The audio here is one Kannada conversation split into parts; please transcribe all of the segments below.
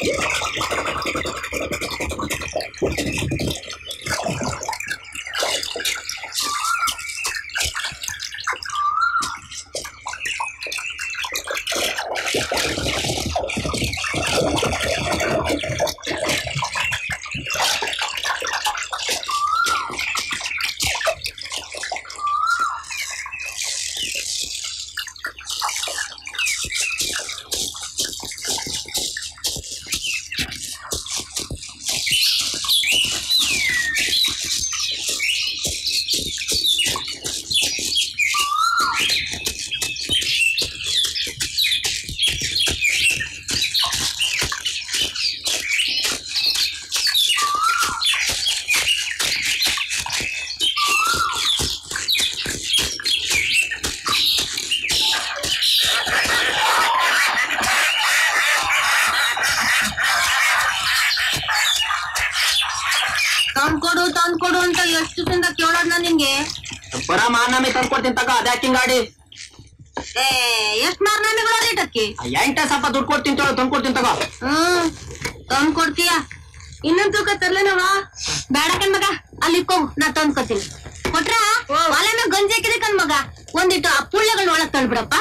ತಂದ್ಕೊಡು ತಂದ್ಕೊಡು ಅಂತ ಎಷ್ಟು ತಿಂದ ಕೇಳೋದ್ ನಾ ನಿನ್ಗೆ ಬರ ಮಾನಮಿ ತಂದ್ಕೊಡ್ತೀನಿ ತಗ ಅದ್ಯಾಕಿಂಗ್ ಗಾಡಿ ಏ ಎಷ್ಟ್ ಮಾರ್ನಾಮಿಗಳು ಅಲ್ಲಿಟಕ್ಕಿ ಎಂಟ ಸ್ವಲ್ಪ ದುಡ್ಡು ಕೊಡ್ತೀನಿ ತಗೋ ತಂದ್ಕೊಡ್ತೀನಿ ತಗೋ ಹ್ಮ್ ತಂದ್ ಕೊಡ್ತೀಯ ಇನ್ನೊಂದ್ ತೂಕ ತರ್ಲೇನವ ಬೇಡ ಕಣ್ ಮಗ ಅಲ್ಲಿ ಇಕ್ಕೋಗು ನಾ ತಂದ್ಕೊತೀನಿ ಕೊಟ್ರ ಒಲೆ ಮ್ಯಾಗ ಗಂಜಿ ಹಾಕಿದೆ ಕಣ್ ಮಗ ಒಂದಿಟ್ಟು ಆ ಪುಳ್ಳೆಗಳನ್ನ ಒಳಗ್ ತಳ್ಬಿಡಪ್ಪ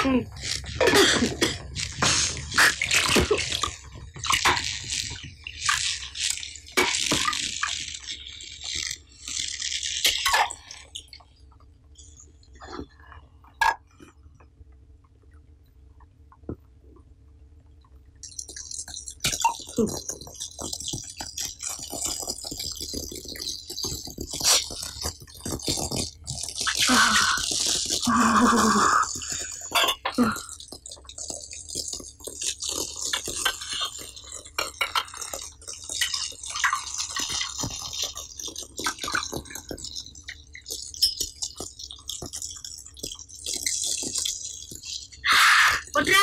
ಕೊಟ್ರ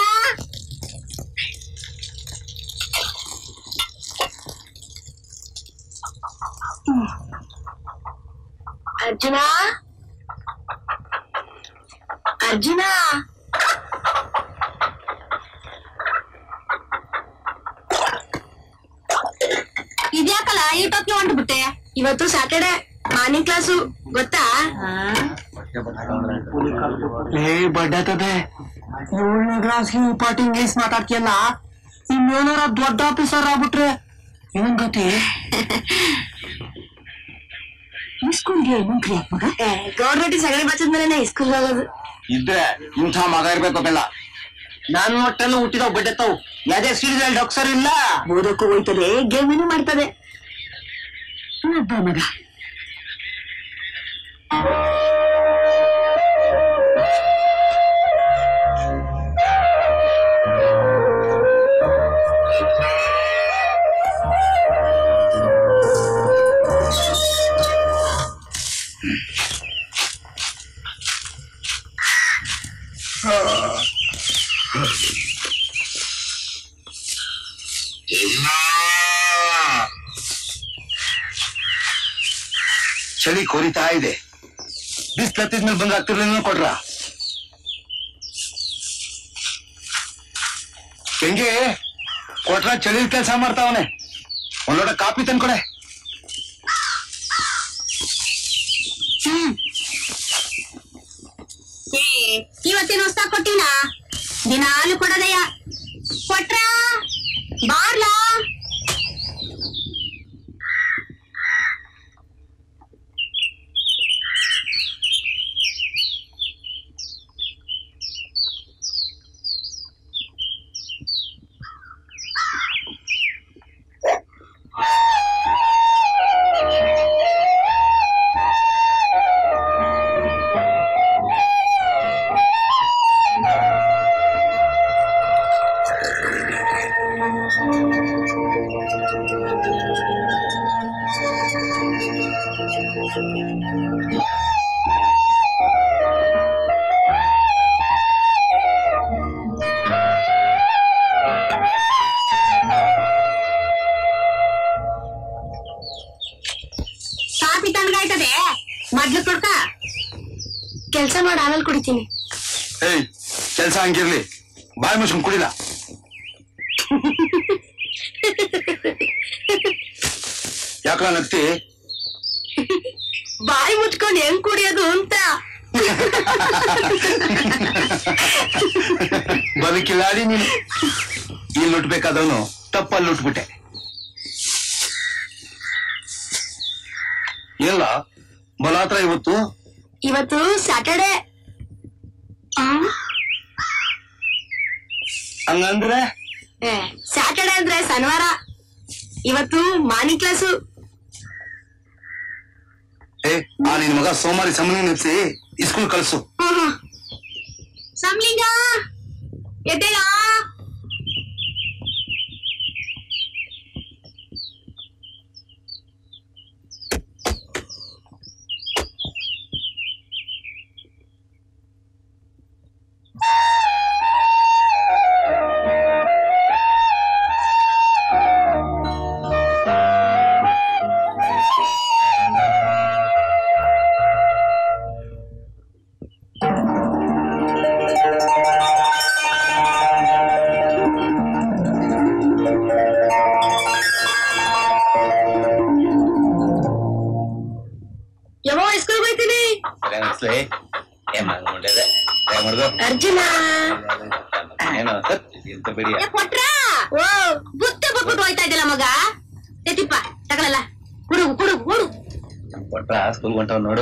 ಅರ್ಜುನ ಅರ್ಜುನ ಇದ್ಯಾಕಲ್ಲ ಈ ಟೋಪಿ ಹೊಂಟ್ಬಿಟ್ಟೆ ಇವತ್ತು ಸ್ಯಾಟರ್ಡೆ ಮಾರ್ನಿಂಗ್ ಕ್ಲಾಸು ಗೊತ್ತಾ ಏ ಬಡ್ಡತದೆ ಏಳನೇ ಕ್ಲಾಸ್ಗೆ ಪಾರ್ಟಿ ಇಂಗ್ಲೀಷ್ ಮಾತಾಡ್ತೀಯಲ್ಲ ಇನ್ನೇನಾರ ದೊಡ್ಡ ಆಫೀಸರ್ ಆಗ್ಬಿಟ್ರೆ ಏನ್ ಗತಿ ಸ್ಕೂಲ್ಗೆ ಮುಂಕ್ರಿ ಮಗ ಗೌರ್ಮೆಂಟ್ ಸಗಣಿ ಬಚ್ಚದ ಮೇಲೆ ಸ್ಕೂಲ್ ಹೋಗೋದು ಇದ್ರೆ ಇಂಥ ಮಗ ಇರ್ಬೇಕು ಬೇಡ ನನ್ ಹೊಟ್ಟೆಲ್ಲ ಹುಟ್ಟಿದವ್ ಬಿಡ್ಡತ್ತವು ಯಾವ್ದೇ ಸೀರಿಯಲ್ ಡಾಕ್ಸರ್ ಇಲ್ಲ ಓದಕ್ಕೂ ಹೋಯ್ತದೆ ಗೇಮಿನೂ ಮಾಡ್ತದೆ ಹಬ್ಬ ಮಗ ಚಳಿ ಕೊರಿತಾ ಇದೆ ಬಿಸ್ಲು ಹತ್ತಿದ್ಮೇಲೆ ಬಂದ್ ಆಗ್ತಿರ್ಲಿಲ್ಲ ಕೊಡ್ರ ಹೆಂಗೆ ಕೊಟ್ರ ಚಳಿ ಕೆಲಸ ಮಾಡ್ತಾವನೆ ಒಂದ್ ಲೋಟ ಕಾಪಿ ತಂದ್ಕೊಡೆ ಏ, ಇವತ್ತೇನು ಹೊಸ ಕೊಟ್ಟಿನ ದಿನಾಲು ಕೊಡದಯ್ಯ ಕೊಟ್ರ ಬಾರ್ಲಾ ಕಾಫಿ ತಣ್ಣಗಾಯ್ತದೆ ಮೊದ್ಲು ಕೊಡ್ಕ ಕೆಲ್ಸ ಮಾಡಿ ಆಮೇಲೆ ಕುಡಿತೀನಿ ಏಯ್ ಕೆಲ್ಸ ಹಂಗಿರ್ಲಿ ಬಾಯಿ ಮುಚ್ಕೊಂಡ್ ಕುಡಿಲ ಯಾಕ ನಗ್ತಿ ಬಾಯಿ ಮುಚ್ಕೊಂಡು ಹೆಂಗ್ ಕುಡಿಯೋದು ಅಂತ ಬದುಕಿಲ್ಲ ಅಡಿ ನೀನು ಇಲ್ಲಿ ಲುಟ್ಬೇಕಾದವನು ತಪ್ಪಲ್ಲಿ ಲುಟ್ಬಿಟ್ಟೆ ಎಲ್ಲ ಬಲಾತ್ರ ಇವತ್ತು ಇವತ್ತು ಸ್ಯಾಟರ್ಡೆ ಹಂಗಂದ್ರೆ ಸ್ಯಾಟರ್ಡೆ ಅಂದ್ರೆ ಶನಿವಾರ ಇವತ್ತು ಮಾನಿ ಕ್ಲಾಸು ಏ ಆ ನಿನ್ ಮಗ ಸೋಮಾರಿ ಸಮನಿ ನಿಲ್ಸಿ ಇಸ್ಕೂಲ್ ಕಳ್ಸು ಸಂಲಿಂಗ ಎದ್ದೇಳ ಯಾವ ಸ್ಕೂಲ್ ಹೋಯ್ತೀನಿ ಅರ್ಜುನ ಏ, ಕೊಟ್ರಾ ಓ ಬುತ್ತ ಬಿಟ್ಬಿಟ್ಟು ಹೋಯ್ತಾ ಇದ್ದಲ್ಲ ಮಗ ಎತ್ತಿಪ್ಪ ತಗೊಳಲ್ಲ ಹುಡುಗು ಹುಡುಗು ಹುಡು ಕೊಟ್ರ ಸ್ಕೂಲ್ ಹೊಂಟವ್ ನೋಡು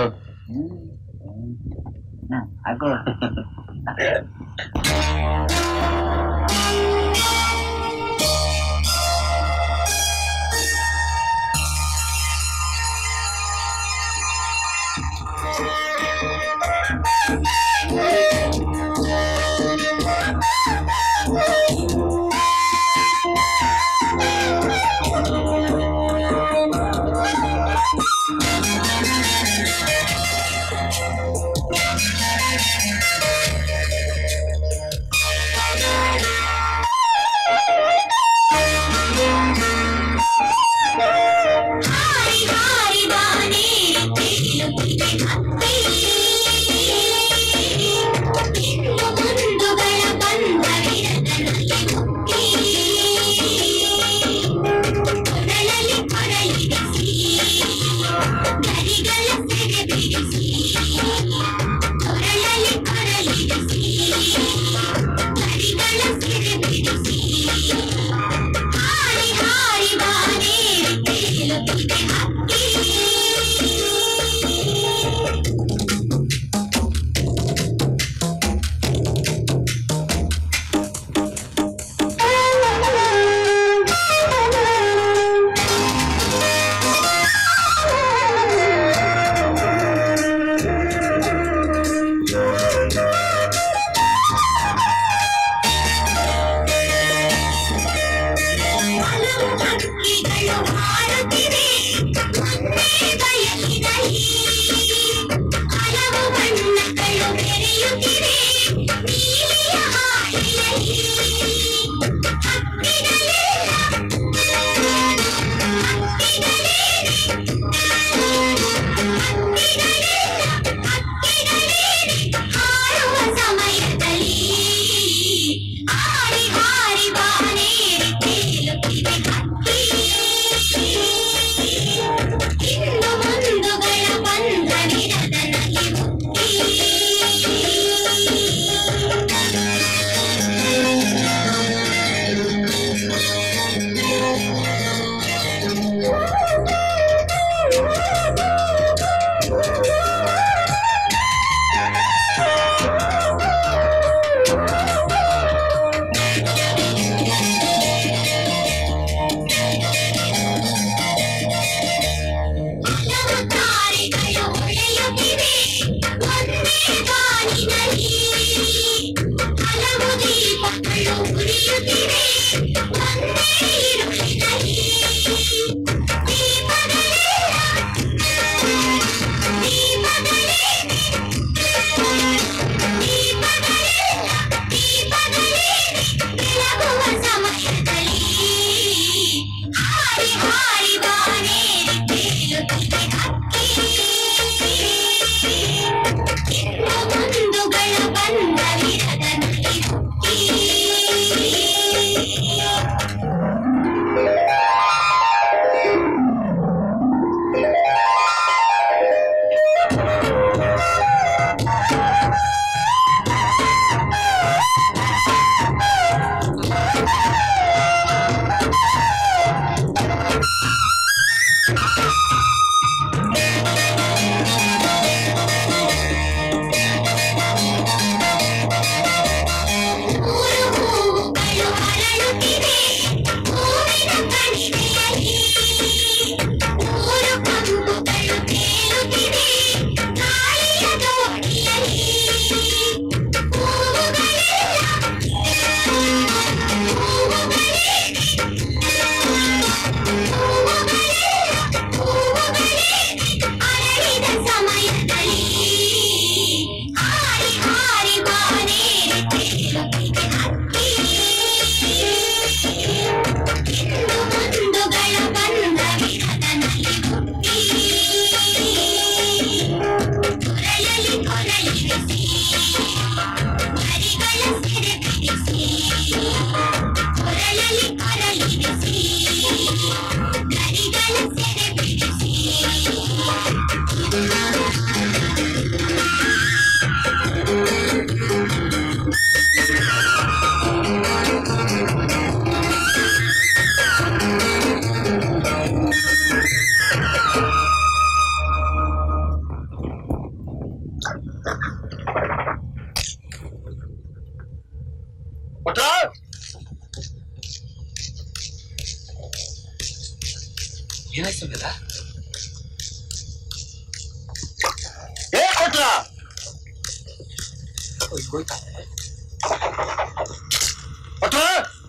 ಕೊಟ್ರ ಏನಾಯ್ತು ಸಂಗದ ಏ ಕೊಟ್ರ ಹೋಯ್ತಾ ಕೊಟ್ರ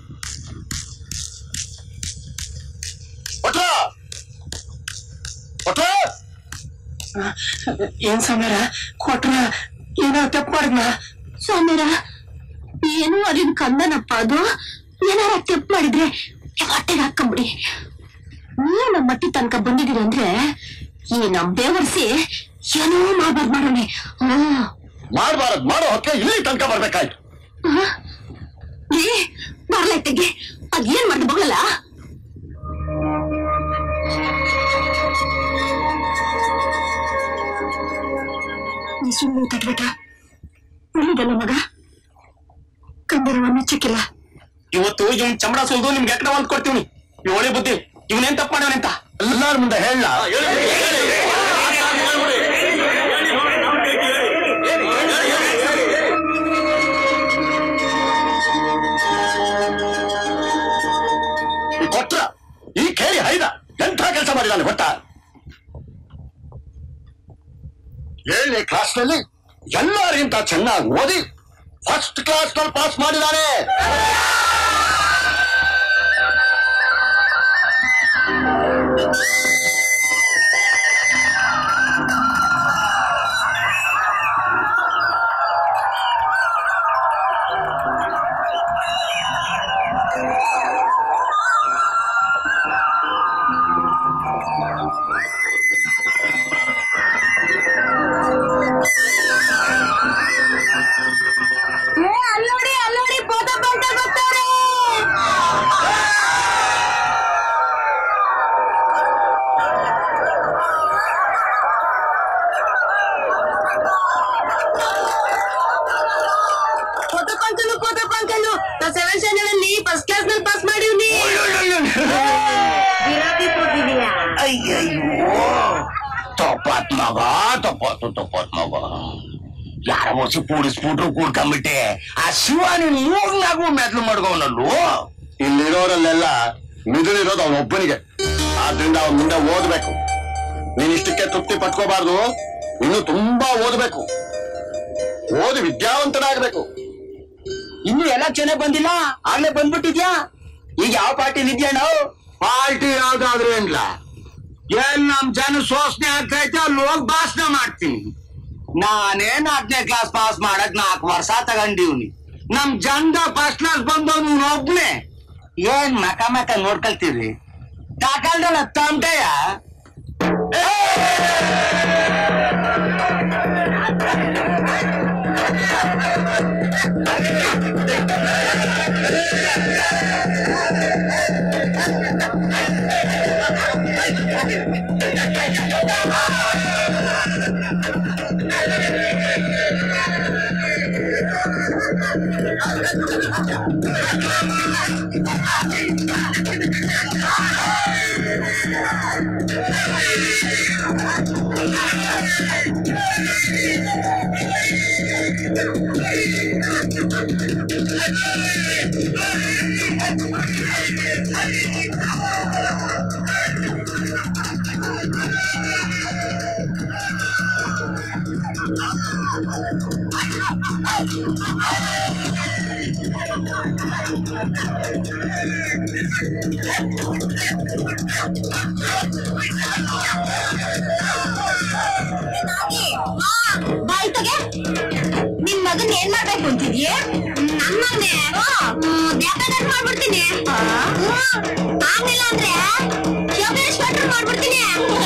ಕೊಟ್ರ ಕೊಟ್ರ ಏನ್ ಸಮೀರ ಕೊಟ್ರ ಏನೋ ತಪ್ಪು ಮಾಡಿದ್ನ ಸೌಮ್ಯರ ಏನೋ ಅಲ್ಲಿನ ಕಂದನಪ್ಪ ಅದು ಏನಾರ ತೆಪ್ಪು ಮಾಡಿದ್ರೆ ಹೊಟ್ಟೆಗೆ ಹಾಕೊಂಬಿಡಿ ನೀವು ನಮ್ಮ ಮಟ್ಟಿ ತನಕ ಬಂದಿದ್ದೀರಿ ಅಂದ್ರೆ ಈ ನಮ್ ಬೇವರ್ಸಿ ಏನೋ ಮಾಡ್ಬಾರ್ದು ಮಾಡೋಣ ಹ್ಮ್ ಮಾಡ್ಬಾರದ್ ಮಾಡೋ ಹೊಕ್ಕೆ ಇಲ್ಲಿ ತನಕ ಬರ್ಬೇಕಾಯ್ತು ಏ ಬರ್ಲೈತೆಗೆ ಅದ್ ಏನ್ ಮಾಡ್ದು ಬಗಲ್ಲ ನೀ ಸುಮ್ಮನೆ ತಟ್ಬೇಟ ಒಳ್ಳೇದಲ್ಲ ಮಗ ಕಂದರವ ಮೆಚ್ಚಕ್ಕಿಲ್ಲ ಇವತ್ತು ಇವನ್ ಚಮಡ ಸುಲ್ದು ನಿಮ್ಗೆ ಎಕಡೆ ಒಂದ್ ಕೊಡ್ತೀವಿ ಇವಳೆ ಬುದ್ಧಿ ಇವನೇನ್ ತಪ್ಪು ಮಾಡ್ಯವನಂತ ಎಲ್ಲಾರ ಮುಂದೆ ಹೇಳ ಕೊಟ್ರ ಈ ಕೇಳಿ ಹೈದ ಎಂಥ ಕೆಲಸ ಮಾಡಿದಾನೆ ಗೊತ್ತಾ ಏಳನೇ ಕ್ಲಾಸ್ ನಲ್ಲಿ ಎಲ್ಲರಿಗಿಂತ ಚೆನ್ನಾಗಿ ಓದಿ ಫಸ್ಟ್ ಕ್ಲಾಸ್ ನಲ್ಲಿ ಪಾಸ್ ಮಾಡಿದಾನೆ ಅಲ್ಲೋಡಿ ಅಲ್ಲೋಡಿ ಪೋತ ಬಂತ ಗೊತ್ತವ್ರೆ ಪೋತ ಪಂಕಲು ಪೋತ ಪಂಕಲು ನಾ ಸೆವೆನ್ ಸ್ಟ್ಯಾಂಡರ್ಡ್ ಅಲ್ಲಿ ಫಸ್ಟ್ ಕ್ಲಾಸ್ ನಲ್ಲಿ ಪಾಸ್ ಮಾಡಿವ್ನಿ ಗಿರಾಕಿ ಕೊಟ್ಟಿದೀಯಾ ಅಯ್ಯಯ್ಯೋ ತಪ್ಪಾತ್ ಮಗ ತಪ್ಪಾತು ತಪ್ಪಾತ್ ಮಗ ಯಾರ ವರ್ಷ ಕೂಡಿಸ್ಬಿಟ್ರು ಕೂಡ್ಕೊಂಬಿಟ್ಟೆ ಆ ಶಿವ ನೀನು ಮೂರ್ನಾಗೂ ಮೆದ್ಲು ಮಾಡ್ಕೋನಲ್ಲು ಇಲ್ಲಿರೋರಲ್ಲೆಲ್ಲ ಮಿದುಳಿರೋದು ಅವನೊಬ್ಬನಿಗೆ ಆದ್ರಿಂದ ಅವನ ಮುಂದೆ ಓದ್ಬೇಕು ನೀನ್ ಇಷ್ಟಕ್ಕೆ ತೃಪ್ತಿ ಪಟ್ಕೋಬಾರ್ದು ಇನ್ನು ತುಂಬಾ ಓದ್ಬೇಕು ಓದಿ ವಿದ್ಯಾವಂತನಾಗ್ಬೇಕು ಇನ್ನು ಎಲೆಕ್ಷನ್ ಬಂದಿಲ್ಲ ಆಗ್ಲೇ ಬಂದ್ಬಿಟ್ಟಿದ್ಯಾ ಈಗ ಯಾವ ಪಾರ್ಟಿಲಿ ಇದೆಯಾ ನಾವು ಪಾರ್ಟಿ ಯಾವ್ದಾದ್ರು ಏನ್ಲ ಏನ್ ನಮ್ ಜನ ಶೋಷಣೆ ಆಗ್ತೈತೆ ಅಲ್ಲಿ ಹೋಗಿ ಭಾಷಣ ಮಾಡ್ತೀನಿ ನಾನೇ ನಾಲ್ಕನೇ ಕ್ಲಾಸ್ ಪಾಸ್ ಮಾಡಕ್ ನಾಲ್ಕು ವರ್ಷ ತಗೊಂಡಿವ್ನಿ ನಮ್ ಜನದ ಫಸ್ಟ್ ಕ್ಲಾಸ್ ಬಂದವನು ಒಬ್ನೇ ಏನ್ ಮಕ ಮಕ ನೋಡ್ಕೊಳ್ತೀರಿ ತಾಕಲ್ದಲ್ಲ ತಮಟೆಯ ಬಾಯ್ತಗೆ ನಿನ್ ಮಗನ್ ಏನ್ ಮಾಡ್ಬೇಕು ಅಂತಿದ್ಯೆ ನನ್ ಮಗನೇ ಬೇಕಾದ್ರೆ ಮಾಡ್ಬಿಡ್ತೀನಿ ಹ್ಮ್. ಆಗ್ಲಿಲ್ಲ ಅಂದ್ರೆ ಶಿವಗಣೇಶ್ ಸ್ವೆಟರ್ ಮಾಡ್ಬಿಡ್ತೀನಿ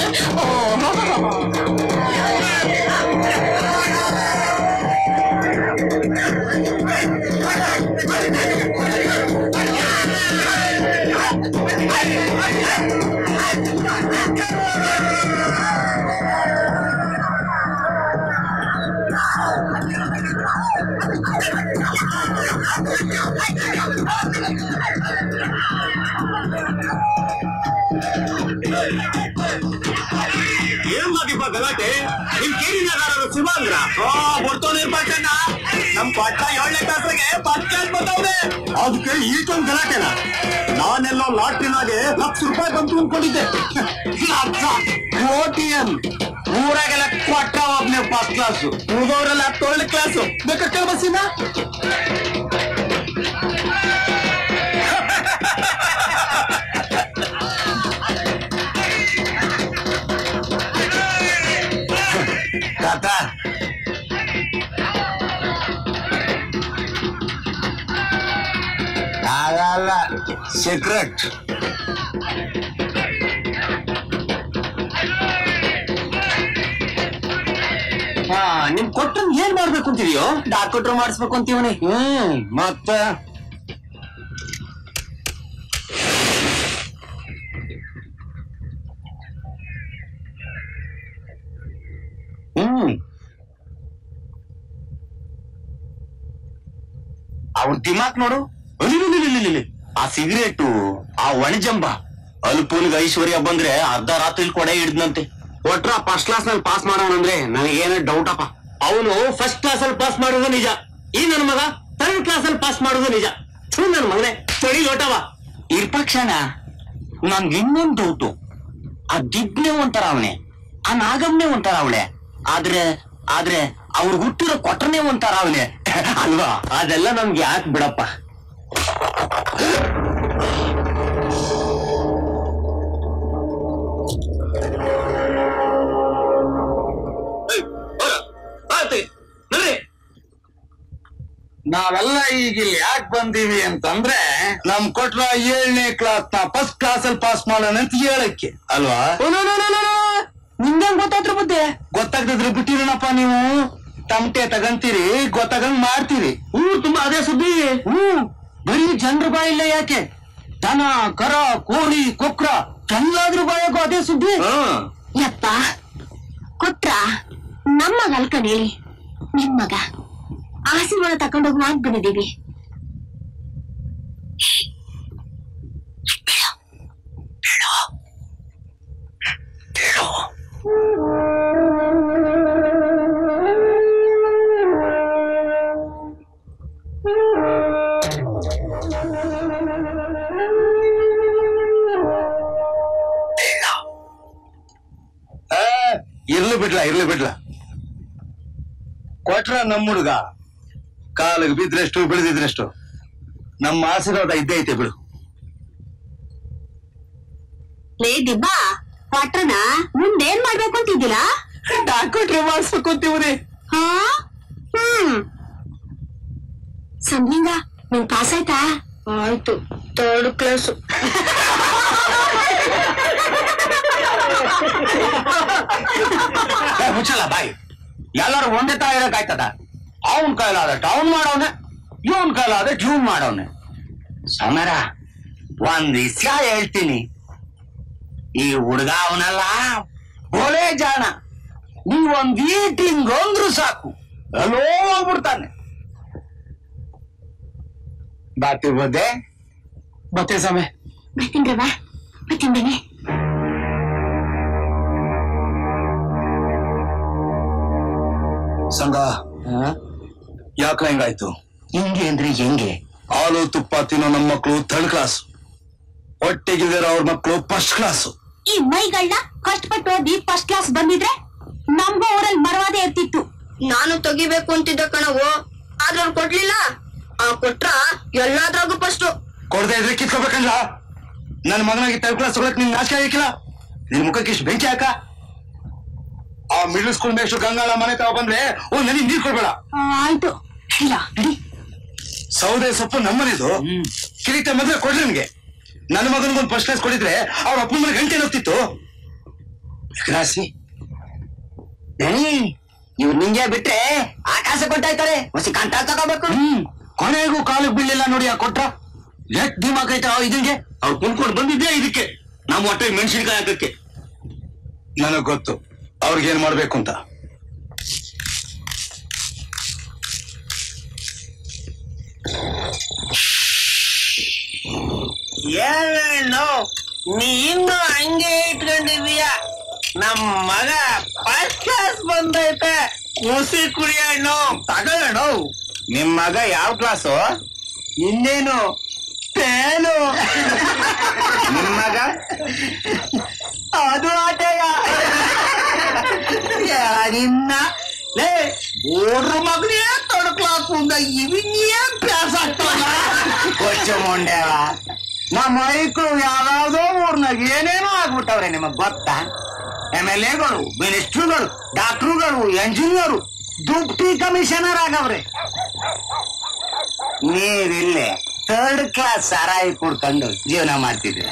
ಏನ್ ಮಾಡಿಪ್ಪ ಗಲಾಟೆ ನಿಮ್ ಕೇರಿನಾಗಾರರು ಶಿವ ಅಂದ್ರ ಬರ್ತಾನೆ ಇರ್ಬೇಕಣ್ಣ ನಮ್ ಪಟ್ಟ ಏಳನೇ ಕ್ಲಾಸ್ಗೆ ಫಸ್ಟ್ ಕ್ಲಾಸ್ ಬರ್ತಾವ್ರೆ ಅದಕ್ಕೆ ಇಷ್ಟೊಂದು ಗಲಾಟೆನ ನಾನೆಲ್ಲೋ ಲಾಟ್ರಿನಾಗೆ ಲಕ್ಷ ರೂಪಾಯಿ ಬಂತು ಅನ್ಕೊಂಡಿದ್ದೆ ಲಕ್ಷ ಕೋಟಿಯನ್ ಊರಾಗೆಲ್ಲ ಕೊಟ್ಟ ಒಬ್ನೇ ಫಸ್ಟ್ ಕ್ಲಾಸ್ ಉಳಿದವರೆಲ್ಲ ಥರ್ಡ್ ಕ್ಲಾಸ್ ಬೇಕಾಗ್ತದೆ ಬಸ್ಸಿನ ತಾತ ಆಗಲ್ಲ ಸೀಕ್ರೆಟ್ ಹಾ ನಿಮ್ ಕೊಟ್ಟ ಏನ್ ಮಾಡ್ಬೇಕು ಅಂತೀವಿಯೋ ಡಾಕ್ಟ್ರು ಮಾಡಿಸ್ಬೇಕು ಅಂತೀವನಿ ಹ್ಮ್ ಮತ್ತೆ ಹ್ಮ್ ಅವ್ರ ದಿಮಾಕ್ ನೋಡು ಅಲಿಲಿಲಿಲಿಲಿಲಿ. ಆ ಸಿಗರೇಟು ಆ ಒಣಜಂಬ ಅಲ್ಪೂನಿಗೆ ಐಶ್ವರ್ಯ ಬಂದ್ರೆ ಅರ್ಧ ರಾತ್ರಿ ಕೊಡೆ ಹಿಡ್ದಂತೆ ಒಟ್ರ ಫಸ್ಟ್ ಕ್ಲಾಸ್ ನಲ್ಲಿ ಪಾಸ್ ಮಾಡೋಣಂದ್ರೆ ನನಗೇನೇ ಡೌಟ್ ಅಪ್ಪ ಅವನು ಫಸ್ಟ್ ಕ್ಲಾಸ್ ಅಲ್ಲಿ ಪಾಸ್ ಮಾಡೋದು ನಿಜ ಈ ನನ್ನ ಮಗ ಥರ್ಡ್ ಕ್ಲಾಸ್ ಅಲ್ಲಿ ಪಾಸ್ ಮಾಡೋದು ನಿಜ ಥೂ ನನ್ನ ಮಗನೇ ತೊಳಿ ಲೋಟವ ಇರ್ಪಕ್ಷಣ ನನ್ಗೆ ಇನ್ನೊಂದು ಡೌಟು ಆ ದಿಬ್ನೆ ಒಂಥರ ಅವನೇ ಆ ನಾಗಮ್ನೆ ಒಂಥರ ಅವಳೆ ಆದ್ರೆ ಆದ್ರೆ ಅವ್ರು ಹುಟ್ಟಿರೋ ಕೊಟ್ರನೇ ಒಂಥರ ಅವನೇ ಅಲ್ವಾ ಅದೆಲ್ಲ ನಮ್ಗೆ ಯಾಕೆ ಬಿಡಪ್ಪ ನಾವೆಲ್ಲ ಈಗ ಇಲ್ಲಿ ಯಾಕೆ ಬಂದೀವಿ ಅಂತಂದ್ರೆ ನಮ್ ಕೊಟ್ರ ಏಳನೇ ಕ್ಲಾಸ್ ನ ಫಸ್ಟ್ ಕ್ಲಾಸ್ ಅಲ್ಲಿ ಪಾಸ್ ಮಾಡೋಣ ಅಂತ ಹೇಳಕ್ಕೆ ಅಲ್ವಾ ನಿಂಗೆ ಗೊತ್ತಾದ್ರ ಬುದ್ಧಿ ಗೊತ್ತಾಗ್ತದ್ರೆ ಬಿಟ್ಟಿರೋಣಪ್ಪ ನೀವು ತಮಟೆ ತಗಂತೀರಿ ಗೊತ್ತಾಗಂಗ್ ಮಾಡ್ತೀರಿ ಊರ್ ತುಂಬಾ ಅದೇ ಸುದ್ದಿ ಹ್ಮ್ ಬರೀ ಜನರ ಬಾಯಿಲ್ಲ ಯಾಕೆ ದನ ಕರ ಕೋಳಿ ಕೊಕ್ರ ಎಲ್ಲಾದ್ರ ಬಾಯಾಗೂ ಅದೇ ಸುದ್ದಿ ಯಪ್ಪ ಕೊಟ್ರ ನಮ್ಮ ಮಗ ಅಲ್ಕನೇಳಿ ನಿಮ್ ಮಗ ಆಸೀರ್ವಾದ ತಕೊಂಡೋಗಿ ಮಾಡ್ ಬಂದಿದೀವಿ ಆ, ಇರ್ಲಿ ಬಿಡ್ಲ ಇರ್ಲಿ ಬಿಡ್ಲ ಕೊಟ್ರ ನಮ್ಮ ಹುಡುಗ ಕಾಲಿಗೆ ಬಿದ್ರೆಷ್ಟು ಬೆಳೆದಿದ್ರೆಷ್ಟು ನಮ್ಮ ಆಶೀರ್ವಾದ ಇದ್ದೇ ಐತೆ ಬಿಡು ಲೇ ದಿಬ್ಬ ಕೊಟ್ರನ ಮುಂದೇನ್ ಮಾಡ್ಬೇಕು ಅಂತಿದ್ದೀರಾ ಡಾಕ್ಟ್ರೆ ಮಾಡಿಸ್ಬೇಕು ಅಂತೀವ್ರಿ ಹಾ ಹ್ಮ್ ಸಂಲಿಂಗ ನಿನ್ ಪಾಸ್ ಆಯ್ತಾ ಆಯ್ತು ಥರ್ಡ್ ಕ್ಲಾಸ್ ಏ, ಮುಚ್ಚಲ್ಲ ಬಾಯಿ ಎಲ್ಲರೂ ಒಂದೇ ತರ ಇರಕ್ಕಾಯ್ತದ ಅವನ್ ಕೈಲಾದ ಟೌನ್ ಮಾಡವನೆ ಇವನ್ ಕೈಲಾದ ಟ್ಯೂನ್ ಮಾಡವನೆ ಸಮರ ಒಂದ್ ವಿಷಯ ಹೇಳ್ತೀನಿ ಈ ಹುಡುಗ ಅವನಲ್ಲ ಬೋಲೆ ಜಾಣ ನೀವೊಂದ್ ಈಟಿಂಗ್ ಅಂದ್ರು ಸಾಕು ಎಲ್ಲೋ ಹೋಗ್ಬಿಡ್ತಾನೆ ಬಾತಿ ಬದ್ದೆ ಬತ್ತೆ ಸಮಯ ಬರ್ತೀನಿ ರವ ಬರ್ತೀನಿ ಬನ್ನಿ ಸಂಘ ಯಾಕ ಹೆಂಗಾಯ್ತು ಹಿಂಗೆ ಅಂದ್ರೆ ಹೆಂಗೆ ಹಾಲು ತುಪ್ಪ ತಿನ್ನೋ ನಮ್ಮ ಮಕ್ಕಳು ಥರ್ಡ್ ಕ್ಲಾಸ್ ಹೊಟ್ಟೆಗಿಲ್ದಿರೋ ಅವ್ರ ಮಕ್ಕಳು ಫಸ್ಟ್ ಕ್ಲಾಸ್ ಈ ಮೈಗಳನ್ನ ಕಷ್ಟಪಟ್ಟು ಓದಿ ಫಸ್ಟ್ ಕ್ಲಾಸ್ ಬಂದಿದ್ರೆ ನಮ್ಗೂ ಊರಲ್ಲಿ ಮರವಾದೆ ಇರ್ತಿತ್ತು ನಾನು ತೆಗಿಬೇಕು ಅಂತಿದ್ದೆ ಕಣವು ಆದ್ರೆ ಅವ್ರು ಕೊಡ್ಲಿಲ್ಲ ಆ ಕೊಟ್ರ ಎಲ್ಲಾದ್ರಾಗೂ ಫಸ್ಟ್ ಕೊಡದೆ ಇದ್ರೆ ಕಿತ್ಕೋಬೇಕಲ್ಲ ನನ್ನ ಮಗನಾಗಿ ಥರ್ಡ್ ಕ್ಲಾಸ್ ತಗೊಳಕ್ ನಿನ್ ನಾಚಿಕೆ ಆಗಿಕ್ಕಿಲ್ಲ ನಿನ್ ಮುಖಕ್ಕೆ ಇಷ್ಟು ಬೆಂಕಿ ಹಾಕ ಆ ಮಿಡ್ಲ್ ಸ್ಕೂಲ್ ಮೇಷ್ಟು ಗಂಗಾಳ ಮನೆ ತಗೋ ಬಂದ್ರೆ ಒಂದ್ ನದಿ ನೀರ್ ಕೊಡ್ಬೇಡ ಆಯ್ತು ಇಲ್ಲ ನಡಿ ಸೌದೆ ಸೊಪ್ಪು ನಮ್ಮನಿದು ಕಿರೀಟ ಮದ್ವೆ ಕೊಡ್ರಿ ನಿನ್ಗೆ ನನ್ನ ಮಗನಿಗೊಂದು ಫಸ್ಟ್ ಕ್ಲಾಸ್ ಕೊಡಿದ್ರೆ ಅವ್ರ ಅಪ್ಪನ ಮನೆ ಗಂಟೆ ಹೋಗ್ತಿತ್ತು ರಾಸಿ ಇವ್ರು ನಿಂಗೆ ಬಿಟ್ರೆ ಆಕಾಶ ಕೊಟ್ಟಾಯ್ತಾರೆ ಹೊಸ ಕಂಟ ತಗೋಬೇಕು ಹ್ಮ್ ಕೊನೆಗೂ ಕಾಲಿಗೆ ಬೀಳಿಲ್ಲ ನೋಡಿ ಆ ಕೊಟ್ರ ಎಷ್ಟ್ ದಿಮಾಕ್ ಐತೆ ಇದಂಗೆ ಅವ್ರು ಕುಣ್ಕೊಂಡು ಬಂದಿದ್ದೆ ಇದಕ್ಕೆ ನಮ್ಮ ಹೊಟ್ಟೆ ಮೆಣಸಿನ್ಕಾಯಿ ಹಾಕಕ್ಕೆ ನನಗ್ ಗೊತ್ತು ಅವ್ರಿಗೇನ್ ಮಾಡ್ಬೇಕು ಅಂತ ಏನು ನೀ ಇನ್ನು ಹಂಗೆ ಇಟ್ಕೊಂಡಿದೀಯ ನಮ್ ಮಗ ಫಸ್ಟ್ ಕ್ಲಾಸ್ ಬಂದೈತೆ ಮುಸಿ ಕುಡಿಯೋಣ ತಗೊಳ್ಳೋಣ ನಿಮ್ ಮಗ ಯಾವ ಕ್ಲಾಸು ಇನ್ನೇನು ಪೇಲು ನಿಮ್ಮಗ ಅದು ಆಟಗ ನಿನ್ನ ಲೇ ಓಡ್ರ ಮಗನೇ ತೊಡಕ್ಲಾಕುಂದ ಇವಿನ್ನೇನ್ ಕ್ಲಾಸ್ ಆಗ್ತಾವ ಕೊಚ್ಚು ಮುಂಡೆವ ನಮ್ಮ ಮೈಕ್ಳು ಯಾವ್ಯಾವ್ದೋ ಊರ್ನಾಗ ಏನೇನೋ ಆಗ್ಬಿಟ್ಟವ್ರೆ ನಿಮಗ್ ಗೊತ್ತಾ ಎಮ್ ಎಲ್ ಎಗಳು ಮಿನಿಸ್ಟ್ರುಗಳು ಡಾಕ್ಟ್ರುಗಳು ಎಂಜಿನಿಯರು ದುಪ್ಟಿ ಕಮಿಷನರ್ ಆಗವ್ರೆ ನೀವಿಲ್ಲೇ ಥರ್ಡ್ ಕ್ಲಾಸ್ ಸಾರಾಯಿ ಕುಡ್ಕೊಂಡು ಜೀವನ ಮಾಡ್ತಿದ್ದೀರ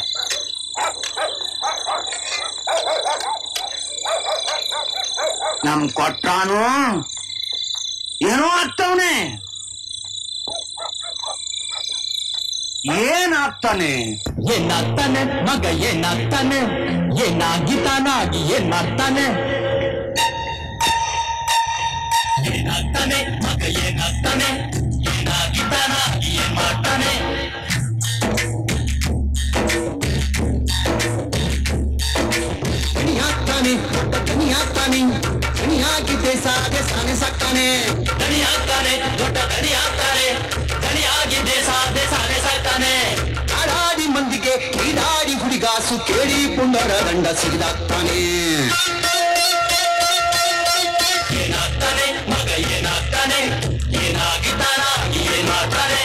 ನಮ್ ಕೊಟ್ಟಾನು ಏನೋ ಆಗ್ತವನೆ ಏನಾಗ್ತಾನೆ ಏನಾಗ್ತಾನೆ ಮಗ ಏನಾಗ್ತಾನೆ ಏನಾಗಿತಾನಾಗಿ ಏನಾಗ್ತಾನೆ ಏನಾಗ್ತಾನೆ ಮಗ ಏನಾಗ್ತಾನೆ ಏನಾಗಿತಾನಾಗಿ ಏನ್ ಮಾಡ್ತಾನೆ ದಣಿಯಾಗ್ತಾನೆ ದೊಡ್ಡ ದಣಿಯಾಗ್ತಾನೆ ದಣಿಯಾಗಿದ್ದೆ ಸಾಗೆ ಸಾನೆ ಸಾಕ್ತಾನೆ ದಣಿಯಾಗ್ತಾನೆ ದೊಡ್ಡ ದಣಿಯಾಗ್ತಾನೆ ದಣಿಯಾಗಿದ್ದೆ ಸಾಧೆ ಸಾಧೆ ಸಾಯ್ತಾನೆ ಆಡಾಡಿ ಮಂದಿಗೆ ಈಡಾಡಿ ಹುಡುಗಾಸು ಕೇಳಿ ಪುಂಡರ ದಂಡ ಸಿಗಿದಾಗ್ತಾನೆ ಏನಾಗ್ತಾನೆ ಮಗ ಏನಾಗ್ತಾನೆ ಏನಾಗಿತಾನಾಗಿ ಏನ್ ಮಾಡ್ತಾನೆ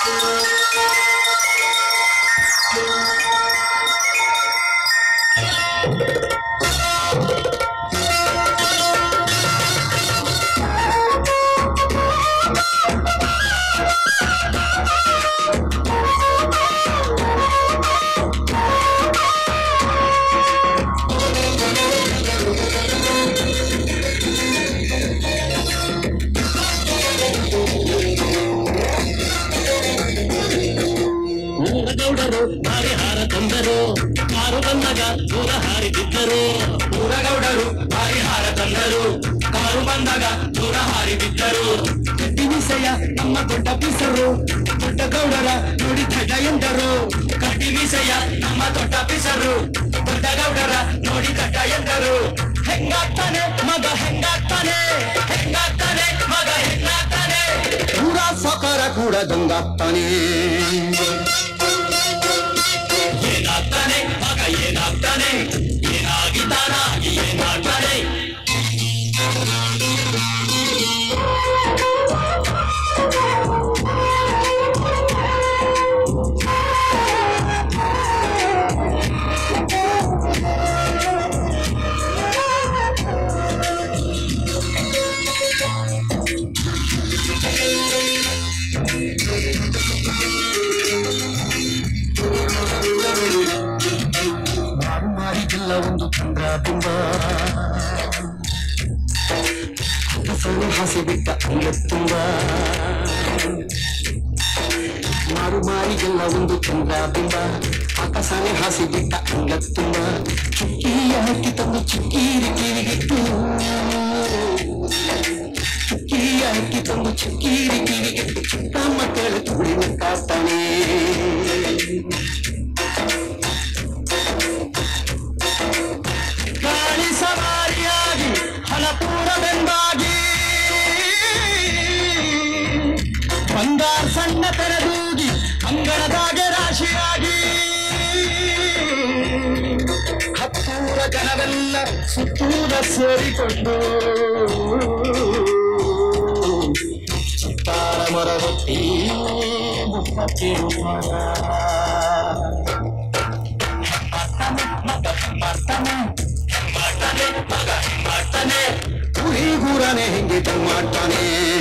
ಊರಗೌಡರು ಭಾರಿ ಹಾರ ತಂದರು ಕಾರು ಬಂದಾಗ ದೂರ ಹಾರಿ ಬಿದ್ದರು ಊರಗೌಡರು ಭಾರಿ ಹಾರ ತಂದರು ಕಾರು ಬಂದಾಗ ದೂರ ಹಾರಿ ಬಿದ್ದರು ಗಟ್ಟಿ ಮೀಸೆಯ ನಮ್ಮ ದೊಡ್ಡ ಪಿಸರು ದೊಡ್ಡ ಗೌಡರ ನೋಡಿ ದಡ್ಡ ಎಂದರು ಗಟ್ಟಿ ಮೀಸೆಯ ನಮ್ಮ ದೊಡ್ಡ ಪಿಸರು ದೊಡ್ಡ ಗೌಡರ ನೋಡಿ ದಡ್ಡ ಎಂದರು ಹೆಂಗಾಗ್ತಾನೆ ಮಗ ಹೆಂಗಾಗ್ತಾನೆ ಹೆಂಗಾಗ್ತಾನೆ ಮಗ ಹೆಂಗಾಗ್ತಾನೆ ಪೂರ ಸಕಾರ ಕೂಡ ದಂಗಾಗ್ತಾನೆ ಏನಾಗ್ತಾನೆ ಮಗ ಏನಾಗ್ತಾನೆ ಏನಾಗಿದ್ದಾನಾಗಿ ಏನ್ ಮಾಡ್ತಾನೆ ಮಾರು ಮಾರಿಗೆಲ್ಲ ಒಂದು ಚಂದ್ರ ಬಿಂಬ ಸಣ್ಣ ಹಾಸಿ ಬಿಟ್ಟ ಅಂಗ ತುಂಬ ಮಾರು ಮಾರಿಗೆಲ್ಲ ಒಂದು ಚಂದ್ರ ಬಿಂಬ ಆಕಾಶನೇ ಹಾಸಿ ಬಿಟ್ಟ ಅಂಗ ತುಂಬ ಚುಕ್ಕಿಯ ಹಕ್ಕಿ ತಂದು ಚುಕ್ಕೀರಿ ಕಿವಿಗಿಟ್ಟು ಚುಕ್ಕಿಯ ಹಕ್ಕಿ ತಂದು ಚುಕ್ಕೀರಿ ಕಿವಿಗಿಟ್ಟು ಚಿಕ್ಕ ಮಕ್ಕಳ ತುಳಿನ ಕಾತಾನೆ ಗಾಳಿ ಸವಾರಿಯಾಗಿ ಹಲಪೂರವೆಂಬಾಗಿ ಬಂಗಾರ ಸಣ್ಣ ತೆರೆದೂಗಿ ಅಂಗಳದಾಗೆ ರಾಶಿಯಾಗಿ ಹತ್ತೂರ ಜನವೆಲ್ಲ ಸುತ್ತೂರ ಸೇರಿಕೊಂಡು ಚಿತ್ತಾರ ಮರ ಹೊತ್ತಿ ಮುಖಕ್ಕೆ ಮರ ಹುರಿಗೂರನೆ ಹಿಂಗೆ ಮಾಡ್ತಾನೆ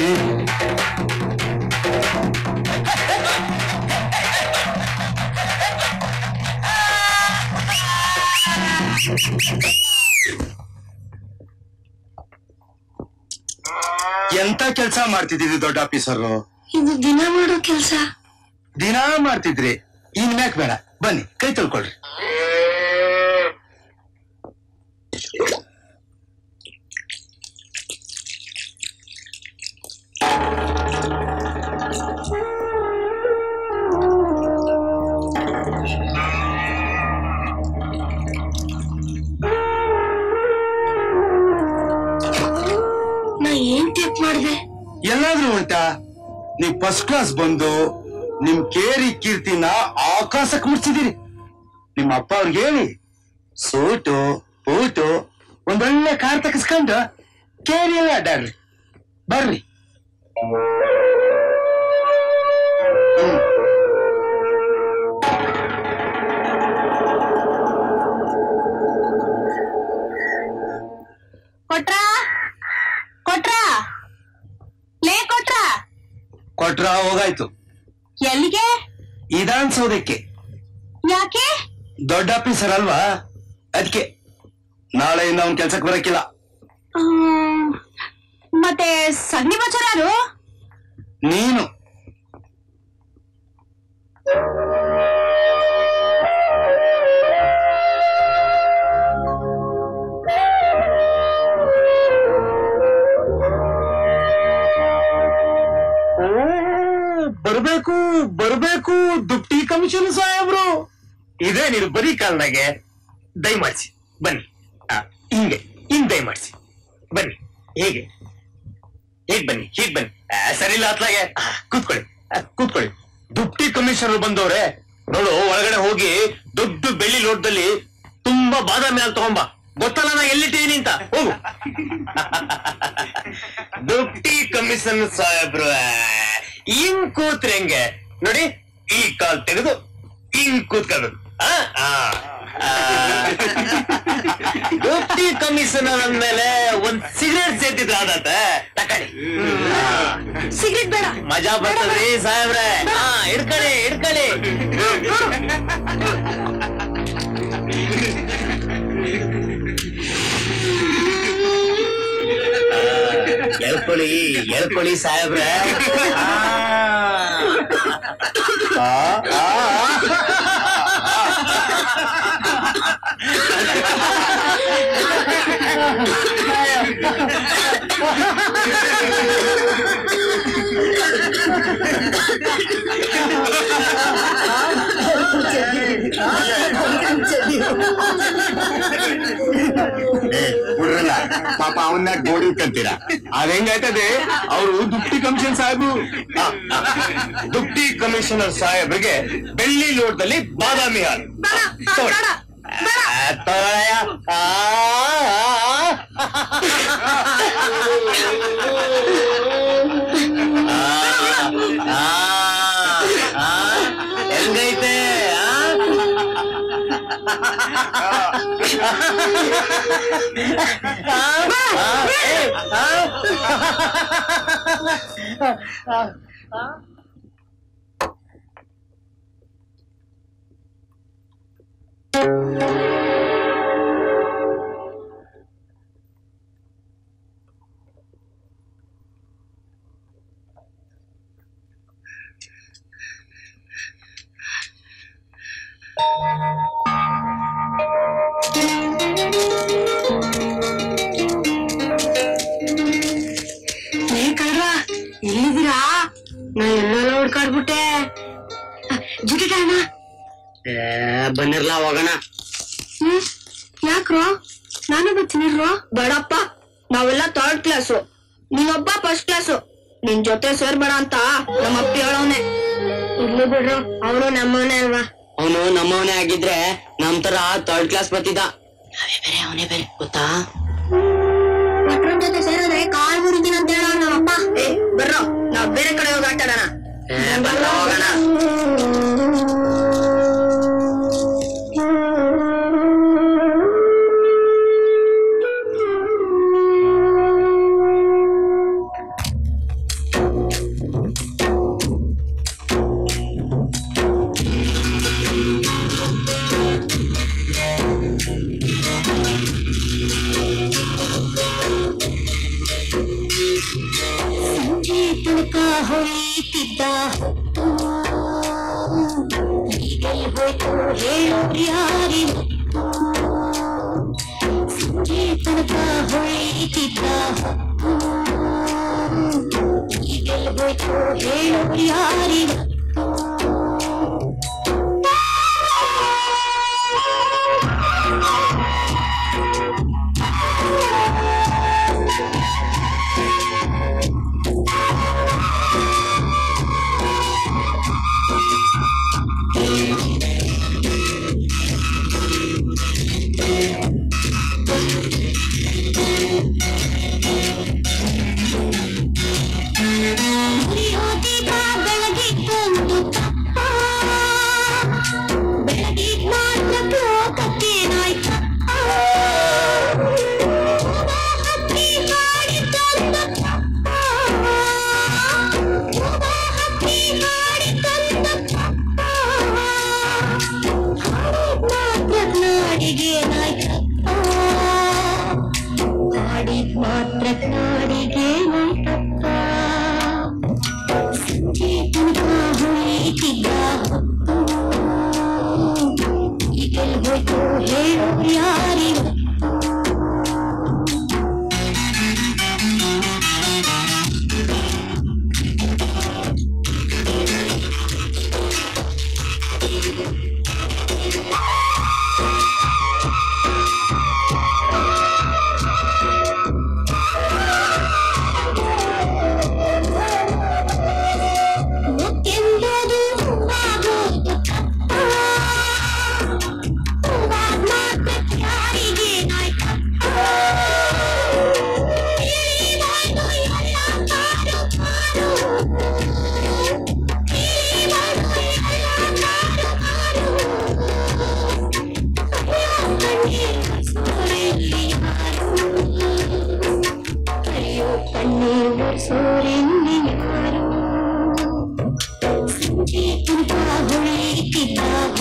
ಎಂತ ಕೆಲ್ಸ ಮಾಡ್ತಿದ್ದೀರಿ ದೊಡ್ಡ ಆಫೀಸರು ಇದು ದಿನ ಮಾಡೋ ಕೆಲ್ಸ ದಿನಾ ಮಾಡ್ತಿದ್ರಿ ಇನ್ಮ್ಯಾಕ್ ಬೇಡ ಬನ್ನಿ ಕೈ ತೊಳ್ಕೊಳ್ರಿ ನಾ ಏನ್ ತಪ್ಪು ಮಾಡ್ದೆ ಎಲ್ಲಾದ್ರೂ ಉಂಟಾ ನೀವ್ ಫಸ್ಟ್ ಕ್ಲಾಸ್ ಬಂದು ನಿಮ್ ಕೇರಿ ಕೀರ್ತಿನ ಆಕಾಶಕ್ಕೆ ಮುಟ್ಸಿದಿರಿ ನಿಮ್ಮ ಅಪ್ಪ ಅವ್ರಿಗೆ ಹೇಳಿ ಸೂಟು ಊಟು ಒಂದೊಳ್ಳೆ ಕಾರ್ ತಗಸ್ಕೊಂಡು ಕೇರಿಯಲ್ಲ ಅಡ್ಡಾಡ್ರಿ ಬರ್ರಿ ಕೊಟ್ರಾ ಕೊಟ್ರಾ ಲೇ ಕೊಟ್ರಾ ಕೊಟ್ರ ಹೋಗಾಯ್ತು ಎಲ್ಲಿಗೆ ಇದಾನ್ಸೋದಕ್ಕೆ ಯಾಕೆ ದೊಡ್ಡ ಆಫೀಸರ್ ಅಲ್ವಾ ಅದಕ್ಕೆ ನಾಳೆಯಿಂದ ಅವ್ನ್ ಕೆಲ್ಸಕ್ಕೆ ಬರಕ್ಕಿಲ್ಲ ಹ್ಮ್, ಮತ್ತೆ ಸಗಣಿ ಬಚ್ಚರಾರು ನೀನು ಓ ಬರ್ಬೇಕು ಬರ್ಬೇಕು ದುಪ್ಟಿ ಕಮಿಷನ್ ಸಾಹೇಬ್ರು ಇದೇ ನೀನು ಬರೀ ಕಾಲ್ನಾಗೆ ದಯಮಾಡಿಸಿ ಬನ್ನಿ ಆ, ಹಿಂಗೆ ಹಿಂಗ್ ದಯಮಾಡಿಸಿ ಬನ್ನಿ ಹೇಗೆ ಹೀಗ್ ಬನ್ನಿ ಹೀಗ್ ಬನ್ನಿ ಆ, ಸರಿ ಇಲ್ಲ ಅತ್ಲಾಗೆ ಆ, ಕೂತ್ಕೊಳ್ಳಿ ಆ, ಕೂತ್ಕೊಳ್ಳಿ ದುಪ್ಟಿ ಕಮಿಷನರ್ ಬಂದವ್ರೆ ನೋಡು ಒಳಗಡೆ ಹೋಗಿ ದೊಡ್ಡ ಬೆಳ್ಳಿ ಲೋಟದಲ್ಲಿ ತುಂಬಾ ಬಾದಾಮಿ ಹಾಲು ತಗೊಂಬ ಗೊತ್ತಲ್ಲ ನಾ ಎಲ್ಲಿಟ್ಟಿದೀನಿ ಅಂತ ಹೋಗು ದುಪ್ಟಿ ಕಮಿಷನ್ ಸಾಹೇಬ್ರು ಆ, ಹಿಂಗ್ ಕೂತ್ರೆ ಹೆಂಗೆ ನೋಡಿ ಈ ಕಾಲ್ ತೆಗೆದು ಹಿಂಗ್ ಕೂತ್ಕೋಬೇಕು ಆ? ಆ. ಆ. ದುಪ್ಟಿ ಕಮಿಷನರ್ ಅಂದ್ಮೇಲೆ ಒಂದ್ ಸಿಗರೇಟ್ ಸೇರ್ತಿದ್ರ ಆದತ್ತ ತಕೊಳ್ಳಿ ಸಿಗರೇಟ್ ಬೇಡ ಮಜಾ ಬರ್ತದ್ರಿ ಸಾಹೇಬ್ರೆ ಹಾ ಹಿಡ್ಕೊಳ್ಳಿ ಹಿಡ್ಕೊಳ್ಳಿ ಎಳ್ಕೊಳ್ಳಿ ಎಳ್ಕೊಳ್ಳಿ ಸಾಹೇಬ್ರೆ ಆ. ಆ, ಆ, ಬಿಡ್ರಲ್ಲ ಪಾಪ ಅವನ್ನ ಗೋಡಿ ಕಂತೀರ ಅದ್ ಹೆಂಗಾಯ್ತದೆ ಅವರು ದುಪ್ಟಿ ಕಮಿಷನ್ ಸಾಹೇಬ್ರು ಆ, ಆ, ದುಪ್ಟಿ ಕಮಿಷನರ್ ಸಾಹೇಬ್ರಿಗೆ ಬೆಳ್ಳಿ ಲೋಟದಲ್ಲಿ ಬಾದಾಮಿ ಹಾಲು ಬೇಡ ತಗೊಳ್ಳಿ. ಬೇಡ ಬೇಡ ಆ, ತಗೊಳಯ್ಯ. ಆ, ಆ, ಆ, ಹೆಂಗೈತೆ ಆ? ಆ, ಆ, ಏ, ಆ? ಏ ಕಳ್ರ ಎಲ್ಲಿದ್ದೀರಾ ನಾ ಎಲ್ಲೆಲ್ಲ ಹುಡ್ಕಾಡ್ಬಿಟ್ಟೆ ಜುಟಿ ಅಣ್ಣ ಬನ್ನಿರ್ಲ ಹೋಗೋಣ ಹ್ಮ್ ಯಾಕ್ರೋ ನಾನು ಬರ್ತೀನಿರ್ರೋ ಬೇಡಪ್ಪ ನಾವೆಲ್ಲ ಥರ್ಡ್ ಕ್ಲಾಸು ನೀನೊಬ್ಬ ಫಸ್ಟ್ ಕ್ಲಾಸು ನಿನ್ ಜೊತೆ ಸೇರ್ಬೇಡ ಅಂತ ನಮ್ಮ ಅಪ್ಪಿ ಹೇಳೋನೆ ಇರ್ಲಿ ಬಿಡ್ರು ಅವನು ನಮ್ಮವನೇ ಅಲ್ವಾ ಅವನು ನಮ್ಮವನೇ ಆಗಿದ್ರೆ ನಮ್ ತರ ಥರ್ಡ್ ಕ್ಲಾಸ್ ಬರ್ತಿದ್ದ ನಾವೇ ಬೇರೆ ಅವನೇ ಬೇರೆ ಗೊತ್ತಾ ಮಕ್ಳನ್ ಜೊತೆ ಸೇರಿದ್ರೆ ಕಾಲ್ ಮುರಿತೀನಿ ಅಂತ ಹೇಳೋ ನಮ್ಮಪ್ಪ ಏ ಬರ್ರೋ ನಾವ್ ಬೇರೆ ಕಡೆ ಹೋಗಿ ಆಟ ಆಡೋಣ ಬರ್ಲ ಹೋಗೋಣ ಸಂಜೆ ತನಕ ಹೊಳಿತಿದ್ದ ಈಗೆಲ್ ಹೋಯ್ತು ಹೇಳೋರು ಯಾರಿ ಸಂಜೆ ತನಕ ಹೊಳಿತಿದ್ದ ಈಗೆಲ್ ಹೋಯ್ತು ಹೇಳೋರು ಯಾರಿ ಹೊತ್ತು ಈಗೆಲ್ ಹೋಯ್ತು ಹೇಳು ಯಾರಿಗೂ ಮುತ್ತೆಂಬುದು ಹೂವಾಗೋದು ತಪ್ಪ. ಹೂವಾಗ್ ಮಾತ್ರ ಯಾರಿಗೆ ನಾಯ್ತಪ್ಪ. ಇಳಿಬಾರ್ದು ಎಲ್ಲ ಕಾರು ಕಾರು. ಇಳಿಬಾರ್ದು ಎಲ್ಲ ಕಾರು ಕಾರು. ಕಣ್ಣೀರ್ ಸೋರೆಯಲ್ಲಿ ಯಾರು? ಅಯ್ಯೋ ಕಣ್ಣೀರ್ ಸೋರೆಯಲ್ಲಿ ಯಾರು ಸಂಜೆ ತುಂಬ ಹೊಳೆಯುತ್ತಿದ್ದ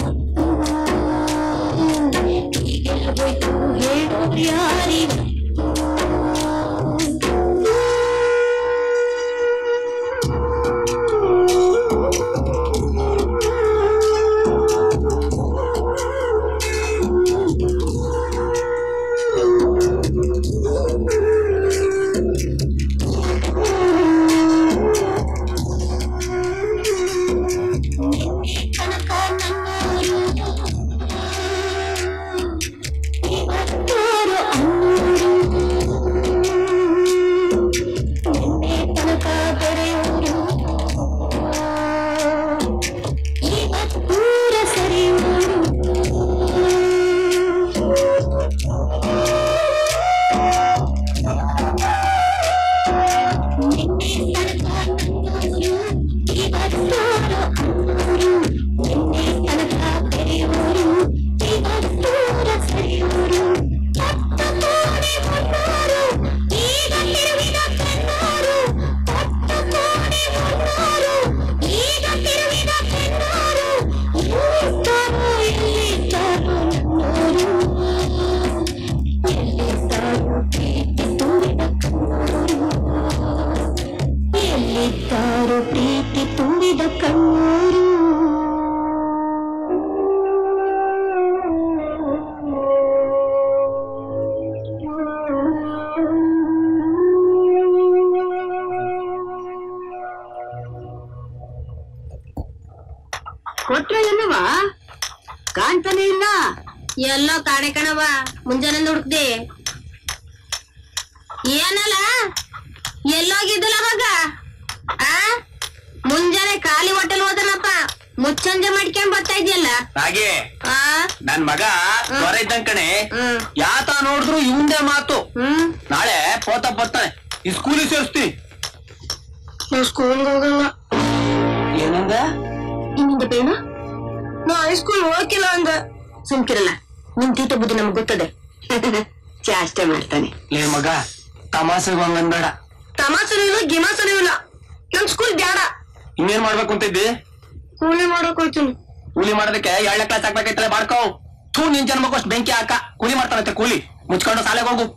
ಹೊತ್ತು ಈಗೆಲ್ಲ ಹೋಯ್ತು ಹೇಳು ಯಾರಿಗೂ ಕನಕ ನನ್ನೂರು ಇವತ್ತೂರು ಅನ್ನೂರು ನಿನ್ನೆ ತನಕ ಬೆರೆಯೂರು ಇವತ್ತೂರ ಸರಿಯೂರು ನಿನ್ನೆ ತನಕ ನನ್ನೂರು ಇವತ್ತೂರು ಅನ್ನೂರು ನಿನ್ನೆ ತನಕ ಬೆರೆಯೂರು ಇವತ್ತೂರ ಸರಿಯೂರು ಹತ್ತ ಕೋಣೆ ಹೊನ್ನೂರು ಈಗ ತಿರುವಿದ ಕಣ್ಣೂರು ಹತ್ತ ಕೋಣೆ ಹೊನ್ನೂರು ಈಗ ತಿರುವಿದ ಕಣ್ಣೂರು ಎಲ್ಲಿದ್ದಾರೋ ಎಲ್ಲಿದ್ದಾರೋ ನನ್ನೂರು ಎಲ್ಲಿದ್ದಾರೋ ಪ್ರೀತಿ ತುಂಬಿದ ಕಣ್ಣೂರು ಎಲ್ಲಿದ್ದಾರೋ ಪ್ರೀತಿ ತುಂಬಿದ ಕಣ್ಣೂರು ಕೊಟ್ರೆ ಏನವ ಕಾಣ್ತಾನೆ ಇಲ್ಲ ಎಲ್ಲೋ ಕಾಣೆ ಕಣವ ಮುಂಜಾನೆ ಹುಡುಕ್ದೆ ಏನಲ್ಲ ಎಲ್ಲೋಗಿದ್ದಲ್ಲ ಮಗ ಆ ಮುಂಜಾನೆ ಖಾಲಿ ಹೋಟೆಲ್ ಹೋದನಪ್ಪ ಮುಚ್ಚಂಜೆ ಮಾಡ್ಕೊಂಡ್ ಬರ್ತಾ ಇದೆಯಲ್ಲ ಹಾಗೆ ಆ ನನ್ ಮಗ ಜ್ವರ ಇದ್ದಂಗ್ ಕಣೆ ಹ್ಮ್ ಯಾತ ನೋಡಿದ್ರು ಇವಂದೇ ಮಾತು ಹ್ಮ್ ನಾಳೆ ಪೋತ ಬರ್ತಾನೆ ಈ ಸ್ಕೂಲಿಗೆ ಸೇರಿಸ್ತಿ ನಾವ್ ಸ್ಕೂಲ್ಗೆ ಹೋಗಲ್ಲ ಏನಂದ ಇನ್ನಿಂದ ಬೇಡ ನಾ ಹೈಸ್ಕೂಲ್ ಹೋಗಿಲ್ಲ ಅಂದ ಸುಮ್ಕಿರಲ್ಲ ನಿಮ್ ತೀಟ ಬುದ್ಧಿ ನಮ್ಗೆ ಗೊತ್ತದೆ ಚಾಷ್ಟೆ ಮಾಡ್ತಾನೆ ಲೇ ಮಗ ತಮಾಸೆಗೆ ಹಂಗನ್ಬೇಡ ತಮಾಸನೂ ಇಲ್ಲ ಗಿಮಾಸನೂ ಇಲ್ಲ ನಮ್ ಸ್ಕೂಲ್ ಬ್ಯಾಡ ಇನ್ನೇನ್ ಮಾಡ್ಬೇಕು ಅಂತ ಇದ್ದಿ ಕೂಲಿ ಮಾಡಕ್ ಹೋಯ್ತೀನಿ ಕೂಲಿ ಮಾಡೋದಕ್ಕೆ ಎರಡನೇ ಕ್ಲಾಸ್ ಹಾಕ್ಬೇಕೈತಲ್ಲ ಬಾಡ್ಕೋ ಥೂ ನಿನ್ ಜನ್ಮಕ್ಕೂ ಅಷ್ಟು ಬೆಂಕಿ ಹಾಕ ಕೂಲಿ ಮಾಡ್ತಾನಂತೆ ಕೂಲಿ ಮುಚ್ಕೊಂಡು ಶಾಲೆಗೆ ಹೋಗು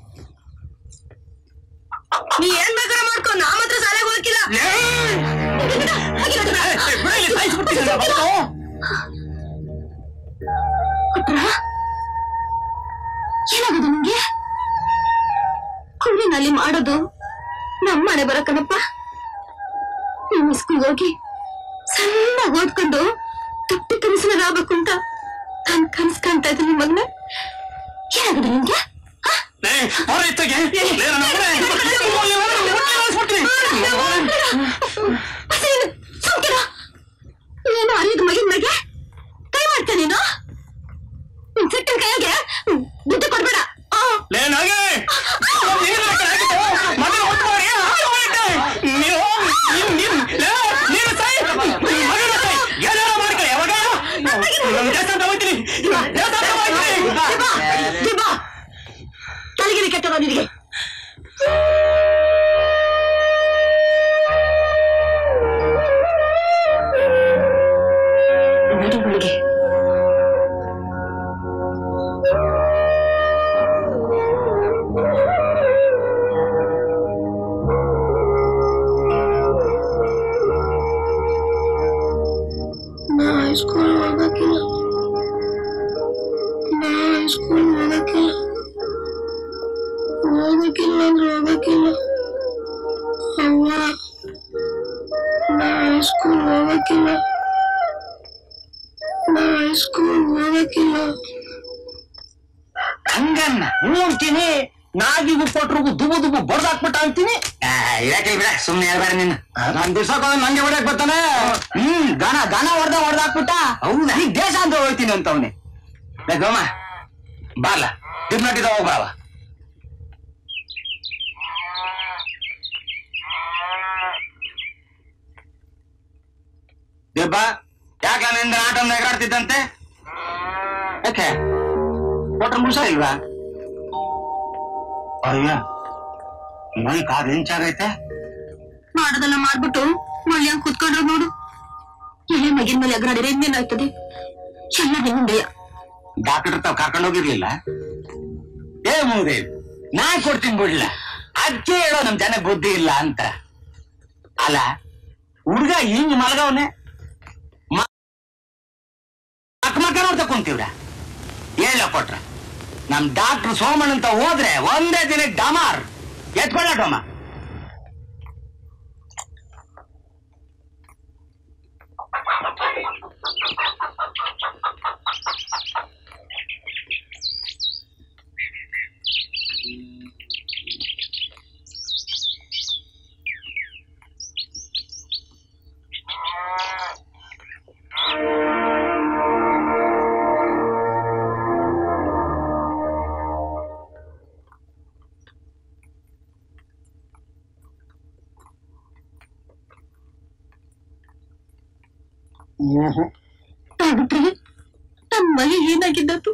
ನೀ ಏನ್ ಬೇಕಾದ್ರೆ ಮಾಡ್ಕೊ ನಾ ಮಾತ್ರ ಶಾಲೆಗೆ ಹೋಗಿಲ್ಲ ಏನಾಗದು ನಿಂಗೆ ಕೂಲಿನಲ್ಲಿ ಮಾಡೋದು ನಮ್ಮ ಮನೆ ಬರಕಣಪ್ಪ ನಿಮ್ಮ ಸ್ಕೂಲ್ ಹೋಗಿ ಸಣ್ಣ ಓದ್ಕೊಂಡು ತಪ್ಪಿ ಕನಸಿನ ಆಗ್ಬೇಕು ಅಂತ ನಾನ್ ಕನಸ್ ಕಾಣ್ತಾ ಇದ್ದೀನಿ ಮಗನ ಏನಾಗದು ನಿಂಗೆ ಆ? ಅದೇನು ಸುಮ್ಕಿರ ಏನು ಅರಿಯದ ಮಗಿನ ಮಗೆ ಕೈ ಮಾಡ್ತಾ ನೀನು ನಿನ್ ಸಿಟ್ಟಿನ ಕೈಯಾಗೆ ಬುದ್ಧಿ ಕೊಡ್ಬೇಡ ಆ. ದಿಬ್ಬ, ತಲೆಗಿರಿ ಕೆಟ್ಟದ ನಿನಗೆ ನಡಿ ಒಳಗೆ ನಾ ಸ್ಕೂಲ್ ಹೋಗಕ್ಕಿಲ್ಲ ನಾ ಸ್ಕೂಲ್ ಹೋಗಕ್ಕಿಲ್ಲ ಹೋಗಕ್ಕಿಲ್ಲ ಅಂದ್ರೆ ಹೋಗಕ್ಕಿಲ್ಲ ಅವ್ವ ನಾ ಸ್ಕೂಲ್ ಹೋಗಕ್ಕಿಲ್ಲ ನಾ ಸ್ಕೂಲ್ ಹೋಗಕ್ಕಿಲ್ಲ ಹಂಗನ್ನ ಹ್ಞೂ ಅಂತೀನಿ ನಾಗಿಗೂ ಕೊಟ್ರಿಗೂ ದುಬು ದುಬು ಬಡ್ದಾಕ್ಬಿಟ್ಟ ಅಂತೀನಿ ಇರಕ್ಕೆ ಬಿಡ ಸುಮ್ನೆ ಹೇಳ್ಬೇಡ ನಿನ್ನ ನಾನ್ ದಿವ್ಸಕ್ ನಂಗೆ ಹೊಡ್ಯಾಕ್ ಬರ್ತಾನೆ ಹ್ಮ್ ಗಣ ಗಣ ಹೊಡ್ದ ಹೊಡ್ದಾಕ್ಬಿಟ್ಟ ಹೌದಾ ಈಗ ದೇಶ ಅಂತ ಹೋಗ್ತೀನಿ ಅಂತ ಅವನೇ ಬೇಕಮ್ಮ ಬಾರ್ಲ ದಿಬ್ನಟ್ಟಿದ ಹೋಗ್ಬಾವ ದಿಬ್ಬ ಯಾಕ ನಿಂದ ಆಟ ನೆಗಾಡ್ತಿದ್ದಂತೆ ಯಾಕೆ ಕೊಟ್ರೆ ಮುಸ ಇಲ್ವಾ ಅಯ್ಯ ಮೈ ಕಾದ್ ಹೆಂಚಾಗೈತೆ ಮಾಡೋದೆಲ್ಲ ಮಾಡ್ಬಿಟ್ಟು ಮಳ್ಳಿಯಂಗ್ ಕುತ್ಕೊಂಡ್ರು ನೋಡು ಎಲೆ ಮಗಿನ ಮೇಲೆ ಅಗ್ರಾಡಿದ್ರೆ ಇನ್ನೇನಾಗ್ತದೆ ಎಲ್ಲ ನಿಮ್ಮಂದೆಯ ಡಾಕ್ಟರ್ ತಾವ್ ಕರ್ಕೊಂಡು ಹೋಗಿರ್ಲಿಲ್ಲ ಏ ಮೂದೇವ್ ನಾ ಕೊಡ್ತೀನಿ ಬಿಡ್ಲ ಅದಕ್ಕೆ ಹೇಳೋ ನಮ್ ಜನ ಬುದ್ಧಿ ಇಲ್ಲ ಅಂತ ಅಲ್ಲ ಹುಡ್ಗ ಹಿಂಗ್ ಮಲಗವನೆ ಮಕ್ಕ ಮಕ್ಕ ನೋಡ್ತಾ ಕುಂತೀವ್ರ ಹೇಳ ಕೊಟ್ರ ನಮ್ ಡಾಕ್ಟರ್ ಸೋಮಣ್ಣ ಅಂತ ಹೋದ್ರೆ ಒಂದೇ ದಿನ ಡಮಾರ್ ಎತ್ಕೊಳ್ಳ ಡೋಮ ಡಾಕ್ಟ್ರಿ ನನ್ ಮಗ ಏನಾಗಿದ್ದತ್ತು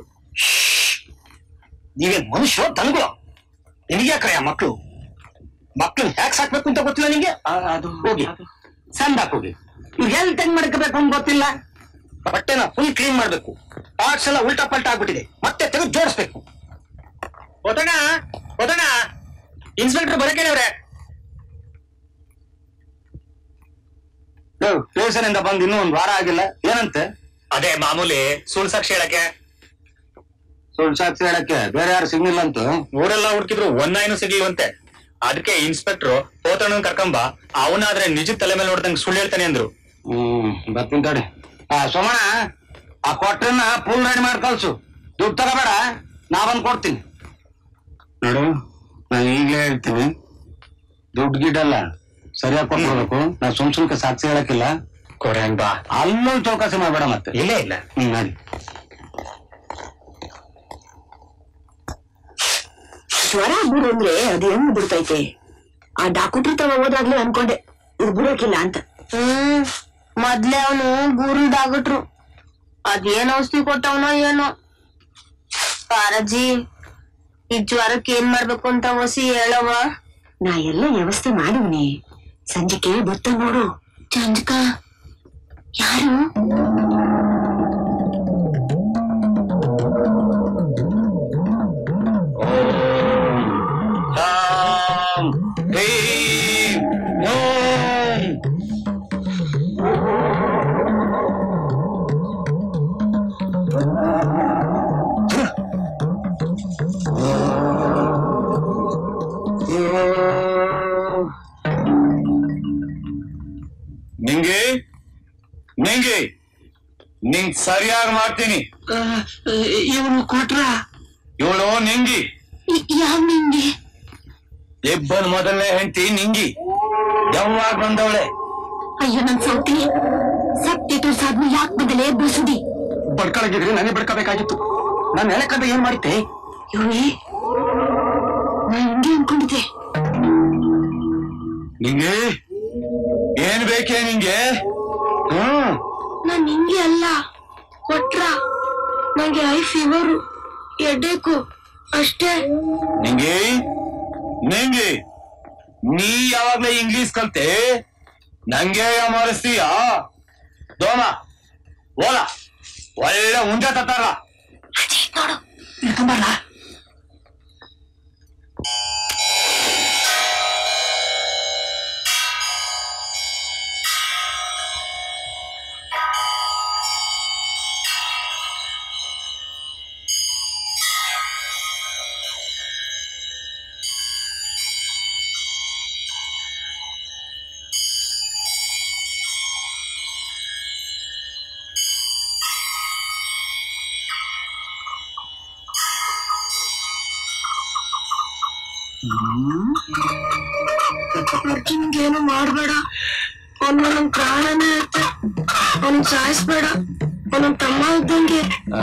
ನೀವೇ ಮನುಷ್ಯ ತಂಗುಳು ನಿನಗೆ ಯಾಕ್ರಯ್ಯ ಮಕ್ಕಳು ಮಕ್ಕಳು ಹ್ಯಾಕ್ ಸಾಕ್ಬೇಕು ಅಂತ ಗೊತ್ತಿಲ್ಲ ನಿಂಗೆ ಅದು ಹೋಗಿ ಸಂದಾಕ್ ಹೋಗಿ ಇವ್ ಎಲ್ ತೆಂಗ್ ಮಾಡ್ಕೋಬೇಕು ಅಂತ ಗೊತ್ತಿಲ್ಲ ಬಟ್ಟೆನ ಫುಲ್ ಕ್ಲೀನ್ ಮಾಡ್ಬೇಕು ಪಾರ್ಟ್ಸ್ ಎಲ್ಲ ಉಲ್ಟಾ ಪಲ್ಟಾ ಆಗ್ಬಿಟ್ಟಿದೆ ಮತ್ತೆ ತೆಗೆದು ಜೋಡಿಸ್ಬೇಕು ಹೋದಣ ಹೋದಣ ಇನ್ಸ್ಪೆಕ್ಟರ್ ಬರಕೇನವ್ರೆ ಸ್ಟೇಷನ್ ಇಂದ ಬಂದು ಇನ್ನೂ ಒಂದ್ ವಾರ ಆಗಿಲ್ಲ ಏನಂತೆ ಅದೇ ಮಾಮೂಲಿ ಸುಳ್ಳು ಸಾಕ್ಷಿ ಹೇಳಕ್ಕೆ ಸುಳ್ಳು ಸಾಕ್ಷಿ ಹೇಳಕ್ಕೆ ಬೇರೆ ಯಾರು ಸಿಗ್ಲಿಲ್ಲ ಅಂತ ಊರೆಲ್ಲ ಹುಡುಕಿದ್ರು ಒಂದಾಯ್ನು ಸಿಗ್ಲಿಲ್ವಂತೆ ಅದಕ್ಕೆ ಇನ್ಸ್ಪೆಕ್ಟರ್ ಹೋತಣ್ಣನ್ ಕರ್ಕೊಂಬ ಅವನಾದ್ರೆ ನಿಜ ತಲೆ ಮೇಲೆ ನೋಡ್ದಂಗ್ ಸುಳ್ಳು ಹೇಳ್ತಾನೆ ಅಂದ್ರು ಹ್ಮ್ ಬರ್ತೀನಿ ತಡಿ ಆ ಸೋಮಣ್ಣ ಆ ಕೊಟ್ರನ್ನ ಫುಲ್ ರೆಡಿ ಮಾಡಿ ಕಳ್ಸು ದುಡ್ಡು ತಗೋಬೇಡ ನಾ ಬಂದ್ ಕೊಡ್ತೀನಿ ನೋಡು ನಾನು ಈಗಲೇ ಹೇಳ್ತೀನಿ ದುಡ್ಡು ಗಿಡ್ಡಲ್ಲ ಸರಿಯಾಗಿ ಕೊಟ್ಬಿಡ್ಬೇಕು ನಾ ಸುಮ್ ಸುಮ್ಕೆ ಸಾಕ್ಷಿ ಹೇಳಕ್ಕಿಲ್ಲ ಕೊಡಂಗ್ ಬಾ ಅಲ್ಲೂ ಚೌಕಾಸಿ ಮಾಡ್ಬೇಡ ಮತ್ತೆ ಇಲ್ಲೇ ಇಲ್ಲ ಹ್ಮ್ ಮಾಡಿ ಜ್ವರ ಬುಡು ಅಂದ್ರೆ ಅದು ಹೆಂಗ್ ಬಿಡ್ತೈತೆ ಆ ಡಾಕ್ಟ್ರು ತವ ಹೋದಾಗ್ಲೇ ಅನ್ಕೊಂಡೆ ಇದು ಬಿಡೋಕಿಲ್ಲ ಅಂತ ಹ್ಮ್ ಮೊದ್ಲೇ ಅವನು ಗುರುಡಾಗಟ್ರು ಅದೇನ್ ಔಷಧಿ ಕೊಟ್ಟವನೋ ಏನೋ ಪಾರಜಿ ಈ ಜ್ವರಕ್ಕೆ ಏನ್ ಮಾಡ್ಬೇಕು ಅಂತ ಹೊಸಿ ಹೇಳವ ನಾ ಎಲ್ಲ ವ್ಯವಸ್ಥೆ ಮಾಡಿವ್ನಿ ಸಂಜೆಗೆ ಬರ್ತ ನೋಡು ಚಂದ್ಕ ಯಾರು ರಾಮ್ ಹ್ರೀಂ ಓಂ ನಿಂಗೆ ನಿಂಗೆ ನಿಂಗ್ ಸರಿಯಾಗಿ ಮಾಡ್ತೀನಿ ಇವನು ಕೊಟ್ರ ಇವಳು ನಿಂಗಿ ಯಾವ ನಿಂಗೆ ಇಬ್ಬನ್ ಮೊದಲನೇ ಹೆಂಡತಿ ನಿಂಗಿ ಯಾವಾಗ ಬಂದವಳೆ ಅಯ್ಯೋ ನನ್ ಸೌತಿ ಸತ್ಯ ತೋರ್ಸಾದ್ಮೇಲೆ ಯಾಕೆ ಬದಲೇ ಬಸುದಿ ಬಡ್ಕೊಳಗಿದ್ರೆ ನಾನೇ ಬಡ್ಕೋಬೇಕಾಗಿತ್ತು ನಾನು ಹೇಳಕ್ಕಂತ ಏನ್ ಮಾಡಿದ್ದೆ ಇವೇ ನಾ ಹಿಂಗೆ ಅನ್ಕೊಂಡಿದ್ದೆ ನಿಂಗೆ ಏನ್ ಬೇಕೇ ನಿಂಗೆ ಹ್ಮ್ ನಾನ್ ನಿಂಗೆ ಅಲ್ಲ ಕೊಟ್ರ ನಂಗೆ ಐ ಫೀವರು ಎಡ್ಡೆಕು ಅಷ್ಟೇ ನಿಂಗೆ ನಿಂಗೆ ನೀ ಯಾವಾಗ್ಲೇ ಇಂಗ್ಲಿಷ್ ಕಲ್ತೆ ನಂಗೆ ಮಾಡಿಸ್ತೀಯ ದೋಮ ಓಲ ಒಳ್ಳೆ ಉಂಡೆ ತತ್ತಾರ ನೋಡು ಇಟ್ಕೊಂಬರ್ಲಾ ಅರ್ಜುನ್ಗೆ ಏನು ಮಾಡ್ಬೇಡ ಅವ್ನ್ ನನ್ ಪ್ರಾಣನೇ ಐತೆ ಅವ್ನ್ ಸಾಯಿಸ್ಬೇಡ ಅವ್ನ ತಮ್ಮ ಇದ್ದಂಗೆ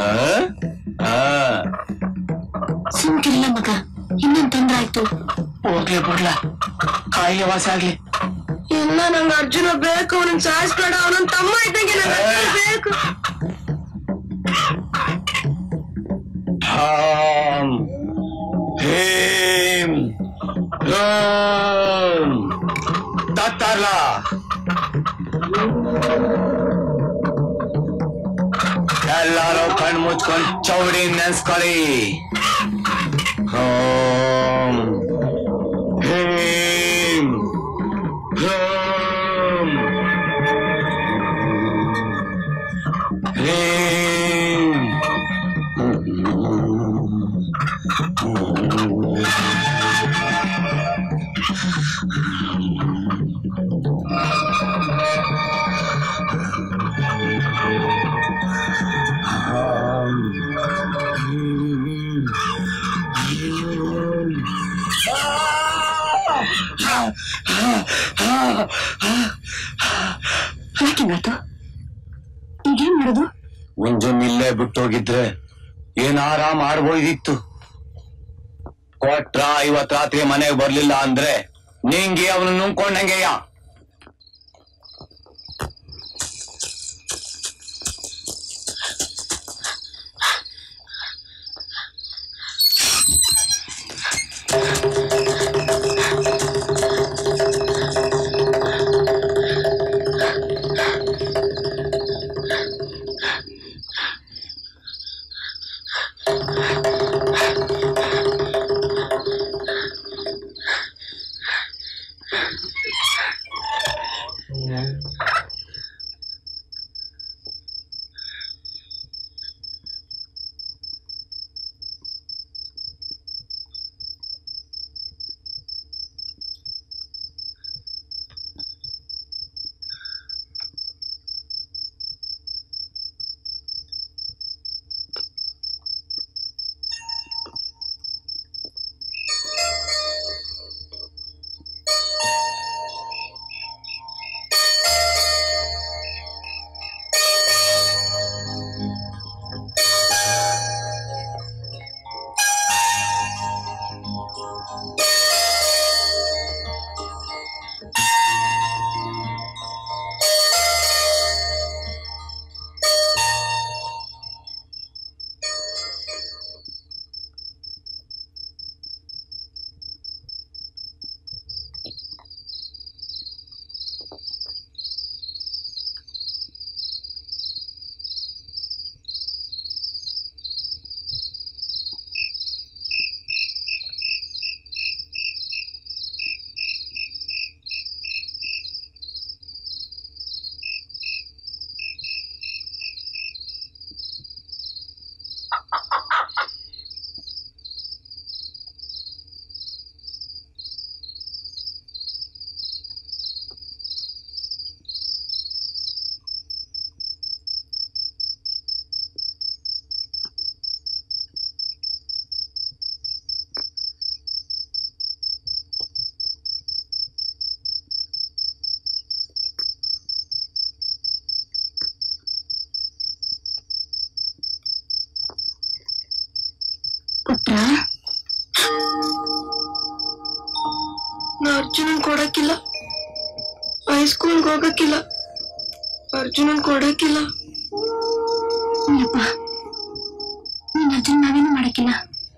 ಸುಮ್ಕಿಲ್ಲ ಮಗ ಇನ್ನೊಂದ್ ತೊಂದ್ರೆ ಆಯ್ತು ಹೋಗ್ಲಿ ಬಿಡ್ಲ ಕಾಯಿಲೆ ವಾಸ ಆಗ್ಲಿ ಇಲ್ಲ ನಂಗೆ ಅರ್ಜುನ ಬೇಕು ಅವನನ್ನ ಸಾಯಿಸ್ಬೇಡ ಅವನ ತಮ್ಮ ಇದ್ದಂಗೆ ನಂಗೆ ಅರ್ಜುನ ಬೇಕು ಹಾಂ ಹೇಂ ಹ್ರಂ ತತ್ತಾರ್ಲ ಎಲ್ಲಾರು ಕಣ್ ಮುಚ್ಕೊಂಡ್ ಚೌಡಿ ನೆನ್ಸ್ಕೊಳ್ಳಿ ಹಾಂ ಹೇಂ ಹ್ರಂ ಹೇಂ ಯಾಕಿಂಗಾತು ಈಗೇನ್ ಮಾಡೋದು ಮುಂಜಾನೆ ಇಲ್ಲೇ ಬಿಟ್ಟೋಗಿದ್ರೆ ಏನ್ ಆರಾಮ್ ಆಡ್ಬೋದಿತ್ತು ಕೊಟ್ರ ಇವತ್ ರಾತ್ರಿ ಮನೆಗೆ ಬರ್ಲಿಲ್ಲ ಅಂದ್ರೆ ನಿಂಗೆ ಅವನು ನುಂಗ್ಕೊಂಡಂಗೆಯ ಪುತ್ರ ನಾ ಅರ್ಜುನನ್ ಕೊಡಕ್ಕಿಲ್ಲ ಹೈಸ್ಕೂಲ್ಗೆ ಹೋಗಕ್ಕಿಲ್ಲ ಅರ್ಜುನನ್ ಕೊಡಕ್ಕಿಲ್ಲ ಇಲ್ಲಪ್ಪ ನೀನ್ ಅರ್ಜುನ್ ನಾವೇನು ಮಾಡಕ್ಕಿಲ್ಲ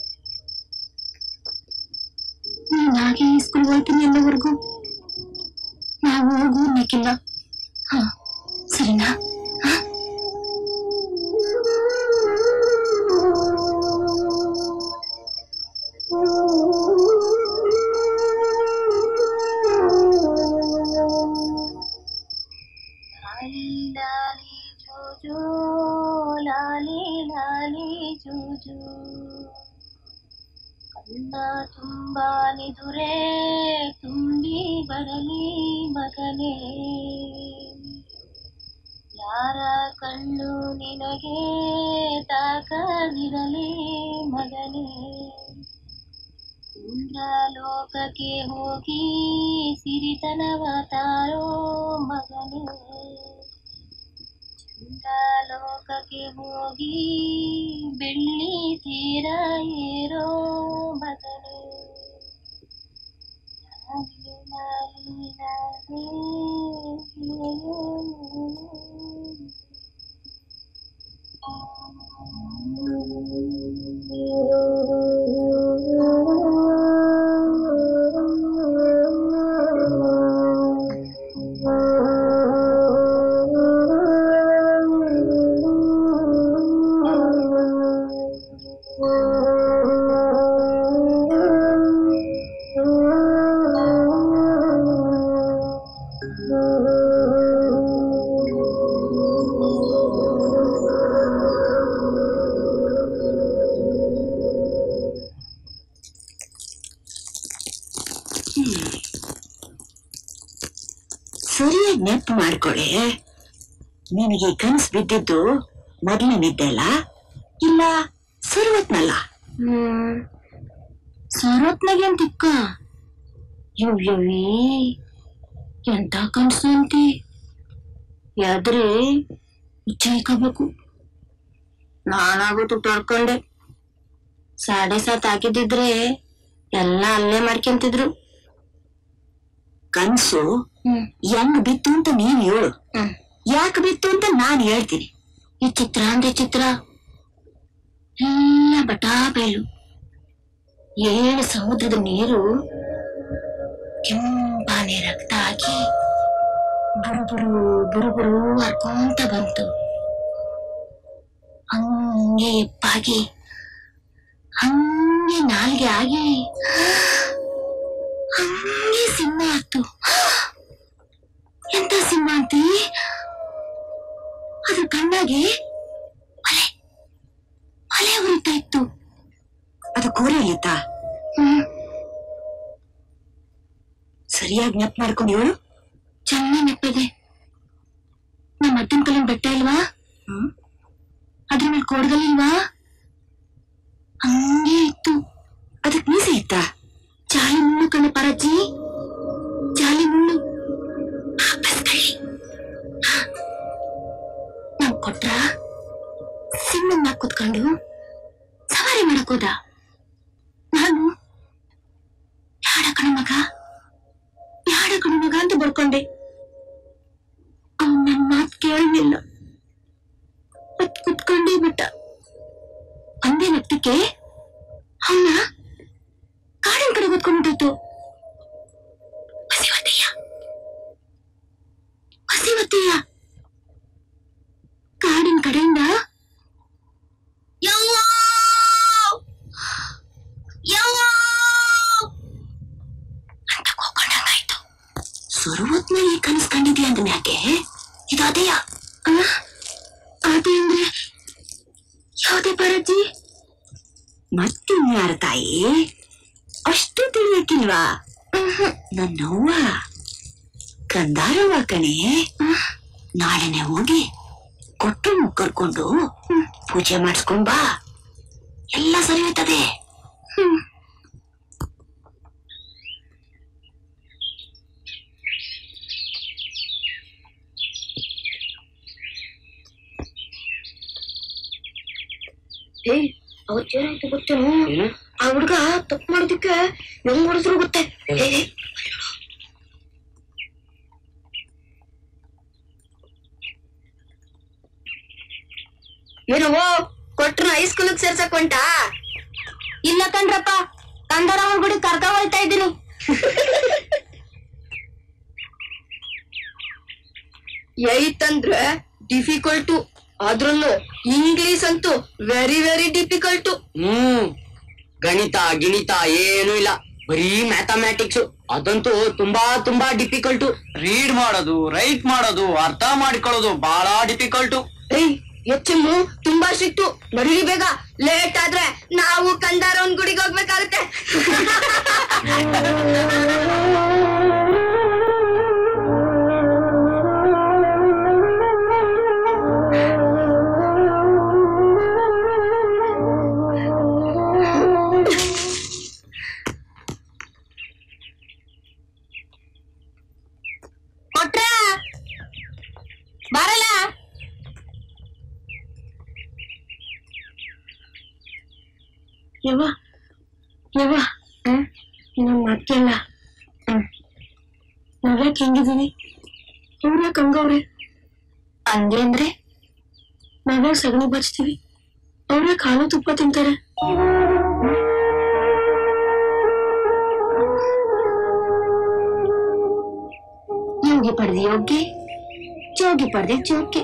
ನೀನ್ ಹಾಗೆ ಸ್ಕೂಲ್ ಹೋಗ್ತೀನಿ ಎಲ್ಲವರೆಗೂ ನಾವು ಹೋಗು ಅನ್ನಕ್ಕಿಲ್ಲ ಹಾ ಸರಿನಾ ಹಾ? ಲಾಲಿ ಲಾಲಿ ಜೋಜೋ ಲಾಲಿ ಲಾಲಿ ಜೋಜೋ ಕಣ್ಣ ತುಂಬ ನಿದುರೆ ತುಂಬಿ ಬರಲಿ ಮಗನೇ ಯಾರ ಕಣ್ಣು ನಿನಗೆ ತಾಕದಿರಲಿ ಮಗನೇ ಇಂದ್ರಲೋಕಕ್ಕೆ ಹೋಗಿ ಸಿರಿತನವ ತಾರೋ ಮಗನೇ ಚಂದ್ರಲೋಕಕ್ಕೆ ಹೋಗಿ ಬೆಳ್ಳಿ ತೀರ ಏರೋ ಮಗನೇ ಲಾಲಿ ಲಾಲಿ ಲಾಲಿ. ಸರಿಯಾಗಿ ನೆನಪು ಮಾಡ್ಕೊಳ್ಳಿ ನಿನಗೆ ಈ ಕನಸು ಬಿದ್ದಿದ್ದು ಮೊದಲನೇ ನಿದ್ದೆ ಅಲ್ಲ ಇಲ್ಲ ಸರ್ವತ್ನಲ್ಲ ಹ್ಮ್ ಸರೋತ್ನಾಗೆ ಅಂತಿಕ್ಕ ಯವ್ಯವಿ ಎಂತ ಕನ್ಸು ಅಂತಿ ಯಾದ್ರೆ ಇಚ್ಛಾಯ್ಕೋಬೇಕು ನಾನಾಗೋತು ತಡ್ಕೊಂಡೆ ಸಾಡೆ ಸಾತ್ ಹಾಕಿದಿದ್ರೆ ಎಲ್ಲ ಅಲ್ಲೇ ಮಾಡ್ಕೊಂತಿದ್ರು ಕನ್ಸು ಹ್ಮ್ ಹೆಂಗ್ ಬಿತ್ತು ಅಂತ ನೀನ್ ಹೇಳು ಹ್ಮ್ ಯಾಕೆ ಬಿತ್ತು ಅಂತ ನಾನ್ ಹೇಳ್ತೀನಿ ಈ ಚಿತ್ರ ಅಂದ್ರೆ ಚಿತ್ರ ಎಲ್ಲ ಬಟಾ ಬಯಲು ಏಳು ಸಮುದ್ರದ ನೀರು ಕೆಂಪಾನೆ ರಕ್ತ ಆಗಿ ಬುರು ಬುರು ಬುರು ಬುರು ಹರ್ಕೊಂತ ಬಂತು ಹಂಗೆ ಎಪ್ಪಾಗಿ ಹಂಗೆ ನಾಲ್ಗೆ ಆಗಿ ಹಂಗೆ ಸಿಂಹ ಆಯ್ತು ಎಂತ ಸಿಂಹ ಅಂತೀ ಅದ್ರ ಕಣ್ಣಾಗೆ ಒಲೆ ಒಲೆ ಉರಿತಾ ಇತ್ತು ಅದು ಕೋರೆಯಲ್ಲಿತ್ತ ಹ್ಮ್ ಸರಿಯಾಗಿ ನೆಪ್ ಮಾಡ್ಕೊಂಡು ಹೇಳು ಚೆನ್ನಾಗಿ ನೆಪ್ಪದೆ ನಮ್ಮ ಅಜ್ಜನ ಕಲ್ಲಿನ ಬೆಟ್ಟ ಇಲ್ವಾ ಹ್ಮ್ ಅದ್ರ ಮೇಲೆ ಕೋಡ್ಗಲ್ ಇಲ್ವಾ ಹಂಗೆ ಇತ್ತು ಅದಕ್ ಮೀಸೆ ಇತ್ತ ಜಾಲಿ ಮುಳ್ಳು ಕಣೆ ಪರಜ್ಜಿ ಜಾಲಿ ಮುಳ್ಳು ಆ, ಬಸ್ಕಳ್ಳಿ. ಆ. ನಾವ್ ಕೊಟ್ರ ಸಿಂಹನ್ನ ಕುತ್ಕೊಂಡು ಸವಾರಿ ಮಾಡಕ್ ಹೋದ ನಾನು ಯಾಡ ಕಣ ಮಗ ಯಾಡ ಕಣ ಮಗ ಅಂತ ಬಡ್ಕೊಂಡೆ ಅವ್ನ್ ನನ್ ಮಾತ್ ಕೇಳಲಿಲ್ಲ ಮತ್ ಕುತ್ಕೊಂಡೇ ಬಿಟ್ಟ ಒಂದೇ ನತ್ತಕ್ಕೆ ಅವನ್ನ ಕಾಡಿನ ಕಡೆ ಹೊತ್ಕೊಂಡ್ಬಿಟ್ಟಿತ್ತು ಹಸಿವತ್ತಯ್ಯ ಹಸಿವತ್ತಯ್ಯ ಕಾಡಿನ ಕಡೆಯಿಂದ ಯವ್ವ! ಯವ್ವ! ಅಂತ ಕೂಗ್ಕೊಂಡಂಗಾಯ್ತು. ಸರ್ವತ್ನಲ್ಲಿ ಕನಸು ಕಂಡಿದ್ಯಾ ಅಂದ್ರೆ ಯಾಕೆ ಇದು ಅದೇಯ ಆ? ಅದೇ ಅಂದ್ರೆ ಯಾವುದೇ ಬರಜ್ಜಿ ಮತ್ತಿನ್ಯಾರ ತಾಯಿ ಅಷ್ಟು ತಿಳಿಯಕ್ಕಿಲ್ವಾ ನನ್ನವ್ವ ಕಂದಾರವ್ವ ಕಣೆ ನಾಳೆನೆ ಹೋಗಿ ಕೊಟ್ಟು ಕರ್ಕೊಂಡು ಪೂಜೆ ಮಾಡಿಸ್ಕೊಂಡ್ ಬಾ ಎಲ್ಲ ಸರಿ ಹೋಯ್ತದೆ ಏ ಅವತ್ತೇನಾಯ್ತು ಗೊತ್ತೇನು ಆ ಹುಡ್ಗ ತಪ್ಪು ಮಾಡೋದಕ್ಕೆ ಹೆಂಗ್ ಹೊಡೆದ್ರು ಗೊತ್ತೆ ಏ, ಏ, ಏನವೋ ಕೊಟ್ರ ಹೈಸ್ಕೂಲಿಗೆ ಸೇರ್ಸಕ್ ಹೊಂಟಾ ಇಲ್ಲ ಕಣ್ರಪ್ಪ ಕಂದರವನ್ ಗುಡಿ ಕರ್ಕ ಹೋಯ್ತಾ ಇದ್ದೀನಿ ಏಯ್ತ್ ಅಂದ್ರೆ ಡಿಫಿಕಲ್ಟು ಅದ್ರಲ್ಲೂ ಇಂಗ್ಲಿಷ್ ಅಂತೂ ವೆರಿ ವೆರಿ ಡಿಫಿಕಲ್ಟು ಹ್ಮ್ ಗಣಿತ ಗಿಣಿತ ಏನೂ ಇಲ್ಲ ಬರೀ ಮ್ಯಾಥಮ್ಯಾಟಿಕ್ಸ್ ಅದಂತೂ ತುಂಬಾ ತುಂಬಾ ಡಿಫಿಕಲ್ಟು ರೀಡ್ ಮಾಡೋದು ರೈಟ್ ಮಾಡೋದು ಅರ್ಥ ಮಾಡ್ಕೊಳ್ಳೋದು ಬಹಳ ಡಿಫಿಕಲ್ಟು ಏಯ್ ಹೆಚ್ಚಮ್ಮು ತುಂಬಾ ಸಿಕ್ತು ನಡೀರಿ ಬೇಗ ಲೇಟ್ ಆದ್ರೆ ನಾವು ಕಂದಾರವನ್ ಗುಡಿಗೆ ಹೋಗ್ಬೇಕಾಗುತ್ತೆ ಯವ್ವ ಯವ್ವ ನಮ್ಮ ಅತ್ತೆ ಅಲ್ಲ ನಾವ್ಯಾಕೆ ಹೆಂಗಿದೀವಿ ಅವ್ರ್ಯಾಕೆ ಹಂಗವ್ರೆ ಹಂಗೆ ಅಂದ್ರೆ ನಾವ್ಯಾಕೆ ಸಗಣಿ ಬಚ್ತೀವಿ ಅವ್ರ್ಯಾಕೆ ಹಾಲು ತುಪ್ಪ ತಿಂತಾರೆ ಯೋಗಿ ಪಡೆದ ಯೋಗ್ಯ ಜೋಗಿ ಪಡೆದ ಜೋಗ್ಯ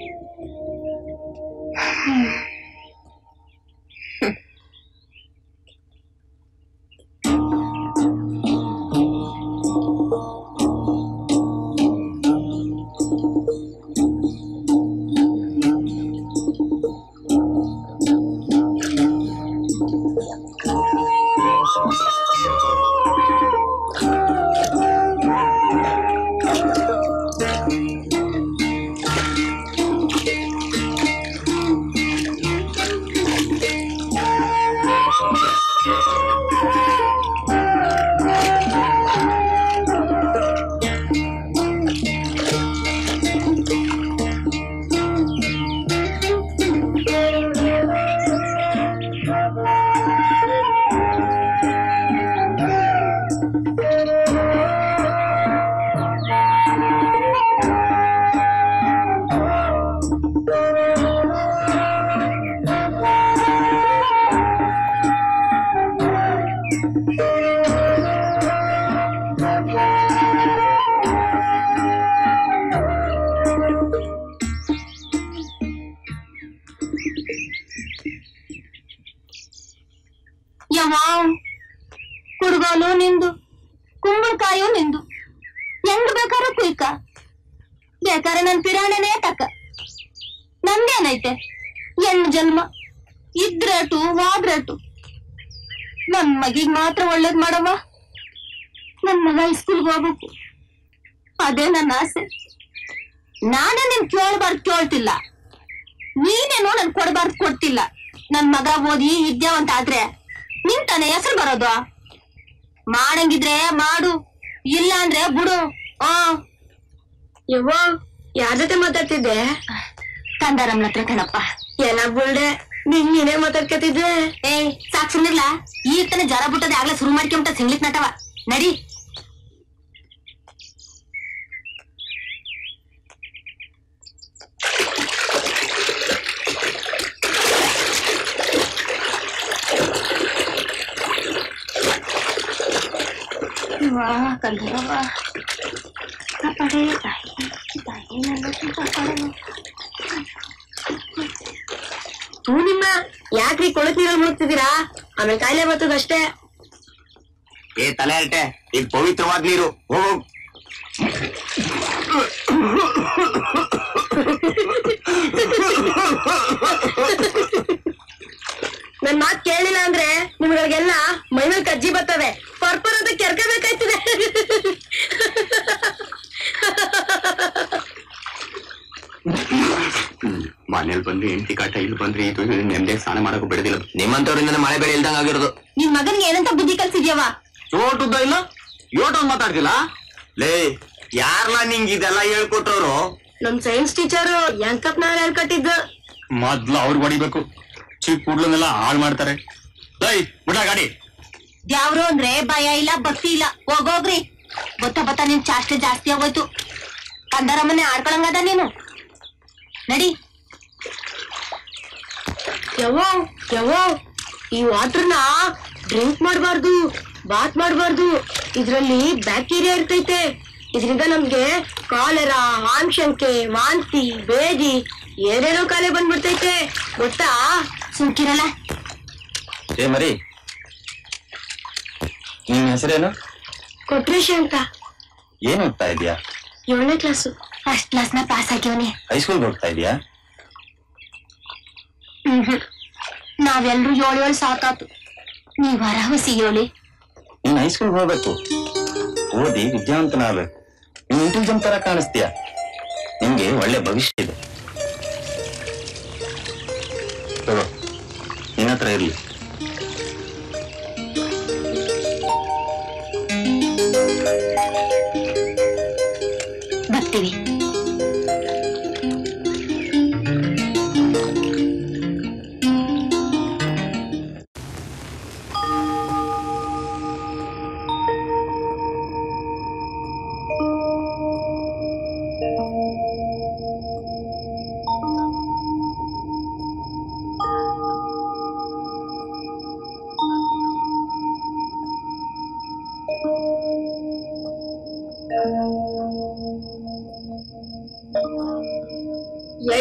ಯವ್ವ ಕುಡ್ಗೋಲು ನಿಂದು ಕುಂಬಳಕಾಯು ನಿಂದು ಹೆಂಗ್ ಬೇಕಾದ್ರೂ ಕುಯ್ಕ ಬೇಕಾದ್ರೆ ನನ್ ಪಿರಾಣೆನೇ ತಕ್ಕ ನಂದೇನೈತೆ ಹೆಣ್ಣು ಜನ್ಮ ಇದ್ರೇಟು ಹೋದ್ರೇಟು ನನ್ ಮಗಿಗ್ ಮಾತ್ರ ಒಳ್ಳೇದ್ ಮಾಡವ್ವ ನನ್ ಮಗ ಸ್ಕೂಲ್ಗೆ ಹೋಗ್ಬೇಕು ಅದೇ ನನ್ನ ಆಸೆ ನಾನೇ ನಿನ್ ಕೇಳ್ಬಾರ್ದು ಕೇಳ್ತಿಲ್ಲ ನೀನೇನೋ ನನ್ ಕೊಡ್ಬಾರ್ದು ಕೊಡ್ತಿಲ್ಲ ನನ್ ಮಗ ಓದಿ ವಿದ್ಯಾವಂತ ಆದ್ರೆ ನಿನ್ ತಾನೇ ಹೆಸರು ಬರೋದು ಮಾಡಂಗಿದ್ರೆ ಮಾಡು ಇಲ್ಲ ಅಂದ್ರೆ ಬಿಡು ಆ ಯವ್ವ ಯಾರ ಜೊತೆ ಮಾತಾಡ್ತಿದ್ದೆ ಕಂದಾರಮ್ಮನ ಹತ್ರ ಕಣಪ್ಪ ಏನ ಬುಳ್ಡೆ ನಿಂಗ್ ನೀನೇ ಮಾತಾಡ್ಕತಿದ್ದೆ ಏ ಸಾಕ್ ಸುಮ್ನಿರ್ಲ ಈಗ ತಾನೇ ಜ್ವರ ಬಿಟ್ಟದೆ ಆಗ್ಲೇ ಶುರು ಮಾಡ್ಕೊಂಬಿಟ್ಟ ಸಿಂಗ್ಲಿಕ್ ನಟವ ನಡಿ ವಾ ಕಂದರವ ಕಾಪಾಡೆ ತಾಯಿ ತಾಯಿ ನನ್ನ ಕಾಪಾಡೆ ಹ್ಞೂ ನಿಮ್ಮ ಯಾಕ್ರಿ ಕೊಳಕ್ ನೀರಲ್ಲಿ ಮುಳುಗ್ತಿದ್ದೀರಾ ಆಮೇಲೆ ಕಾಯಿಲೆ ಬರ್ತದಷ್ಟೇ ಏ ತಲೆ ಅಲ್ಟೆ ಇದು ಪವಿತ್ರವಾದ ನೀರು ಹೋಗು ನನ್ ಮಾತ್ ಕೇಳಿಲ್ಲ ಅಂದ್ರೆ ನಿಮ್ಗಳಿಗೆಲ್ಲ ಮೈಮೇಲ್ ಕಜ್ಜಿ ಬರ್ತವೆ ಪರ್ಪರ್ ಅಂತ ಕೆರ್ಕಬೇಕಾಯ್ತದೆ ಮನೇಲಿ ಬಂದು ಹೆಂಡತಿ ಕಾಟ ಇಲ್ಲಿ ಬಂದ್ರೆ ಇದು ನೆಮ್ಮದಿ ಸ್ನಾನ ಮಾಡಕ್ ಬಿಡದಿಲ್ಲ ನಿಮ್ಮಂತವ್ರಿಂದ ಮಳೆ ಬೆಳೆ ಇಲ್ದಂಗ ಆಗಿರೋದು ನಿನ್ ಮಗನ್ಗೆ ಏನಂತ ಬುದ್ಧಿ ಕಲ್ಸಿದ್ಯವ ಚೋಟುದ್ದ ಇಲ್ಲ ಯೋಟೊಂದ್ ಮಾತಾಡ್ತಿಲ್ಲ ಲೇ ಯಾರ್ಲಾ ನಿಂಗ್ ಇದೆಲ್ಲ ಹೇಳ್ಕೊಟ್ರವ್ರು ನಮ್ ಸೈನ್ಸ್ ಟೀಚರ್ ಯಂಕಪ್ನ ಹೇಳ್ಕೊಟ್ಟಿದ್ದು ಮೊದ್ಲು ಅವ್ರು ಹೊಡಿಬೇಕು ಚಿಕ್ಕ ಕೂಡ್ಲನ್ನೆಲ್ಲ ಹಾಳು ಮಾಡ್ತಾರೆ ಲೈ ಬಿಡ ಗಾಡಿ ದ್ಯಾವ್ರು ಅಂದ್ರೆ ಭಯ ಇಲ್ಲ ಭಕ್ತಿ ಇಲ್ಲ ಹೋಗೋಗ್ರಿ ಗೊತ್ತಾ ಬತ್ತಾ ನಿನ್ ಚಾಷ್ಟೆ ಜಾಸ್ತಿ ಆಗೋಯ್ತು ಕಂದರಮ್ಮನೆ ಆಡ್ಕೊಳಂಗದ ನೀನು ನಡಿ ಯವ್ವ ಯವ್ವ ಈ ವಾಟರ್ನ ಡ್ರಿಂಕ್ ಮಾಡಬಾರ್ದು ಬಾತ್ ಮಾಡಬಾರ್ದು ಇದ್ರಲ್ಲಿ ಬ್ಯಾಕ್ಟೀರಿಯಾ ಇರ್ತೈತೆ ಇದರಿಂದ ನಮ್ಗೆ ಕಾಲೆರಾ ಆಮ್ಶಂಕೆ ವಾಂತಿ ಬೇದಿ ಏನೇನೋ ಕಾಯಿಲೆ ಬಂದ್ಬಿಡ್ತೈತೆ ಗೊತ್ತಾ ಸುಮ್ಕಿರಲ್ಲ ಏ ಮರಿ ನಿನ್ ಹೆಸರೇನು ಕೊಟ್ರೇಶ ಅಂತ ಏನ್ ಓದ್ತಾ ಇದೀಯಾ ಏಳನೇ ಕ್ಲಾಸು ಫಸ್ಟ್ ಕ್ಲಾಸ್ ನ ಪಾಸ್ ಆಗ್ಯವನಿ ಹೈಸ್ಕೂಲ್ ಹೋಗ್ತಾ ಇದೀಯಾ ಹ್ಮ್ ನಾವೆಲ್ರು ಏಳು ಏಳು ಸಾಕಾತು ನೀವಾರ ಹುಸಿ ಏಳಿ ನೀನ್ ಹೈಸ್ಕೂಲ್ ಹೋಗ್ಬೇಕು ಓದಿ ವಿದ್ಯಾವಂತನಾಗ್ಬೇಕು ನೀನ್ ಇಂಟೆಲಿಜೆಂಟ್ ತರ ಕಾಣಿಸ್ತೀಯ ನಿಮ್ಗೆ ಒಳ್ಳೆ ಭವಿಷ್ಯ ಇದೆ ತಗೋ ನಿನ್ನ ಹತ್ರ ಇರ್ಲಿ ಬರ್ತೀವಿ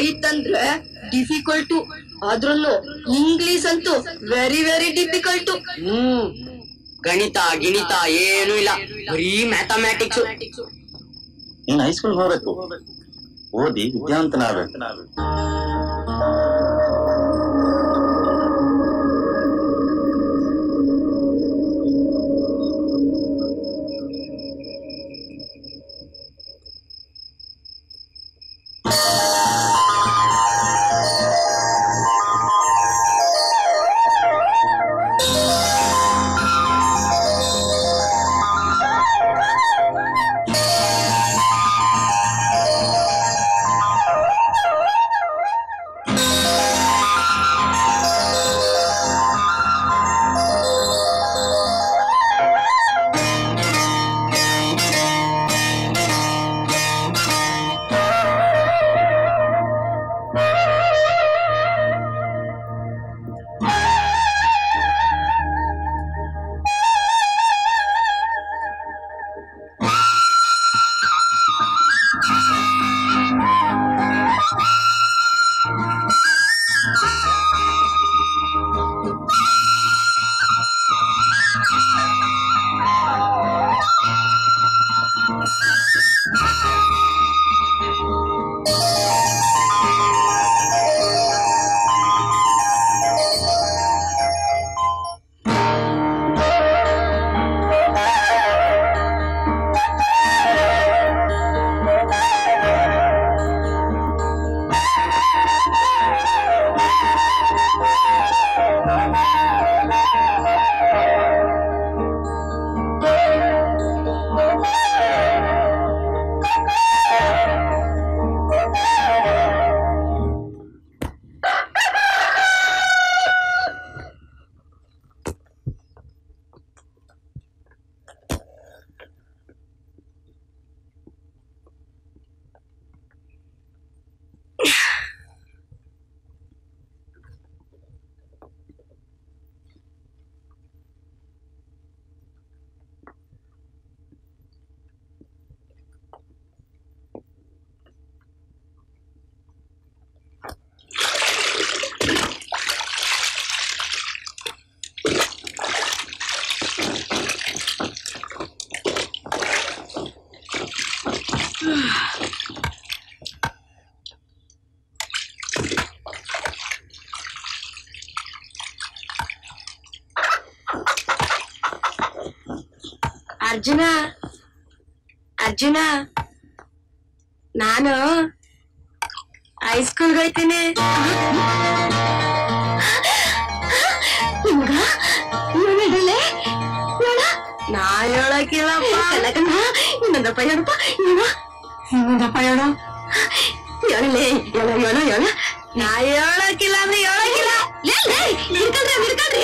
ಏತ್ ಅಂದ್ರೆ ಡಿಫಿಕಲ್ಟು ಅದ್ರಲ್ಲೂ ಇಂಗ್ಲಿಷ್ ಅಂತೂ ವೆರಿ ವೆರಿ ಡಿಫಿಕಲ್ಟು ಹ್ಮ್ ಗಣಿತ ಗಿಣಿತ ಏನು ಇಲ್ಲ ಬರೀ ಮ್ಯಾಥಮ್ಯಾಟಿಕ್ಸ್ ನೀನ್ ಹೈಸ್ಕೂಲ್ ಹೋಗ್ಬೇಕು ಓದಿ ವಿದ್ಯಾವಂತನಾಗ್ಬೇಕು ಅರ್ಜುನ ಅರ್ಜುನ ನಾನು ಹೈಸ್ಕೂಲ್ಗೆ ಹೋಯ್ತೀನಿ ನಿಮ್ಗ ಏನಿಡಲೆ ನಾ ಹೇಳಕ್ಕಿಲ್ಲಪ್ಪ ಇನ್ನೊಂದಪ್ಪ ಹೇಳಪ್ಪ ಏನು ಇನ್ನೊಂದಪ್ಪ ಹೇಳು ಹೇಳಲೇ ಹೇಳ ಹೇಳ ಹೇಳ ನಾ ಹೇಳಕ್ಕಿಲ್ಲ ಅಂದ್ರೆ ಹೇಳಕ್ಕಿಲ್ಲ ಲೇ, ಲೇ, ಹಿಡ್ಕಂಡ್ರೆ ಹಿಡ್ಕಂಡ್ರಿ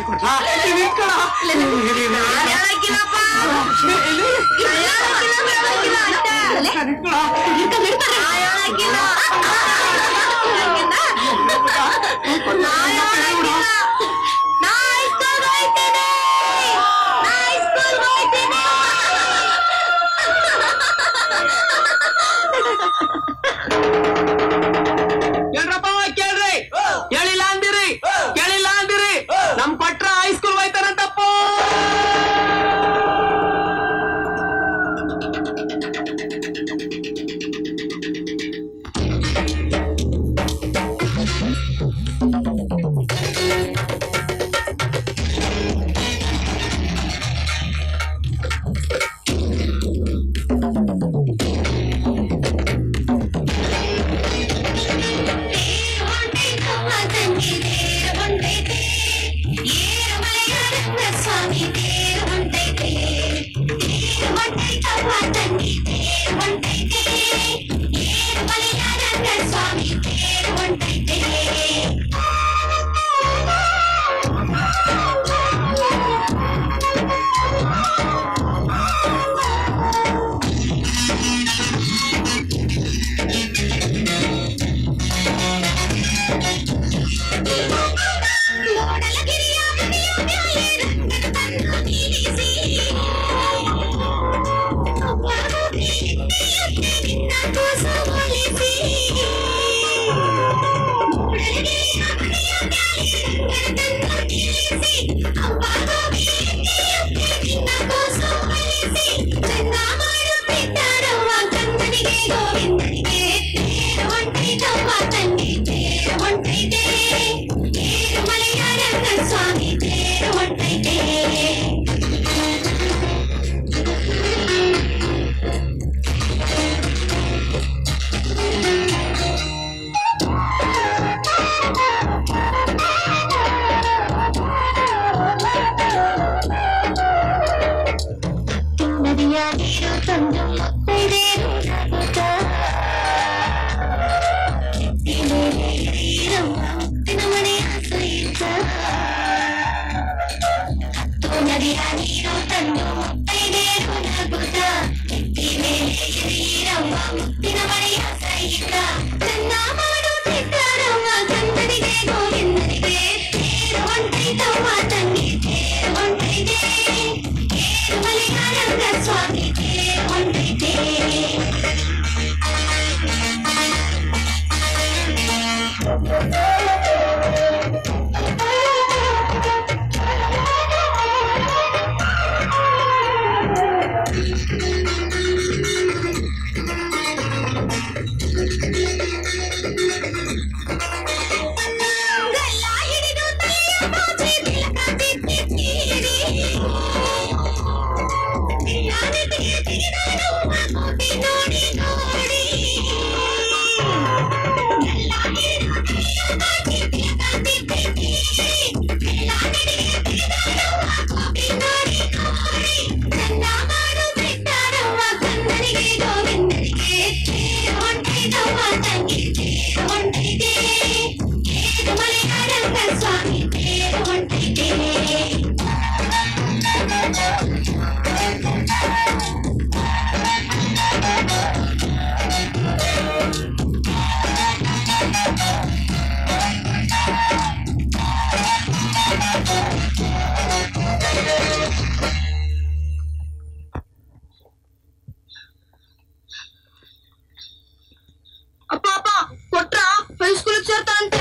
ನಾ ಹೇಳಕ್ಕಿಲ್ಲಪ್ಪ ನಾ ಹೇಳಕ್ಕಿಲ್ಲ ಅಂದ್ರೆ ಹೇಳಕ್ಕಿಲ್ಲ ಅಷ್ಟೇ. ಲೇ, ಹಿಡ್ಕಂಡ್ ಹಿಡ್ಕಂಡ್ರಿ. ನಾ ಹೇಳಕ್ಕಿಲ್ಲ. ನಾ ಹೇಳಕ್ಕಿಲ್ಲ. ನಾ ಹೈಸ್ಕೂಲ್ಗೆ ಹೋಯ್ತೀನಿ. ನಾ ಹೈಸ್ಕೂಲ್ಗೆ ಹೋಯ್ತೀನಿ. ಕೇಳ್ರಪ್ಪ ಕೇಳ್ರಿ ಕೇಳಿಲ್ಲ ಅಂದಿರಿ ಕೇಳಿಲ್ಲ ಅಂದಿರಿ ನಮ್ ಪಟ್ರ ಹೈಸ್ಕೂಲ್ ಹೋಯ್ತಾರಂತಪ್ಪ ಠಠಠಠ ಸ್ವಾಮಿ ತೇರು ಹೊಂಟೈತೆ ನದಿಯ ನೀರು ತಂದು ಮುತ್ತೈದೇರು ನಗುತ್ತ ಮುತ್ತಿನ ಮನೆಯ ಸಹಿತ ನದಿಯ ನೀರು ತಂದು ಮುತ್ತೈದೇರು ನಗುತ್ತ ನೀರವ್ವ ಮುತ್ತಿನ ಮನೆಯ ಸಹಿತ ನನ್ನ ಮಾಡುತ್ತಿದ್ದಾರವ್ವ ಕಂದನಿಗೆ ಗೋವಿಂದನಿಗೆ ತೇರು ಹೊಂಟೈತವ್ವ ತಂಗಿ ತೇರು ಹೊಂಟೈತೆ ತೇರು ಮಲೆಯಾಳಂಗ ಸ್ವಾಮಿ ತೇರು ಹೊಂಟೈತೆ ಗಲ್ಲ ಹಿಡಿದು ತಲೆಯ ಬಾಚಿ ತಿಲಕ ತಿತ್ತಿದ್ದೀರಿ. ಯಾನೆ ತೆಗೆ ತೆಗೆದಾಡು ಕೋಟಿ ನೋಡಿ ನೋಡಿ. ಗಲ್ಲ ಹಿಡಿದು ತಲೆಯ ಬಾಚಿ ತಿಲಕ ತಿತ್ತಿದ್ದೀರಿ. ಯಾನೆ ತೆಗೆ ತೆಗೆದಾಡು ಕೋಟಿ ನೋಡಿ ನೋಡಿ. ನನ್ನ ಮಾಡು ಬಿಟ್ಟಾರವ್ವ ಕನ್ನಡಿಗೆ ಗೋವಿಂದನಿಗೆ ತೇರು ಹೊಂಟೈತವ್ವ ತಂಗಿ ತೇರು ಹೊಂಟೈತೆ ತೇರು ಮಲೆಯಾಳಂಗ ಸ್ವಾಮಿ ತೇರು ಹೊಂಟೈತೆ ಅಪ್ಪ ಅಪ್ಪ ಕೊಟ್ರ ಹೈಸ್ಕೂಲಿಗೆ ಸೇರ್ತಾರಂತೆ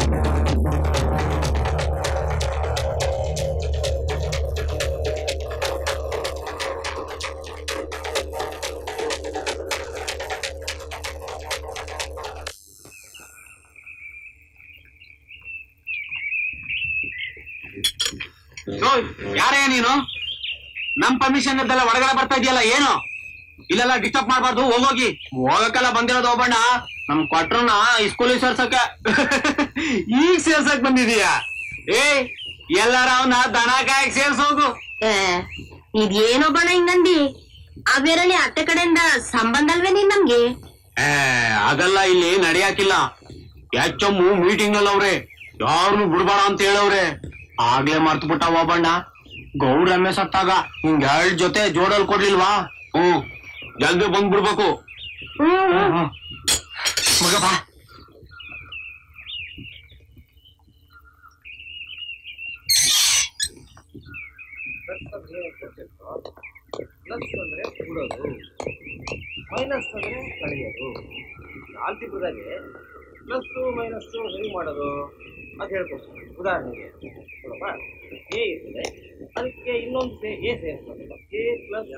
ಯಾರೇ ನೀನು ನಮ್ ಪರ್ಮಿಷನ್ ಇದ್ದಲ್ಲ ಹೊರಗಡೆ ಬರ್ತಾ ಇದೆಯಲ್ಲ ಏನು ಇಲ್ಲೆಲ್ಲ ಡಿಸ್ಟರ್ಬ್ ಮಾಡ್ಬಾರ್ದು ಹೋಗೋಗಿ ಹೋಗಕ್ಕೆಲ್ಲ ಬಂದಿರೋದು ಹೋಗೋಣ ನಮ್ ಕೊಟ್ರನ್ನ ಈ ಸ್ಕೂಲಿಗೆ ಸೇರ್ಸಕ್ಕೆ ಈಗ ಸೇರ್ಸಕ್ ಬಂದಿದೀಯಾ ಏ ಎಲ್ಲಾರ ಅವನ ದನ ಕಾಯಕ್ ಸೇರ್ಸೋಗು ಇದೇನೋ ಬಣ ಹಿಂಗಂದಿ ಅವೇರಲ್ಲಿ ಅತ್ತೆ ಕಡೆಯಿಂದ ಸಂಬಂಧ ಅಲ್ವೇ ನೀನ್ ನಮ್ಗೆ ಏ ಅದೆಲ್ಲ ಇಲ್ಲಿ ನಡೆಯಾಕಿಲ್ಲ ಎಚ್ ಎಮ್ ಮೀಟಿಂಗ್ ನಲ್ಲಿ ಅವ್ರೆ ಯಾರನ್ನು ಬಿಡ್ಬೇಡ ಅಂತ ಹೇಳವ್ರೆ ಆಗ್ಲೇ ಮರ್ತು ಬಿಟ್ಟ ಒಬ್ಬಣ್ಣ ಗೌರಮ್ಮೆ ಸತ್ತಾಗ ಹಿಂಗ್ ಎರಡ್ ಜೊತೆ ಜೋಡಲ್ ಕೊಡ್ಲಿಲ್ವಾ ಹ್ಮ್ ಜಲ್ದಿ ಬಂದ್ಬಿಡ್ಬೇಕು ಮಗ ಬಾ ಮೈನಸ್ ಅಂದ್ರೆ ಕಳೆಯೋದು ಆಲ್ಜಿಬ್ರಾಗೆ ಪ್ಲಸ್ ಮೈನಸ್ ಹೇಗೆ ಮಾಡೋದು ಅದು ಹೇಳ್ಕೊಡ್ತೀನಿ ಉದಾಹರಣೆಗೆ ನೋಡಪ್ಪ ಎ ಇರ್ತದೆ ಅದಕ್ಕೆ ಇನ್ನೊಂದು ಸೇ ಎ ಸೇರಿಸ್ಬೇಕು ಎ ಪ್ಲಸ್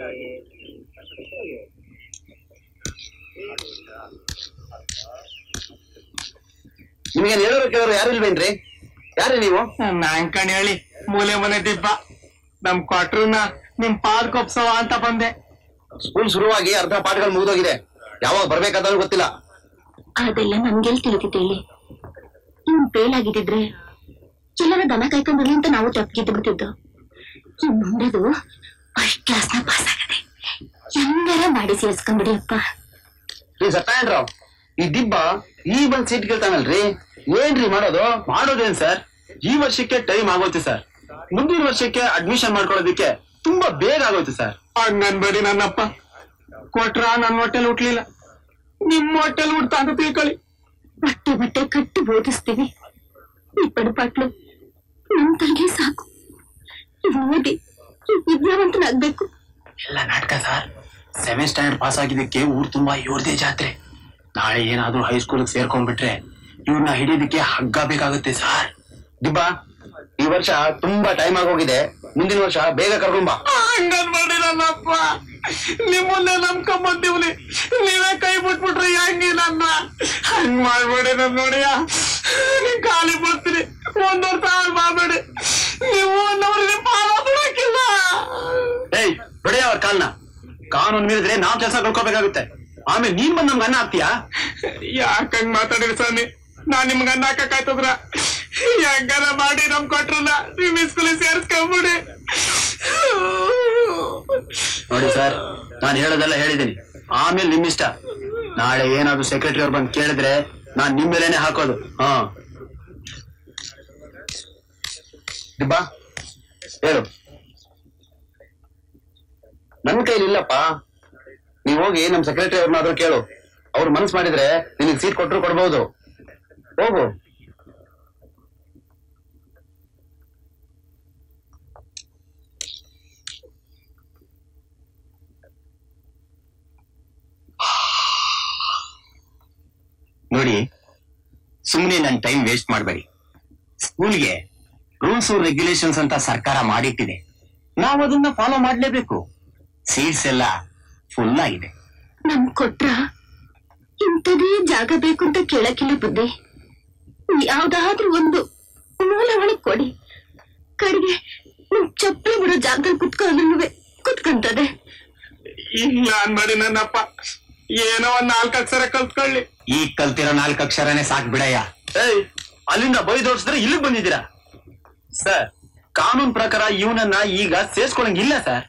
ನಿಮಗೆ ಹೇಳೋರು ಕೇಳೋರು ಯಾರು ಇಲ್ವೇನ್ರಿ ಯಾರು ನೀವು ನಾಂಕಣ್ ಹೇಳಿ ಮೂಲೆ ಮನೆ ದಿಬ್ಬ ನಮ್ ಕೊಟ್ರನ್ನ ನಿಮ್ ಪಾದ್ ಕೊಪ್ಸವ ಅಂತ ಬಂದೆ ಸ್ಕೂಲ್ ಶುರುವಾಗಿ ಅರ್ಧ ಪಾಠಗಳು ಮುಗಿದೋಗಿದೆ ಯಾವಾಗ ಬರ್ಬೇಕಾದ್ರೂ ಗೊತ್ತಿಲ್ಲ ಅದೆಲ್ಲ ನಮ್ಗೆಲ್ ತಿಳಿತಿದ್ದೇಳಿ ಇವ್ನ್ ಫೇಲ್ ಆಗಿದ್ದಿದ್ರೆ ಎಲ್ಲರ ದನ ಕಾಯ್ಕೊಂಡ್ರಲಿ ಅಂತ ನಾವು ತಪ್ಪಿದ್ದು ಬಿಡ್ತಿದ್ದು ಈ ಮುಂದೆದು ಫಸ್ಟ್ ಕ್ಲಾಸ್ ನ ಪಾಸ್ ಆಗದೆ ಹೆಂಗಾರ ಮಾಡಿ ಸೇರ್ಸ್ಕೊಂಡ್ಬಿಡಿ ಅಪ್ಪ ರೀ ಸತ್ಯನಾರಾಯಣರಾವ್ ಈ ದಿಬ್ಬ ಈ ಬಂದ್ ಸೀಟ್ ಕೇಳ್ತಾನಲ್ರಿ ಏನ್ರಿ ಮಾಡೋದು ಮಾಡೋದೇನ್ ಸರ್ ಈ ವರ್ಷಕ್ಕೆ ಟೈಮ್ ಆಗೋಯ್ತು ಸರ್ ಮುಂದಿನ ವರ್ಷಕ್ಕೆ ಅಡ್ಮಿಷನ್ ಮಾಡ್ಕೊಳ್ಳೋದಕ್ಕೆ ತುಂಬಾ ಬೇಗ ಆಗೋಯ್ತು ಸರ್ ಹಂಗನ್ಬೇಡಿ ನನ್ನಪ್ಪ ಕೊಟ್ರ ನನ್ನ ಹೊಟ್ಟೆಲ್ ಹುಟ್ಲಿಲ್ಲ ನಿಮ್ ಹೊಟ್ಟೆಲ್ ಹುಡ್ತಾ ಅಂತ ತಿಳ್ಕೊಳ್ಳಿ ಬಟ್ಟೆ ಬಟ್ಟೆ ಕಟ್ಟಿ ಬೋಧಿಸ್ತೀವಿ ಈ ಪಡ್ಪಾಟ್ಲು ನಮ್ ತಂಗಿ ಸಾಕು ಇವ್ ಓದಿ ಇವ್ ವಿದ್ಯಾವಂತನಾಗ್ಬೇಕು ಎಲ್ಲ ನಾಟಕ ಸರ್ ಸೆವೆನ್ ಸ್ಟ್ಯಾಂಡರ್ಡ್ ಪಾಸ್ ಆಗಿದ್ದಕ್ಕೆ ಊರ್ ತುಂಬಾ ಇವ್ರದೇ ಜಾತ್ರೆ ನಾಳೆ ಏನಾದ್ರೂ ಹೈಸ್ಕೂಲ್ ಸೇರ್ಕೊಂಡ್ಬಿಟ್ರೆ ಇವ್ರನ್ನ ಹಿಡಿಯೋದಕ್ಕೆ ಹಗ್ಗ ಬೇಕಾಗುತ್ತೆ ಸರ್ ದಿಬ್ಬ ಈ ವರ್ಷ ತುಂಬಾ ಟೈಮ್ ಆಗೋಗಿದೆ ಮುಂದಿನ ವರ್ಷ ಬೇಗ ಕರ್ಕೊಂಬ ಹಂಗನ್ ಮಾಡಿ ನನ್ನಪ್ಪ ನಿಮ್ಮನ್ನೇ ನಂಬ್ಕೊಂಬಂದಿವ್ನಿ ನೀವೇ ಕೈ ಬಿಟ್ಬಿಟ್ರಿ ಹೆಂಗೆ ನನ್ನ ಹಂಗ್ ಮಾಡ್ಬೇಡಿ ನನ್ ನೋಡಿಯ ನೀವ್ ಖಾಲಿ ಬರ್ತೀರಿ ಒಂದೂವರೆ ಸಾವಿರ ಮಾಡಬೇಡಿ ನೀವು ಒಂದವ್ರಿಗೆ ಪಾಲ ಬಿಡಕ್ಕಿಲ್ಲ ಏಯ್ ಬಿಡೆಯ ಅವ್ರ ಕಾಲ್ನ ಕಾನೂನು ಮೀರಿದ್ರೆ ನಾವ್ ಕೆಲಸ ಕಳ್ಕೊಬೇಕಾಗುತ್ತೆ ಆಮೇಲೆ ನೀನ್ ಬಂದ್ ನಮ್ಗೆ ಅನ್ನ ಹಾಕ್ತೀಯಾ ಯಾಕೆ ಹಂಗ್ ಮಾತಾಡಿರಿ ಸ್ವಾಮಿ ನಾನ್ ನಿಮ್ಗೆ ಅನ್ನ ಹಾಕಕ್ಕಾಯ್ತದ್ರ ಹೆಂಗಾರ ಮಾಡಿ ನಮ್ ಕೊಟ್ರಲ್ಲ ನಿಮ್ ಸ್ಕೂಲಿಗೆ ಸೇರ್ಸ್ಕೊಂಬಿಡಿ ನೋಡಿ ಸರ್ ನಾನು ಹೇಳೋದೆಲ್ಲ ಹೇಳಿದ್ದೀನಿ ಆಮೇಲೆ ನಿಮ್ ಇಷ್ಟ ನಾಳೆ ಏನಾದ್ರು ಸೆಕ್ರೆಟರಿ ಅವ್ರು ಬಂದು ಕೇಳಿದ್ರೆ ನಾನ್ ನಿಮ್ ಮೇಲೇನೆ ಹಾಕೋದು ಹಾ ದಿಬ್ಬ ಹೇಳು ನನ್ ಕೈಲಿ ಇಲ್ಲಪ್ಪ ನೀವ್ ಹೋಗಿ ನಮ್ ಸೆಕ್ರೆಟರಿ ಅವ್ರನ್ನಾದ್ರೂ ಕೇಳು ಅವ್ರು ಮನ್ಸ್ ಮಾಡಿದ್ರೆ ನಿನಗ್ ಸೀಟ್ ಕೊಟ್ರು ಕೊಡ್ಬಹುದು ಹೋಗು ನೋಡಿ ಸುಮ್ಮನೆ ನನ್ನ ಟೈಮ್ ವೇಸ್ಟ್ ಮಾಡಬೇಡಿ ಸ್ಕೂಲ್ಗೆ ರೂಲ್ಸ್ ರೆಗ್ಯುಲೇಷನ್ಸ್ ಅಂತ ಸರ್ಕಾರ ಮಾಡಿಟ್ಟಿದೆ ನಾವು ಅದನ್ನ ಫಾಲೋ ಮಾಡ್ಲೇಬೇಕು ಸೀಟ್ಸ್ ಎಲ್ಲ ಫುಲ್ ಆಗಿದೆ ನಮ್ ಕೊಟ್ರ ಇಂಥದೇ ಜಾಗ ಬೇಕು ಅಂತ ಕೇಳಕ್ಕಿಲ್ಲ ಬುದ್ಧಿ ಯಾವ್ದಾದ್ರೂ ಒಂದು ಮೂಲ ಒಳಗ್ ಕೊಡಿ ಕಡೆಗೆ ನಿಮ್ ಚಪ್ಪಲಿ ಬಿಡೋ ಜಾಗದಲ್ಲಿ ಕುತ್ಕೊಂಡ್ರು ಕುತ್ಕೊಂತದೆ ಇಲ್ಲ ಅನ್ಬೇಡಿ ನನ್ನಪ್ಪ ಏನೋ ಒಂದ್ ನಾಲ್ಕು ಅಕ್ಷರ ಕಲ್ತ್ಕೊಳ್ಳಿ ಈಗ ಕಲ್ತಿರೋ ನಾಲ್ಕು ಅಕ್ಷರನೇ ಸಾಕ್ ಬಿಡಯ್ಯ ಏಯ್ ಅಲ್ಲಿಂದ ಬೈದೋಡ್ಸಿದ್ರೆ ಇಲ್ಲಿಗೆ ಬಂದಿದ್ದೀರಾ ಸರ್ ಕಾನೂನ್ ಪ್ರಕಾರ ಇವನನ್ನ ಈಗ ಸೇರ್ಸ್ಕೊಳಂಗಿಲ್ಲ ಸರ್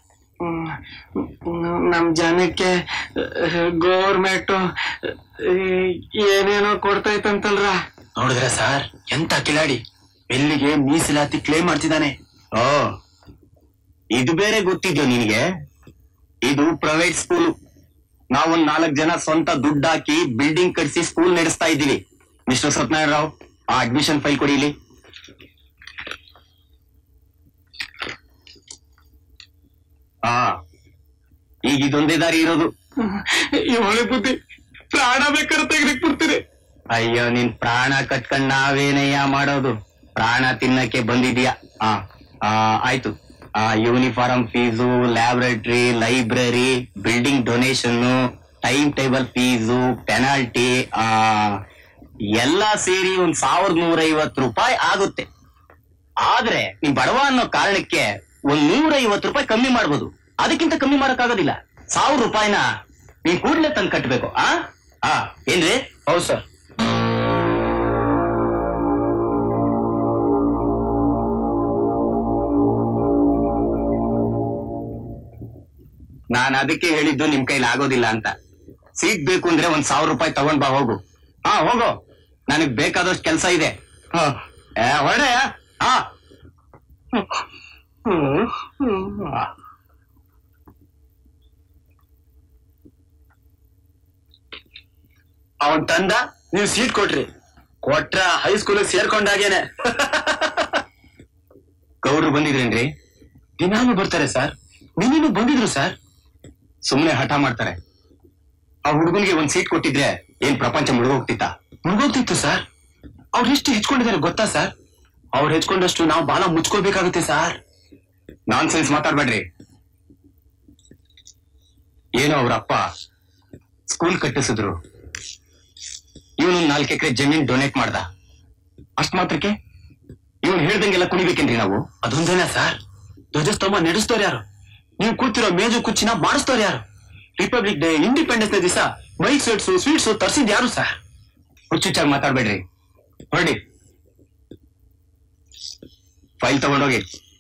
ನಮ್ ಜನಕ್ಕೆ ಗೌರ್ಮೆಂಟ್ ಏನೇನೋ ಕೊಡ್ತೈತಂತಲ್ರ ನೋಡಿದ್ರೆ ಸರ್ ಎಂತ ಕಿಲಾಡಿ ಎಲ್ಲಿಗೆ ಮೀಸಲಾತಿ ಕ್ಲೇಮ್ ಮಾಡ್ತಿದ್ದಾನೆ ಓ ಇದು ಬೇರೆ ಗೊತ್ತಿದ್ಯೋ ನಿನಗೆ ಇದು ಪ್ರೈವೇಟ್ ಸ್ಕೂಲು ನಾವೊಂದ್ ನಾಲ್ಕು ಜನ ಸ್ವಂತ ದುಡ್ಡು ಹಾಕಿ ಬಿಲ್ಡಿಂಗ್ ಕಟ್ಸಿ ಸ್ಕೂಲ್ ನಡೆಸ್ತಾ ಇದ್ದೀವಿ ಮಿಸ್ಟರ್ ಸತ್ಯನಾರಾಯಣ ರಾವ್ ಆ ಅಡ್ಮಿಷನ್ ಫೈಲ್ ಕೊಡಿ ಇಲ್ಲಿ ಹಾ ಈಗ ಇದೊಂದೇ ದಾರಿ ಇರೋದು ಈ ಹೊಳೆ ಬುದ್ಧಿ ಪ್ರಾಣ ಬೇಕಾದ್ರೆ ತೆಗೆದಕ್ ಬಿಡ್ತೀರಿ ಅಯ್ಯೋ ನಿನ್ ಪ್ರಾಣ ಕಟ್ಕೊಂಡ್ ನಾವೇನಯ್ಯ ಮಾಡೋದು ಪ್ರಾಣ ತಿನ್ನಕ್ಕೆ ಬಂದಿದ್ಯಾ ಆ ಆ, ಆಯ್ತು ಆ uniform fees laboratory library building donation time table fees penalty ಆ ಎಲ್ಲ ಸೇರಿ ಒಂದ್ ಸಾವಿರದ ನೂರ ಐವತ್ತು ರೂಪಾಯಿ ಆಗುತ್ತೆ ಆದ್ರೆ ನೀನ್ ಬಡವ ಅನ್ನೋ ಕಾರಣಕ್ಕೆ ಒಂದ್ ನೂರ ಐವತ್ತು ರೂಪಾಯಿ ಕಮ್ಮಿ ಮಾಡ್ಬೋದು ಅದಕ್ಕಿಂತ ಕಮ್ಮಿ ಮಾಡಕ್ಕಾಗೋದಿಲ್ಲ ಸಾವಿರ ರೂಪಾಯಿನ ನೀನ್ ಕೂಡ್ಲೆ ತಂದು ಕಟ್ಬೇಕು ಆ ಆ ಏನ್ರಿ ಹೌದು ಸರ್ ನಾನ್ ಅದಕ್ಕೆ ಹೇಳಿದ್ದು ನಿಮ್ ಕೈಲಿ ಆಗೋದಿಲ್ಲ ಅಂತ ಸೀಟ್ ಬೇಕು ಅಂದ್ರೆ ಒಂದ್ ಸಾವಿರ ರೂಪಾಯಿ ತಗೊಂಡ್ ಬಾ ಹೋಗು ಹಾ ಹೋಗು ನನಗ್ ಬೇಕಾದಷ್ಟು ಕೆಲಸ ಇದೆ ಹ. ಏ, ಹೊರಡೆಯ ಹಾ ಅವನ್ ತಂದ ನೀವು ಸೀಟ್ ಕೊಟ್ರಿ ಕೊಟ್ರ ಹೈಸ್ಕೂಲಿಗೆ ಸೇರ್ಕೊಂಡಾಗೇನೆ ಗೌಡ್ರು ಬಂದಿದ್ರೇನ್ರಿ ದಿನಾನು ಬರ್ತಾರೆ ಸರ್ ನಿನ್ನೇನು ಬಂದಿದ್ರು ಸರ್ ಸುಮ್ನೆ ಹಠ ಮಾಡ್ತಾರೆ ಆ ಹುಡುಗನಿಗೆ ಒಂದ್ ಸೀಟ್ ಕೊಟ್ಟಿದ್ರೆ ಏನ್ ಪ್ರಪಂಚ ಮುಳುಗೋಗ್ತಿತ್ತ ಮುಳುಗೋಗ್ತಿತ್ತು ಸರ್ ಅವ್ರು ಎಷ್ಟು ಹೆಚ್ಕೊಂಡಿದ್ದಾರೆ ಗೊತ್ತಾ ಸರ್ ಅವ್ರು ಹೆಚ್ಕೊಂಡಷ್ಟು ನಾವು ಬಾಳ ಮುಚ್ಕೋಬೇಕಾಗುತ್ತೆ ಸರ್ ನಾನ್ ಸೆನ್ಸ್ ಮಾತಾಡ್ಬೇಡ್ರಿ ಏನೋ ಅವ್ರಪ್ಪ ಸ್ಕೂಲ್ ಕಟ್ಟಿಸಿದ್ರು ಇವನು ನಾಲ್ಕು ಎಕರೆ ಜಮೀನ್ ಡೊನೇಟ್ ಮಾಡ್ದ ಅಷ್ಟ್ ಮಾತ್ರಕ್ಕೆ ಇವನ್ ಹೇಳ್ದಂಗೆಲ್ಲ ಕುಣಿಬೇಕೇನ್ರಿ ನಾವು ಅದೊಂದೇನಾ ಸರ್ ಧ್ವಜಸ್ತಂಭ ನಡೆಸ್ತೋರ್ ಯಾರು ನೀವು ಕೂತಿರೋ ಮೇಜು ಕುಚ್ಚಿನ ಮಾಡಿಸ್ತೋರ್ ಯಾರು ರಿಪಬ್ಲಿಕ್ ಡೇ ಇಂಡಿಪೆಂಡೆನ್ಸ್ ಡೇ ದಿವಸ ಮೈಕ್ ಸ್ವೀಟ್ಸ್ ಸ್ವೀಟ್ಸ್ ತರ್ಸಿದ್ ಯಾರು ಸರ್ ಹುಚ್ಚುಚ್ಚಾಗಿ ಮಾತಾಡ್ಬೇಡ್ರಿ ಹೊರಡಿ ಫೈಲ್ ತಗೊಂಡೋಗಿ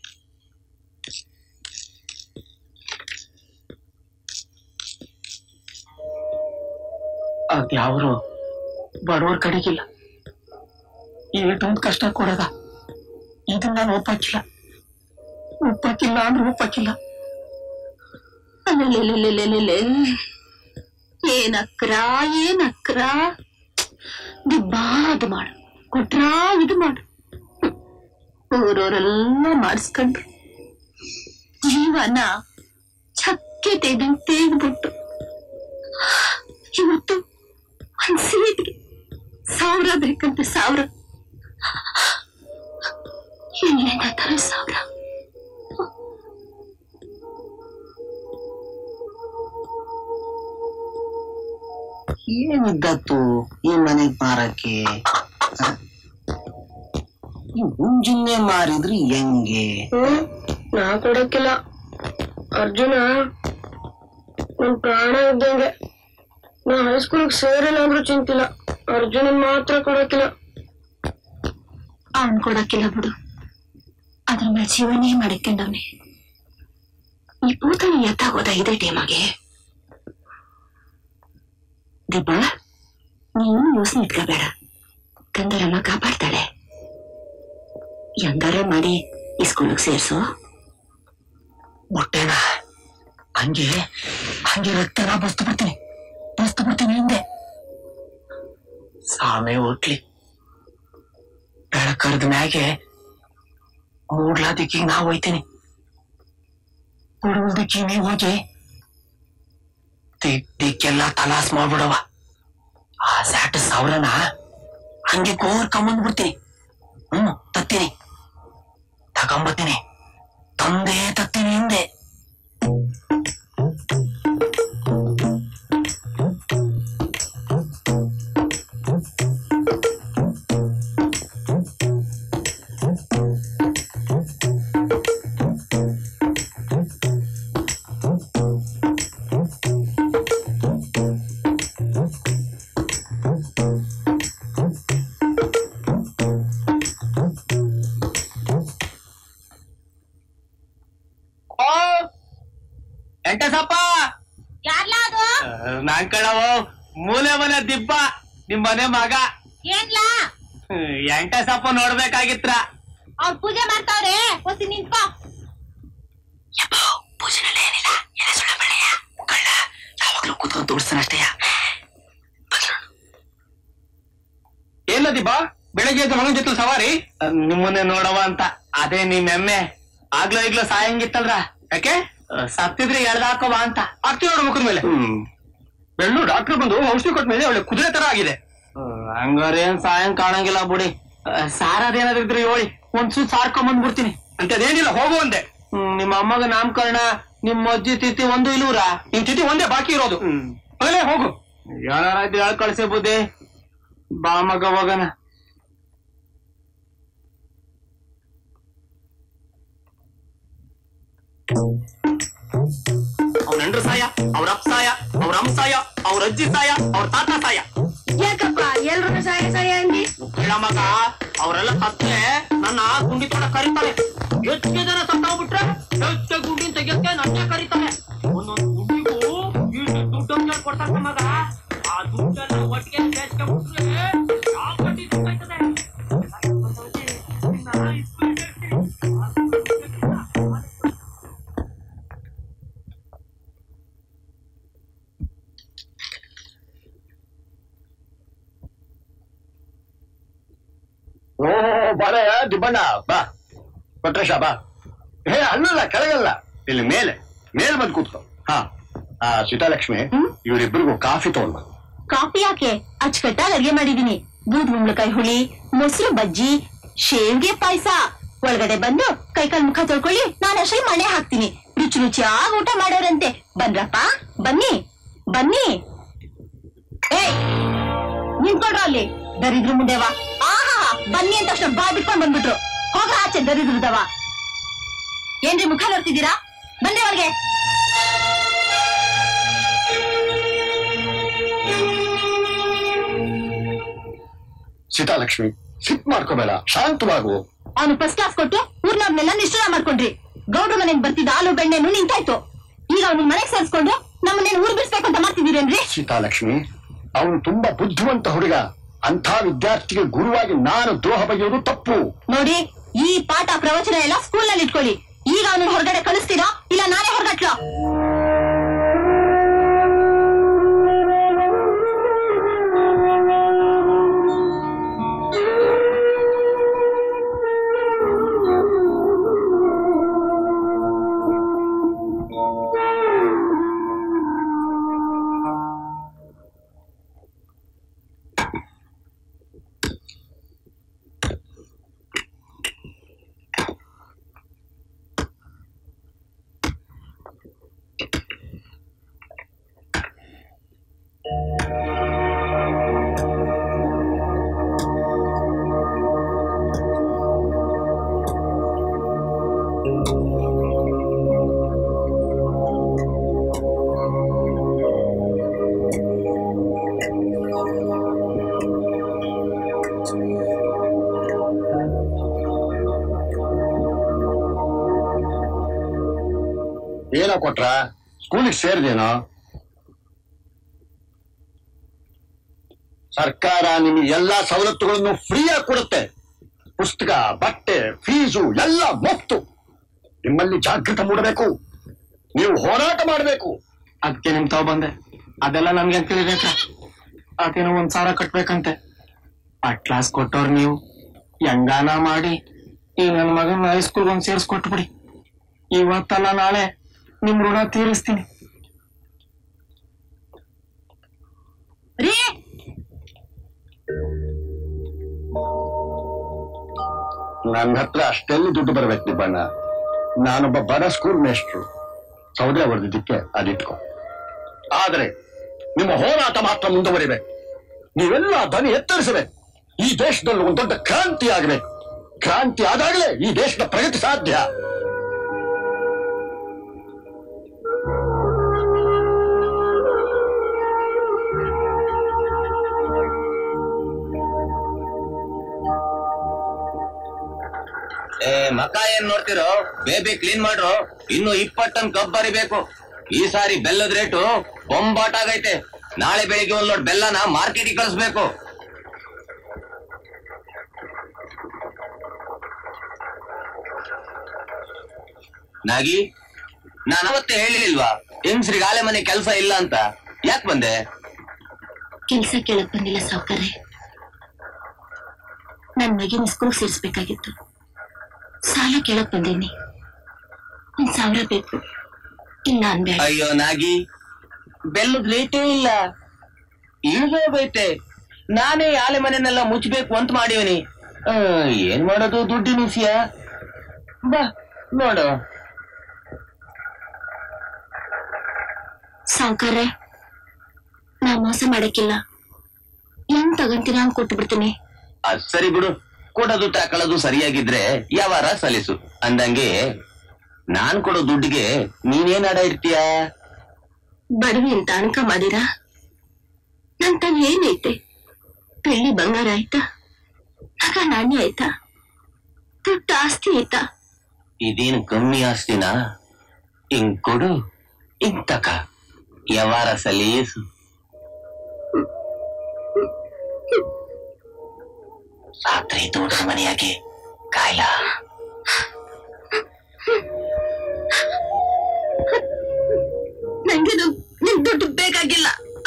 ಅದ್ಯಾವ್ರು ಬಡವರ ಕಡೆಗಿಲ್ಲ ಏಟೊಂದ್ ಕಷ್ಟ ಕೊಡದ ಇದನ್ನ ನಾನು ಒಪ್ಪಕ್ಕಿಲ್ಲ ಒಪ್ಪಕ್ಕಿಲ್ಲ ಅಂದ್ರೆ ಒಪ್ಪಕ್ಕಿಲ್ಲ ಅಲೆಲೆಲೆಲೆಲೆಲೆ. ಏನಕ್ರ ಏನಕ್ರ ದಿಬ್ಬಾ ಅದು ಮಾಡು ಕೊಟ್ರಾ ಇದು ಮಾಡು ಹ್ಮ್. ಊರವರೆಲ್ಲ ಮಾಡಿಸ್ಕೊಂಡ್ರು ಜೀವನ ಚಕ್ಕೆ ತೆಗೆದಂಗ್ ತೆಗ್ದ್ಬಿಟ್ಟು ಇವತ್ತು ಒಂದ್ ಸೀಟ್ಗೆ ಸಾವಿರ ಬೇಕಂತೆ ಸಾವಿರ ಎಲ್ಲಿಂದ ತರ ಸಾವಿರ ಏನಿದ್ದತ್ತು ಈ ಮನೆಗ್ ಮಾರಕ್ಕೆ ಹ? ಈ ಮುಂಜಿನ್ನೆ ಮಾರಿದ್ರಿ ಹೆಂಗೆ ಹ್ಮ್ ನಾ ಕೊಡಕ್ಕಿಲ್ಲ ಅರ್ಜುನ ನನ್ ಪ್ರಾಣ ಇದ್ದಂಗೆ ನಾ ಹೈಸ್ಕೂಲ್ಗೆ ಸೇರಿಲ್ಲ ಅಂದ್ರೂ ಚಿಂತಿಲ್ಲ ಅರ್ಜುನನ್ ಮಾತ್ರ ಕೊಡಕ್ಕಿಲ್ಲ ಅವನ್ ಕೊಡಕ್ಕಿಲ್ಲ ಬಿಡು ಅದ್ರ ಮೇಲೆ ಜೀವನೇ ಮಾಡಿಕೊಂಡವ್ನೆ ಈ ಭೂತನ ಎತ್ತಾಗೋದ ಇದೇ ಟೈಮಾಗೆ ದೀಪ ನೀನು ಯೋಚನೆ ಇಟ್ಕೋಬೇಡ ಕಂದರಮ್ಮ ಕಾಪಾಡ್ತಾಳೆ ಹೆಂಗಾರ ಮಾಡಿ ಈ ಸ್ಕೂಲಿಗೆ ಸೇರ್ಸು ಹೊಟ್ಟೆನ ಹಂಗೆ ಹಂಗೆ ರಕ್ತನ ಬಸ್ತು ಬಿಡ್ತೀನಿ ಬಸ್ತು ಬಿಡ್ತೀನಿ ಹಿಂದೆ ಸಾಮೆ ಹುಟ್ಲಿ ಬೆಳಕರ್ದ ಮ್ಯಾಗೆ ಮೂಡ್ಲಾ ದಿಕ್ಕಿಗೆ ನಾ ಹೋಯ್ತೀನಿ ಹುಡುಗ ದಿಕ್ಕಿಗೆ ನೀವ್ ಹೋಗಿ ದಿಕ್ ದಿಕ್ಕೆಲ್ಲ ತಲಾಸ್ ಮಾಡ್ಬಿಡವ ಆ ಸ್ಯಾಟ್ ಸಾವಿರನ ಹಂಗೆ ಕೋರ್ಕೊಂಬಂದ್ ಬಿಡ್ತೀನಿ ಹ್ಮ್ ತತ್ತೀನಿ ತಗೊಂಬತ್ತೀನಿ ತಂದೆ ತತ್ತೀನಿ ಹಿಂದೆ ವೆಂಕಟೇಶಪ್ಪ ಯಾರ್ಲಾ ಅದು ನಾನ್ ಕಣವ ಮೂಲೆ ಮನೆ ದಿಬ್ಬ ನಿಮ್ ಮನೆ ಮಗ ಏನ್ಲಾ ವೆಂಕಟೇಶಪ್ಪ ನೋಡ್ಬೇಕಾಗಿತ್ರ ಅವ್ರ ಪೂಜೆ ಮಾಡ್ತಾವ್ರೆ ಹೊಸಿ ನಿಂತ್ಕೋ ಯಾವಾಗ್ಲೂ ಕೂತ್ಕೊಂಡು ತೋರಿಸ್ತಾನಷ್ಟೇಯ ಏನ ದಿಬ್ಬ ಬೆಳಗ್ಗೆ ಎದ್ದು ಮಗನ ಜೊತೆ ಸವಾರಿ ನಿಮ್ಮನ್ನೇ ನೋಡವ ಅಂತ ಅದೇ ನಿಮ್ ಎಮ್ಮೆ ಆಗ್ಲೋ ಈಗ್ಲೋ ಸಾಯಂಗಿತ್ತಲ್ರ ಯಾಕೆ ಸತ್ತಿದ್ರೆ ಎಳ್ದಾಕೋವ ಅಂತ ಆಗ್ತೀವಿ ನೋಡು ಮುಖದ ಮೇಲೆ ಬೆಳ್ಳು ಡಾಕ್ಟರ್ ಬಂದು ಔಷಧಿ ಕೊಟ್ಟ ಮೇಲೆ ಒಳ್ಳೆ ಕುದುರೆ ತರ ಆಗಿದೆ ಹಂಗಾರೆ ಏನ್ ಸಾಯಂ ಕಾಣಂಗಿಲ್ಲ ಬಿಡಿ ಸಾರದೇನಾದ್ರು ಇದ್ರೆ ಹೇಳಿ ಒಂದ್ ಸೂಟ್ ಸಾರ್ಕೊಂಡ್ ಬಂದ್ಬಿಡ್ತೀನಿ ಅಂತ ಅದೇನಿಲ್ಲ ಹೋಗು ಅಂದೆ ನಿಮ್ಮ ಅಮ್ಮಗ ನಾಮಕರಣ ನಿಮ್ಮ ಅಜ್ಜಿ ತಿಥಿ ಒಂದು ಇಲ್ಲೂರ ನಿಮ್ ತಿಥಿ ಒಂದೇ ಬಾಕಿ ಇರೋದು ಅಲ್ಲೇ ಹೋಗು ಯಾರಾಯ್ತು ಹೇಳ್ ಕಳ್ಸಿ ಬುದ್ಧಿ ಬಾ ಮಗ ಹೋಗನ ಅವ್ರ ಹೆಂಡ್ರು ಸಾಯ ಅವ್ರ ಅಪ್ಪ ಸಾಯ ಅವ್ರ ಅಮ್ಮ ಸಾಯ ಅವ್ರ ಅಜ್ಜಿ ಸಾಯ ಅವ್ರ ತಾತ ಸಾಯ ಯಾಕಪ್ಪ ಎಲ್ರು ಸಾಯ ಸಾಯ ಅಂದಿ ಹೇಳ ಮಗ ಅವರೆಲ್ಲ ಸತ್ತೆ ನನ್ನ ಗುಂಡಿ ತೊಡ ಕರೀತಾರೆ ಎಷ್ಟು ಜನ ಸತ್ತೋಗ್ಬಿಟ್ರೆ ಹೆಚ್ಚು ಗುಂಡಿ ತೆಗಿಯಕ್ಕೆ ನನ್ನ ಕರೀತಾರೆ ಒಂದೊಂದು ಗುಂಡಿಗೂ ಇಷ್ಟು ದುಡ್ಡು ಅಂತ ಹೇಳಿ ಕೊಡ್ತಾರೆ ಮಗ ಆ ದುಡ್ಡನ್ನ ಒಟ್ಟಿಗೆ ಸೇರ್ಸ್ಕೊಂಡ್ಬಿಟ್ರೆ ಯಾವ ಬಡ್ಡಿ ದುಡ್ಡು ಆಯ್ತದೆ? ಇನ್ನ ಇಸ್ಕೂಲಿಗೆ ಸೇರ್ಸ್ತೀನಿ. ಆ ಸ್ಕೂಲಿಗೆ ಸೇರ್ಸ್ತೀನಿ. ಓ ಬಾಳ ದಿಬ್ಬಣ್ಣ ಬಾ ಕೊಟ್ರೇಶ ಬಾ ಹೇ ಅಲ್ಲಲ್ಲ ಕೆಳಗಲ್ಲ ಇಲ್ಲಿ ಮೇಲೆ ಮೇಲೆ ಬಂದು ಕೂತ್ಕೋ ಹಾ ಆ ಸೀತಾಲಕ್ಷ್ಮಿ ಇವರಿಬ್ಬರಿಗೂ ಕಾಫಿ ತಗೊಂಡ್ ಬಾ ಕಾಫಿ ಯಾಕೆ ಅಚ್ಚುಕಟ್ಟಾಗಿ ಅಡ್ಗೆ ಮಾಡಿದೀನಿ ದೂದ್ ಕುಂಬಳಕಾಯಿ ಹುಳಿ ಮೊಸರು ಬಜ್ಜಿ ಶೇವ್ಗೆ ಪಾಯಸ ಒಳಗಡೆ ಬಂದು ಕೈಕಾಲ್ ಮುಖ ತೊಳ್ಕೊಳ್ಳಿ ನಾನು ಅಷ್ಟೇ ಮಣೆ ಹಾಕ್ತೀನಿ ರುಚಿ ರುಚಿಯಾಗಿ ಊಟ ಮಾಡೋರಂತೆ ಬನ್ರಪ್ಪ ಬನ್ನಿ ಬನ್ನಿ ಏಯ್ ನಿಂತ್ಕೊಡ್ರ ಅಲ್ಲಿ ದರಿದ್ರ ಮುಂದೆವಾ ಆಹಾ ಬನ್ನಿ ಅಂತ ತಕ್ಷಣ ಬಾ ಬಿಟ್ಕೊಂಡ್ ಬಂದ್ಬಿಟ್ರು ಹೋಗ್ರ ಆಚೆ ದರಿದ್ರದವ ಏನ್ರಿ ಮುಖ ನೋಡ್ತಿದ್ದೀರಾ ಬನ್ನಿ ಒಳಗೆ ಸೀತಾಲಕ್ಷ್ಮಿ ಸಿಟ್ ಮಾಡ್ಕೋಬೇಡ ಶಾಂತವಾಗು ಅವನು ಫಸ್ಟ್ ಕ್ಲಾಸ್ ಕೊಟ್ಟು ಊರ್ನವ್ರನ್ನೆಲ್ಲ ನಿಷ್ಠುರ ಮಾಡ್ಕೊಂಡ್ರಿ ಗೌಡ್ರ ಮನೆಗ್ ಬರ್ತಿದ್ದ ಹಾಲು ಬೆಣ್ಣೆನು ನಿಂತಾಯ್ತು ಈಗ ಅವ್ನ ಮನೆಗ್ ಸೇರ್ಸ್ಕೊಂಡು ನಮ್ಮನ್ನೇನು ಊರು ಬಿಡಿಸ್ಬೇಕು ಅಂತ ಮಾಡ್ತಿದ್ದೀರೇನ್ರಿ ಸೀತಾಲಕ್ಷ್ಮಿ ಅವನು ತುಂಬಾ ಬುದ್ಧಿವಂತ ಹುಡುಗ ಅಂಥ ವಿದ್ಯಾರ್ಥಿಗೆ ಗುರುವಾಗಿ ನಾನು ದ್ರೋಹ ಬಗೆಯೋದು ತಪ್ಪು ನೋಡಿ ಈ ಪಾಠ ಪ್ರವಚನ ಎಲ್ಲ ಸ್ಕೂಲ್ ನಲ್ಲಿ ಇಟ್ಕೊಳ್ಳಿ ಈಗ ಅವನು ಹೊರಗಡೆ ಕಳಿಸ್ತೀರಾ ಇಲ್ಲ ನಾನೇ ಹೊರಗಟ್ಲೋ ಏನೋ ಕೊಟ್ರ ಸ್ಕೂಲಿಗೆ ಸೇರಿದೇನೋ ಸರ್ಕಾರ ನಿಮಗೆ ಎಲ್ಲಾ ಸವಲತ್ತುಗಳನ್ನು ಫ್ರೀಯಾಗಿ ಕೊಡುತ್ತೆ ಪುಸ್ತಕ ಬಟ್ಟೆ ಫೀಸು ಎಲ್ಲ ಮುಕ್ತು ನಿಮ್ಮಲ್ಲಿ ಜಾಗೃತಿ ಮೂಡಬೇಕು ನೀವು ಹೋರಾಟ ಮಾಡಬೇಕು ಅದಕ್ಕೆ ನಿಮ್ ತಾವ್ ಬಂದೆ ಅದೆಲ್ಲ ನನ್ಗೆ ಅಂತ ತಿಳಿಬೇಕ ಅದೇನೋ ಒಂದ್ ಸಾವಿರ ಕಟ್ಬೇಕಂತೆ ಆ ಕ್ಲಾಸ್ ಕೊಟ್ಟವ್ರು ನೀವು ಹೆಂಗಾನ ಮಾಡಿ ಈ ನನ್ನ ಮಗನ ಹೈಸ್ಕೂಲ್ ಒಂದ್ ಸೇರ್ಸ್ಕೊಟ್ಬಿಡಿ ಇವತ್ತಲ್ಲ ನಾಳೆ ನಿಮ್ ಋಣ ತೀರಿಸ್ತೀನಿ ರೀ ನನ್ನ ಹತ್ರ ಅಷ್ಟೆಲ್ಲ ದುಡ್ಡು ಬರ್ಬೇಕು ನಿಬ್ಬಣ್ಣ ನಾನೊಬ್ಬ ಬಡ ಸ್ಕೂಲ್ ಮೇಸ್ಟ್ರು ಸೌದೆ ಹೊಡೆದಿದ್ದಕ್ಕೆ ಅದಿಟ್ಕೊ ಆದ್ರೆ ನಿಮ್ಮ ಹೋರಾಟ ಮಾತ್ರ ಮುಂದುವರಿಬೇಕು ನೀವೆಲ್ಲ ಧ್ವನಿ ಎತ್ತರಿಸಬೇಕು ಈ ದೇಶದಲ್ಲಿ ಒಂದು ದೊಡ್ಡ ಕ್ರಾಂತಿ ಆಗಬೇಕು ಕ್ರಾಂತಿ ಆದಾಗಲೇ ಈ ದೇಶದ ಪ್ರಗತಿ ಸಾಧ್ಯ ಏ ಮಕ ಏನ್ ನೋಡ್ತಿರೋ ಬೇಬಿ ಕ್ಲೀನ್ ಮಾಡ್ರು ಇನ್ನು ಇಪ್ಪತ್ತು ಟನ್ ಕಬ್ಬ್ ಬರಿಬೇಕು ಈ ಸಾರಿ ಬೆಲ್ಲದ ರೇಟು ಬೊಂಬಾಟ್ ಆಗೈತೆ ನಾಳೆ ಬೆಳಿಗ್ಗೆ ಒಂದ್ ಲೋಡ್ ಬೆಲ್ಲನ ಮಾರ್ಕೆಟಿಗೆ ಕಳಿಸ್ಬೇಕು ನಾಗಿ ನಾನು ಅವತ್ತೇ ಹೇಳಿಲ್ವಾ ಹೆಂಗ್ಸ್ರಿಗೆ ಆಲೆ ಮನೆ ಕೆಲಸ ಇಲ್ಲ ಅಂತ ಯಾಕೆ ಬಂದೆ ಕೆಲ್ಸ ಕೇಳಕ್ ಬಂದಿಲ್ಲ ಸಾವುಕಾರೆ ನನ್ ಮಗಿನ ಸ್ಕೂಲ್ ಸೇರ್ಸ್ಬೇಕಾಗಿತ್ತು ಸಾಲ ಕೇಳಕ್ ಬಂದೀನಿ ಒಂದ್ ಸಾವಿರ ಬೇಕು ಇಲ್ಲ ಅನ್ಬೇಡ ಅಯ್ಯೋ ನಾಗಿ ಬೆಲ್ಲದ ರೇಟೇ ಇಲ್ಲ ಇಳಿದೋಗೈತೆ ನಾನೇ ಆಲೆ ಮನೆನೆಲ್ಲ ಮುಚ್ಚಬೇಕು ಅಂತ ಮಾಡಿವನಿ ಆ, ಏನ್ ಮಾಡೋದು ದುಡ್ಡಿನ ವಿಷಯ ಬಾ ನೋಡು ಸಾವುಕಾರೆ ನಾ ಮೋಸ ಮಾಡಕ್ಕಿಲ್ಲ ಹೆಂಗ್ ತಗಂತೀನ ಹಂಗ್ ಕೊಟ್ಟು ಬಿಡ್ತೀನಿ ಅದ್ ಸರಿ ಬಿಡು ಕೊಡೋದು ತಕೊಳ್ಳೋದು ಸರಿಯಾಗಿದ್ರೆ ಯಾವಾರ ಸಲ್ಲಿಸು ಅಂದಂಗೆ ನಾನ್ ಕೊಡೋ ದುಡ್ಡಿಗೆ ನೀನೇನ್ ಅಡ ಇರ್ತೀಯ ಬಡವಿ ಅಂತ ಅನ್ಕ ಮಾಡಿರಾ ನನ್ ತನ್ ಏನೈತೆ ಬೆಳ್ಳಿ ಬಂಗಾರ ಆಯ್ತಾ ನಗ ನಾಣ್ಯ ಆಯ್ತಾ ದೊಡ್ಡ ಆಸ್ತಿ ಆಯ್ತಾ ಇದೇನು ಕಮ್ಮಿ ಆಸ್ತಿನ ಹಿಂಗ್ ಕೊಡು ಹಿಂಗ್ ತಕ ಯಾವಾರ ಸಲೀಸು ರಾತ್ರಿ ತೋಟದ ಮನೆಯಾಗೆ ಕಾಯ್ಲ ನಂಗೆ ನಮ್- ನಿಮ್ ದುಡ್ಡು ಬೇಕಾಗಿಲ್ಲ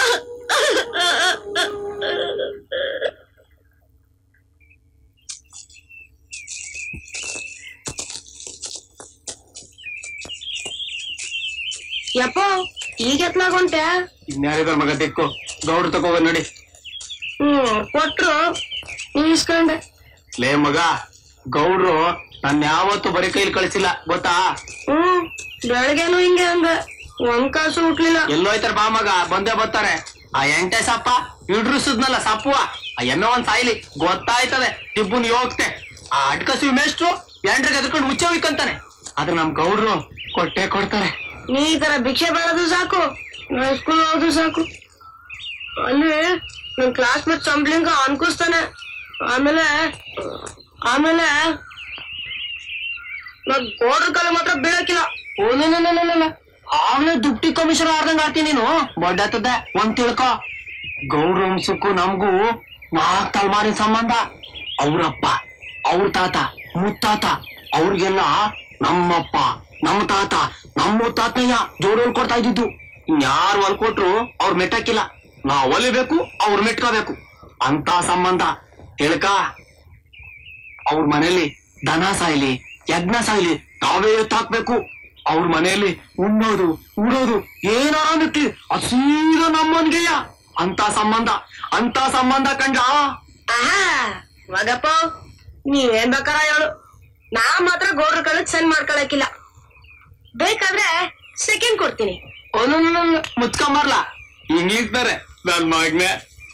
ಯಪ್ಪ ಈಗ ಎತ್ಲಾಗೊಂಟೆ ಇನ್ಯಾರಿದಾರ ಮಗ ದಿಕ್ಕು ಗೌಡ್ರು ತಗೋಬ ನೋಡಿ ಹ್ಮ್ ಕೊಟ್ರು ನೀವ್ ಇಸ್ಕೊಂಡೆ ಲೇ ಮಗ ಗೌಡ್ರು ನನ್ ಯಾವತ್ತು ಬರೀ ಕೈಲಿ ಕಳಿಸಿಲ್ಲ ಗೊತ್ತಾ ಹ್ಮ್ ಬೆಳಗ್ಗೆನು ಹಿಂಗೆ ಅಂದ ಒಂದ್ ಕಾಸು ಹುಟ್ಲಿಲ್ಲ ಎಲ್ಲೋಯ್ತಾರ ಬಾ ಮಗ ಬಂದೇ ಬರ್ತಾರೆ ಆ ಎಂಟೆ ಸಪ್ಪ ಇಡ್ರಿಸಿದ್ನಲ್ಲ ಸಪ್ಪುವ ಆ ಎಮ್ಮೆ ಒಂದ್ ಸಾಯ್ಲಿ ಗೊತ್ತಾಯ್ತದೆ ಟಿಬ್ಬುನ್ ಹೋಗ್ತೆ ಆ ಅಡ್ಕಸಿ ಮೇಷ್ಟ್ರು ಎಂಟ್ರಿಗೆ ಎದ್ಕೊಂಡು ಮುಚ್ಚೆ ಹೋಯ್ಕಂತಾನೆ ಆದ್ರೆ ನಮ್ ಗೌಡ್ರು ಕೊಟ್ಟೆ ಕೊಡ್ತಾರೆ ನೀ ಈ ತರ ಭಿಕ್ಷೆ ಬೇಡದು ಸಾಕು ನಾ ಸ್ಕೂಲ್ ಹೋಗೋದು ಸಾಕು ಅಲ್ಲಿ ನನ್ ಕ್ಲಾಸ್ಮೇಟ್ ಸಂಬ್ಲಿಂಗ ಅನ್ಕೋಸ್ತಾನೆ ಆಮೇಲೆ ಆಮೇಲೆ ನಾ ಗೋಡ್ರ ಕಾಲ ಮಾತ್ರ ಬೀಳಕ್ಕಿಲ್ಲ ಆಗ್ಲೇ ದುಡ್ಡಿ ಕಮಿಷನ್ ಆರ್ದಂಗ ಆಡ್ತೀನಿ ನೀನು ಬಡ್ಡತ್ತದೆ ಒಂದ್ ತಿಳ್ಕೊ ಗೌಡ್ರ ವಂಶಕ್ಕೂ ನಮ್ಗೂ ನಾಲ್ಕ್ ತಲೆಮಾರಿನ ಸಂಬಂಧ ಅವ್ರಪ್ಪ ಅವ್ರ ತಾತ ಮುತ್ತಾತ ಅವ್ರಿಗೆಲ್ಲ ನಮ್ಮಪ್ಪ ನಮ್ಮ ತಾತ ನಮ್ಮ ಮುತ್ತಾತಯ್ಯ ಜೋಡಿ ಹೊಲ್ಕೊಡ್ತಾ ಇದ್ದಿದ್ದು ಇನ್ಯಾರು ಹೊಲ್ಕೊಟ್ರು ಅವ್ರ ಮೆಟ್ಟಕ್ಕಿಲ್ಲ ನಾವ್ ಒಲಿಬೇಕು ಅವ್ರ ಮೆಟ್ಕೋಬೇಕು ಅಂತ ಸಂಬಂಧ ತಿಳ್ಕ ಅವ್ರ ಮನೇಲಿ ದನ ಸಾಯ್ಲಿ ಯಜ್ಞ ಸಾಯ್ಲಿ ನಾವೇ ಎತ್ತಾಕ್ಬೇಕು ಅವ್ರ ಮನೆಯಲ್ಲಿ ಉಣ್ಣೋದು ಉಡೋದು ಏನಾರಕ್ಕೆ ಅಸೀದ ನಮ್ಮನ್ಗೆಯ ಅಂತ ಸಂಬಂಧ ಅಂತ ಸಂಬಂಧ ಕಂಡ ಆಹಾ ಮಗಪ್ಪ ನೀವೇನ್ ಬೇಕಾರ ಹೇಳು ನಾ ಮಾತ್ರ ಗೋಡ್ರ ಕಾಲಕ್ ಸೆಂಡ್ ಮಾಡ್ಕೊಳಕಿಲ್ಲ ಬೇಕಾದ್ರೆ ಸೆಕೆಂಡ್ ಕೊಡ್ತೀನಿ ಮುಚ್ಕೊಂಬರ್ಲ ಹಿಂಗಿರ್ತಾರೆ ನನ್ ಮಗ್ನೆ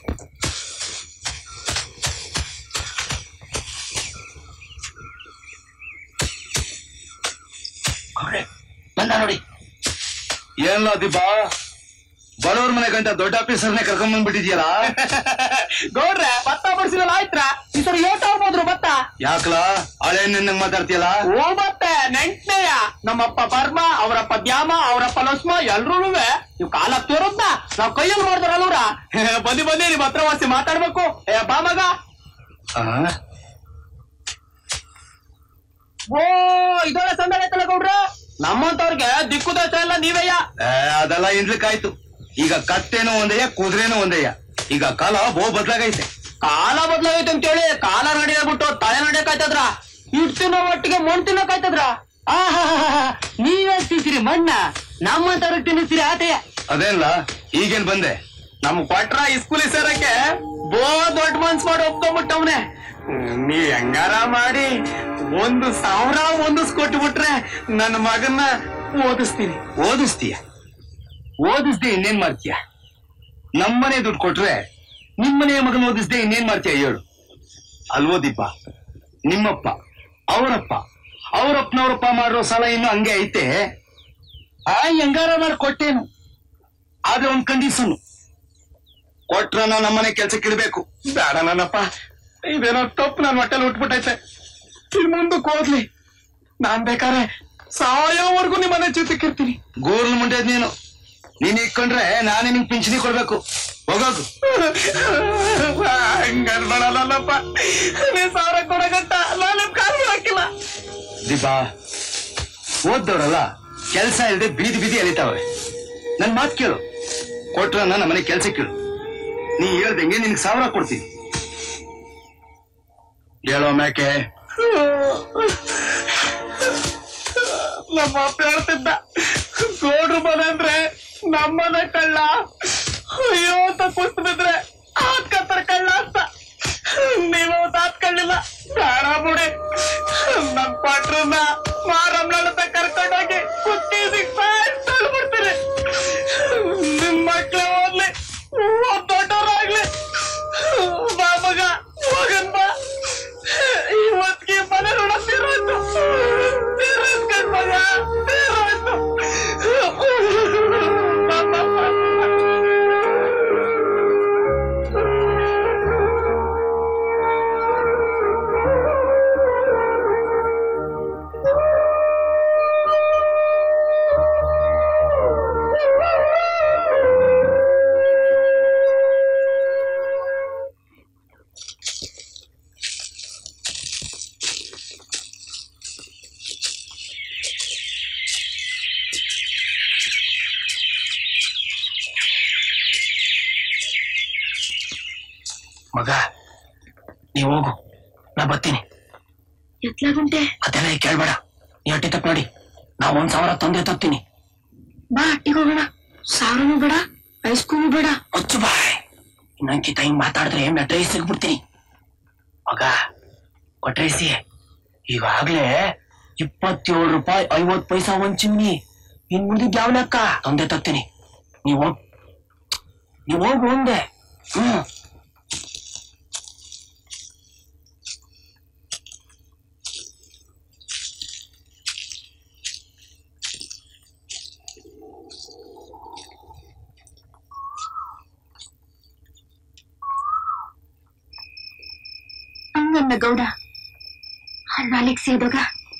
ಬಂದ ನೋಡಿ ಏನ್ಲ ದಿಬ್ಬ ಬಡವ್ರ ಮನೆ ಗಂಟ ದೊಡ್ಡ ಆಫೀಸರ್ನೇ ಕರ್ಕೊಂಡ್ ಬಂದ್ಬಿಟ್ಟಿದ್ಯಲ್ಲ ಗೌಡ್ರೆ ಭತ್ತ ಬಡ್ಸಿದಲ್ಲ ಆಯ್ತ್ರ ಈ ಸರಿ ಏಟ್ ಹೋಗ್ಬೋದ್ರು ಭತ್ತ ಯಾಕಲ ಹಳೆ ನಿನ್ನಂಗ್ ಮಾತಾಡ್ತೀಯಲ್ಲ ಓ ಭತ್ತ ನೆಂಟ್ನೆಯ ನಮ್ಮಪ್ಪ ಬರ್ಮ ಅವರಪ್ಪ ದ್ಯಾಮ ಅವರಪ್ಪ ಲಕ್ಷ್ಮ ಎಲ್ರೂ ನೀವು ಕಾಲ ತೋರುತ್ತ ನಾವ್ ಕೈಯಲ್ಲಿ ಮಾಡ್ತಾರಲ್ವ್ರ ಬನ್ನಿ ಬನ್ನಿ ನಿಮ್ ಹತ್ರ ವಾಸಿ ಮಾತಾಡ್ಬೇಕು ಏ ಬಾ ಮಗ ಓ ಇದೊಳ್ಳೆ ಸಂದಡೆ ಐತಲ್ಲ ಗೌಡ್ರ ನಮ್ಮಂತವ್ರಿಗೆ ದಿಕ್ಕು ದೋಷ ಎಲ್ಲ ನೀವಯ್ಯ ಅದೆಲ್ಲ ಇನ್ಲಿಕ್ಕಾಯ್ತು ಈಗ ಕತ್ತೇನೋ ಒಂದಯ್ಯ ಕುದುರೆನೋ ಒಂದಯ್ಯ ಈಗ ಕಾಲ ಬಹು ಬದಲಾಗೈತೆ ಕಾಲ ಬದಲಾಗೈತೆ ಅಂತೇಳಿ ಕಾಲ ನಡೆಯಬಿಟ್ಟು ತಲೆ ನಡೆಯಕ್ಕಾಯ್ತದ್ರ ಇಟ್ ತಿನ್ನೋ ಒಟ್ಟಿಗೆ ಮಣ್ ತಿನ್ನಕ್ಕಾಯ್ತದ್ರ ಆಹಾ ನೀವೇ ತಿನ್ಸಿರಿ ಮಣ್ಣ ನಮ್ಮಂತವ್ರಿಗೆ ತಿನ್ನಿಸ್ತೀರಿ ಆತೆಯ ಅದೇನಲ್ಲ ಈಗೇನ್ ಬಂದೆ ನಮ್ ಕೊಟ್ರ ಈ ಸ್ಕೂಲಿಗೆ ಸೇರಕ್ಕೆ ಬೋ ದೊಡ್ಡ ಮನ್ಸ್ ಮಾಡಿ ಒಪ್ಕೊಂಡ್ಬಿಟ್ಟವ್ನೆ ನೀವ್ ಹೆಂಗಾರ ಮಾಡಿ ಒಂದು ಸಾವಿರ ಒಂದಿಸ್ಕೊಟ್ಟು ಬಿಟ್ರೆ ನನ್ನ ಮಗನ್ನ ಓದಿಸ್ತೀನಿ ಓದಿಸ್ತೀಯ ಓದಿಸ್ದೆ ಇನ್ನೇನ್ ಮಾಡ್ತೀಯ ನಮ್ಮನೆ ದುಡ್ಡು ಕೊಟ್ರೆ ನಿಮ್ಮನೆ ಮಗನ ಓದಿಸ್ದೆ ಇನ್ನೇನ್ ಮಾಡ್ತೀಯ ಹೇಳು ಅಲ್ವೋ ದೀಪ ನಿಮ್ಮಪ್ಪ ಅವರಪ್ಪ ಅವರಪ್ಪನವರಪ್ಪ ಮಾಡಿರೋ ಸಾಲ ಇನ್ನು ಹಂಗೆ ಐತೆ ಆ ಹೆಂಗಾರ ಮಾಡಿ ಕೊಟ್ಟೇನು ಆದ್ರೆ ಒಂದ್ ಕಂಡೀಷನ್ ಕೊಟ್ರ ನಾವು ನಮ್ಮನೆ ಕೆಲ್ಸಕ್ಕೆ ಇಡ್ಬೇಕು ಬೇಡ ನನ್ನಪ್ಪ ಇದೇನೋ ತಪ್ಪು ನನ್ನ ಹೊಟ್ಟೆಲ್ ಉಟ್ಬಿಟ್ಟೈತೆ ಇನ್ ಮುಂದಕ್ಕೆ ಹೋಗ್ಲಿ ನಾನ್ ಬೇಕಾರೆ ಸಾಯೋವರೆಗೂ ನಿಮ್ಮನೆ ಜೊತೆಗಿರ್ತೀನಿ ಗೋರ್ನ ಮುಂಡೆ ನೀನು ನೀನ್ ಇಟ್ಕೊಂಡ್ರೆ ನಾನೇ ನಿಂಗೆ ಪಿಂಚಣಿ ಕೊಡ್ಬೇಕು ಹೋಗೋಗು ಹಂಗನ್ಬೇಡಲ್ಲಪ್ಪ ನೀ ಸಾವಿರ ಕೊಡಗಂಟ ನಾನು ಕಾಲು ಹಾಕಿಲ್ಲ ದೀಪಾ ಓದ್ದವ್ರಲ್ಲ ಕೆಲ್ಸ ಇಲ್ಲದೆ ಬೀದಿ ಬೀದಿ ಎಳಿತಾವೆ ನನ್ ಮಾತ್ ಕೇಳು ಕೊಟ್ರನ್ನ ನಮ್ಮನೆ ಕೆಲ್ಸಕ್ಕೆ ಕೇಳು ನೀ ಹೇಳ್ದಂಗೆ ನಿನ್ಗೆ ಸಾವಿರ ಕೊಡ್ತೀನಿ ಹೇಳೋ ಮ್ಯಾಕೆ ನಮ್ಮ ಅಪ್ಪ ಹೇಳ್ತಿದ್ದ ಗೌಡ್ರು ಮನೆ ಅಂದ್ರೆ ನಮ್ಮನೆ ಕಳ್ಳ ಅಯ್ಯೋ ಅಂತ ಕುಸ್ತು ಬಿದ್ರೆ ಆತ್ಕತ್ತರ ಕಳ್ಳ ಅಂತ ನೀವು ತಾತ್ಕೊಳ್ಳಿಲ್ಲ ಬೇಡ ಬಿಡಿ ನಮ್ ಪಾಟ್ರನ್ನ ಮಾರಮ್ಮನ ಕರ್ಕೊಂಡೋಗಿ ಕುತ್ತಿ ಬಿಡ್ತೀರಿ ನಿಮ್ ಮಕ್ಳೇ ಓದ್ಲಿ ಒಬ್ಬ ದೊಡ್ಡವರಾಗ್ಲಿ ಬಾ ಮಗ ಹೋಗನ್ ಬಾ ಇವತ್ತಿಗೆ ಮನೆ ಋಣ ತೀರೋಯ್ತು ತೀರಿಸ್ಕೊಂಡ್ ಮಗ ತೀರೋಯ್ತು ಮಗ ನೀವ್ ಹೋಗು ನಾ ಬರ್ತೀನಿ ಎತ್ಲಾಗುಂಟೆ ಅದೆಲ್ಲ ಈಗ ಕೇಳ್ಬೇಡ ನೀ ಹೊಟ್ಟೆ ತಪ್ಪ ನೋಡಿ ನಾ ಒಂದ್ ಸಾವಿರ ತೊಂದ್ರೆ ತರ್ತೀನಿ ಬಾ ಅಟ್ಟಿಗೆ ಹೋಗೋಣ ಸಾವಿರನೂ ಬೇಡ ಐಸ್ಕೂಲು ಬೇಡ ಮುಚ್ಚು ಬಾಯ್ ಇನ್ನೊಂದ್ಕಿತ ಹಿಂಗ್ ಮಾತಾಡಿದ್ರೆ ಮೆಟ್ರೈಸ್ ಸಿಗ್ಬಿಡ್ತೀನಿ ಮಗ ಕೊಟ್ರೈಸಿ ಈಗಾಗ್ಲೇ ಇಪ್ಪತ್ತೇಳು ರೂಪಾಯಿ ಐವತ್ ಪೈಸಾ ಒಂದ್ ಚಿಮ್ನಿ ಇನ್ ಮುಂದಿದ್ ಯಾವ ಲೆಕ್ಕ ತೊಂದೆ ತರ್ತೀನಿ ನೀವ್ ಹೋಗ್ ನೀವ್ ಹೋಗು ಒಂದೆ ಹ್ಮ್ ಹಂಗಂದ ಗೌಡ ನಾಲಿಗ್ ಸೇದಾಗ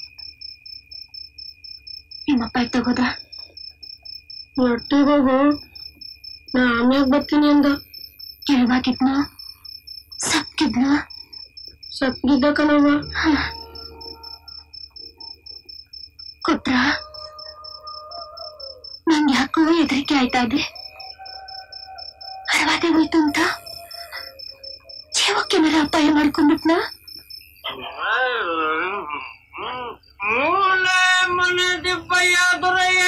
ನಿಮ್ಮಪ್ಪ ತಗೋದ ಒಟ್ಟಿಗೋಗು ನಾ ಆಮ್ಯಾಗ ಬರ್ತೀನಿ ಅಂದ ಕೆಳವಾಗಿದ್ನ ಸಪ್ಕಿದ್ನ ಸಪ್ಗಿದ್ದ ಕಣವ ಕೊಟ್ರ ನಂಗೆ ಯಾಕೋ ಹೆದರಿಕೆ ಆಯ್ತಾ ಇದೆ ಅರವಾದೆ ಹೋಯ್ತು ಅಂತ ಜೀವಕ್ಕೆ ಮೇಲೆ ಅಪಾಯ ಮಾಡ್ಕೊಂಡ್ಬಿಟ್ನಾ ಮೂಲೆ ಮನೆ ದಿಬ್ಬಯ್ಯ ದೊರೆಯೇ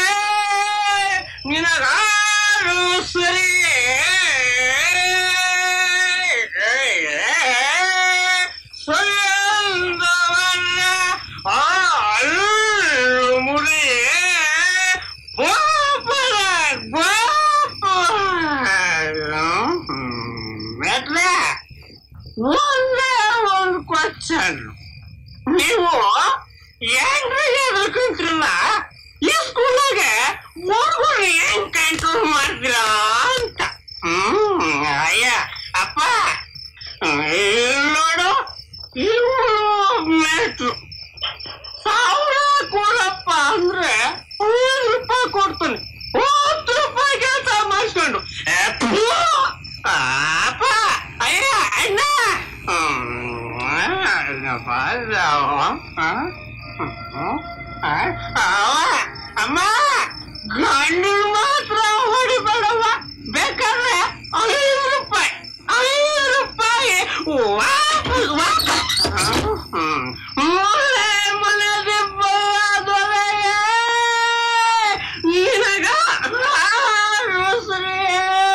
ನಿನಗಾರು ಸರಿ ಸರಿಯಂದವನ್ನ ಅಲ್ಲು ಮುರಿಯೇ ಗೋಪುರ ಗೋಪುರ ಮೆಟ್ಲೆ ಒಂದೇ ಒಂದು ಕ್ವಶನ್ ನೀವು ಏನ್ರಿ ಎದ್ರಕಂತ್ರಲ್ಲ ಈ ಸ್ಕೂಲಾಗ ಹುಡುಗರು ಹೆಂಗ್ ಕಂಟ್ರೋಲ್ ಮಾಡ್ತೀರಾ ಅಂತ ಹ್ಮ್ ಅಯ್ಯ ಅಪ್ಪ ಇಲ್ಲ್ ನೋಡು ಇವ್ರು ಮೇಟ್ರು ಸಾವಿರ ಕೊಡಪ್ಪ ಅಂದ್ರೆ ಬೇಕಾದ್ರೆ ಐದು ರೂಪಾಯಿ ಕೊಡ್ತಾನೆ ಹತ್ತು ರೂಪಾಯಿ ಕೆಲಸ ಮಾಡಿಸ್ಕೊಂಡು ಏ, ಥು! ಅಪ್ಪ ಅಯ್ಯ ಅಣ್ಣ ಹ್ಮ್, ಏನಪ್ಪ ಇದು? ಆ? ಹ್ಮ್, ಆ? ಅವ, ಅಮ್ಮ ಗಂಡು ಮಾತ್ರ ಹೊಡಿಬೇಡವ್ವ ಬೇಕಾದ್ರೆ ಐದು ರೂಪಾಯಿ ಐದು ರೂಪಾಯಿ ವಾಪಸ್ ವಾಪಸ್ ಹ್ಮ್. ಮೊನ್ನೆ ಮೊನ್ನೆ ದಿಬ್ಬವಾದೊಳಗೆ ನಿನಗ ಶ್ರೀ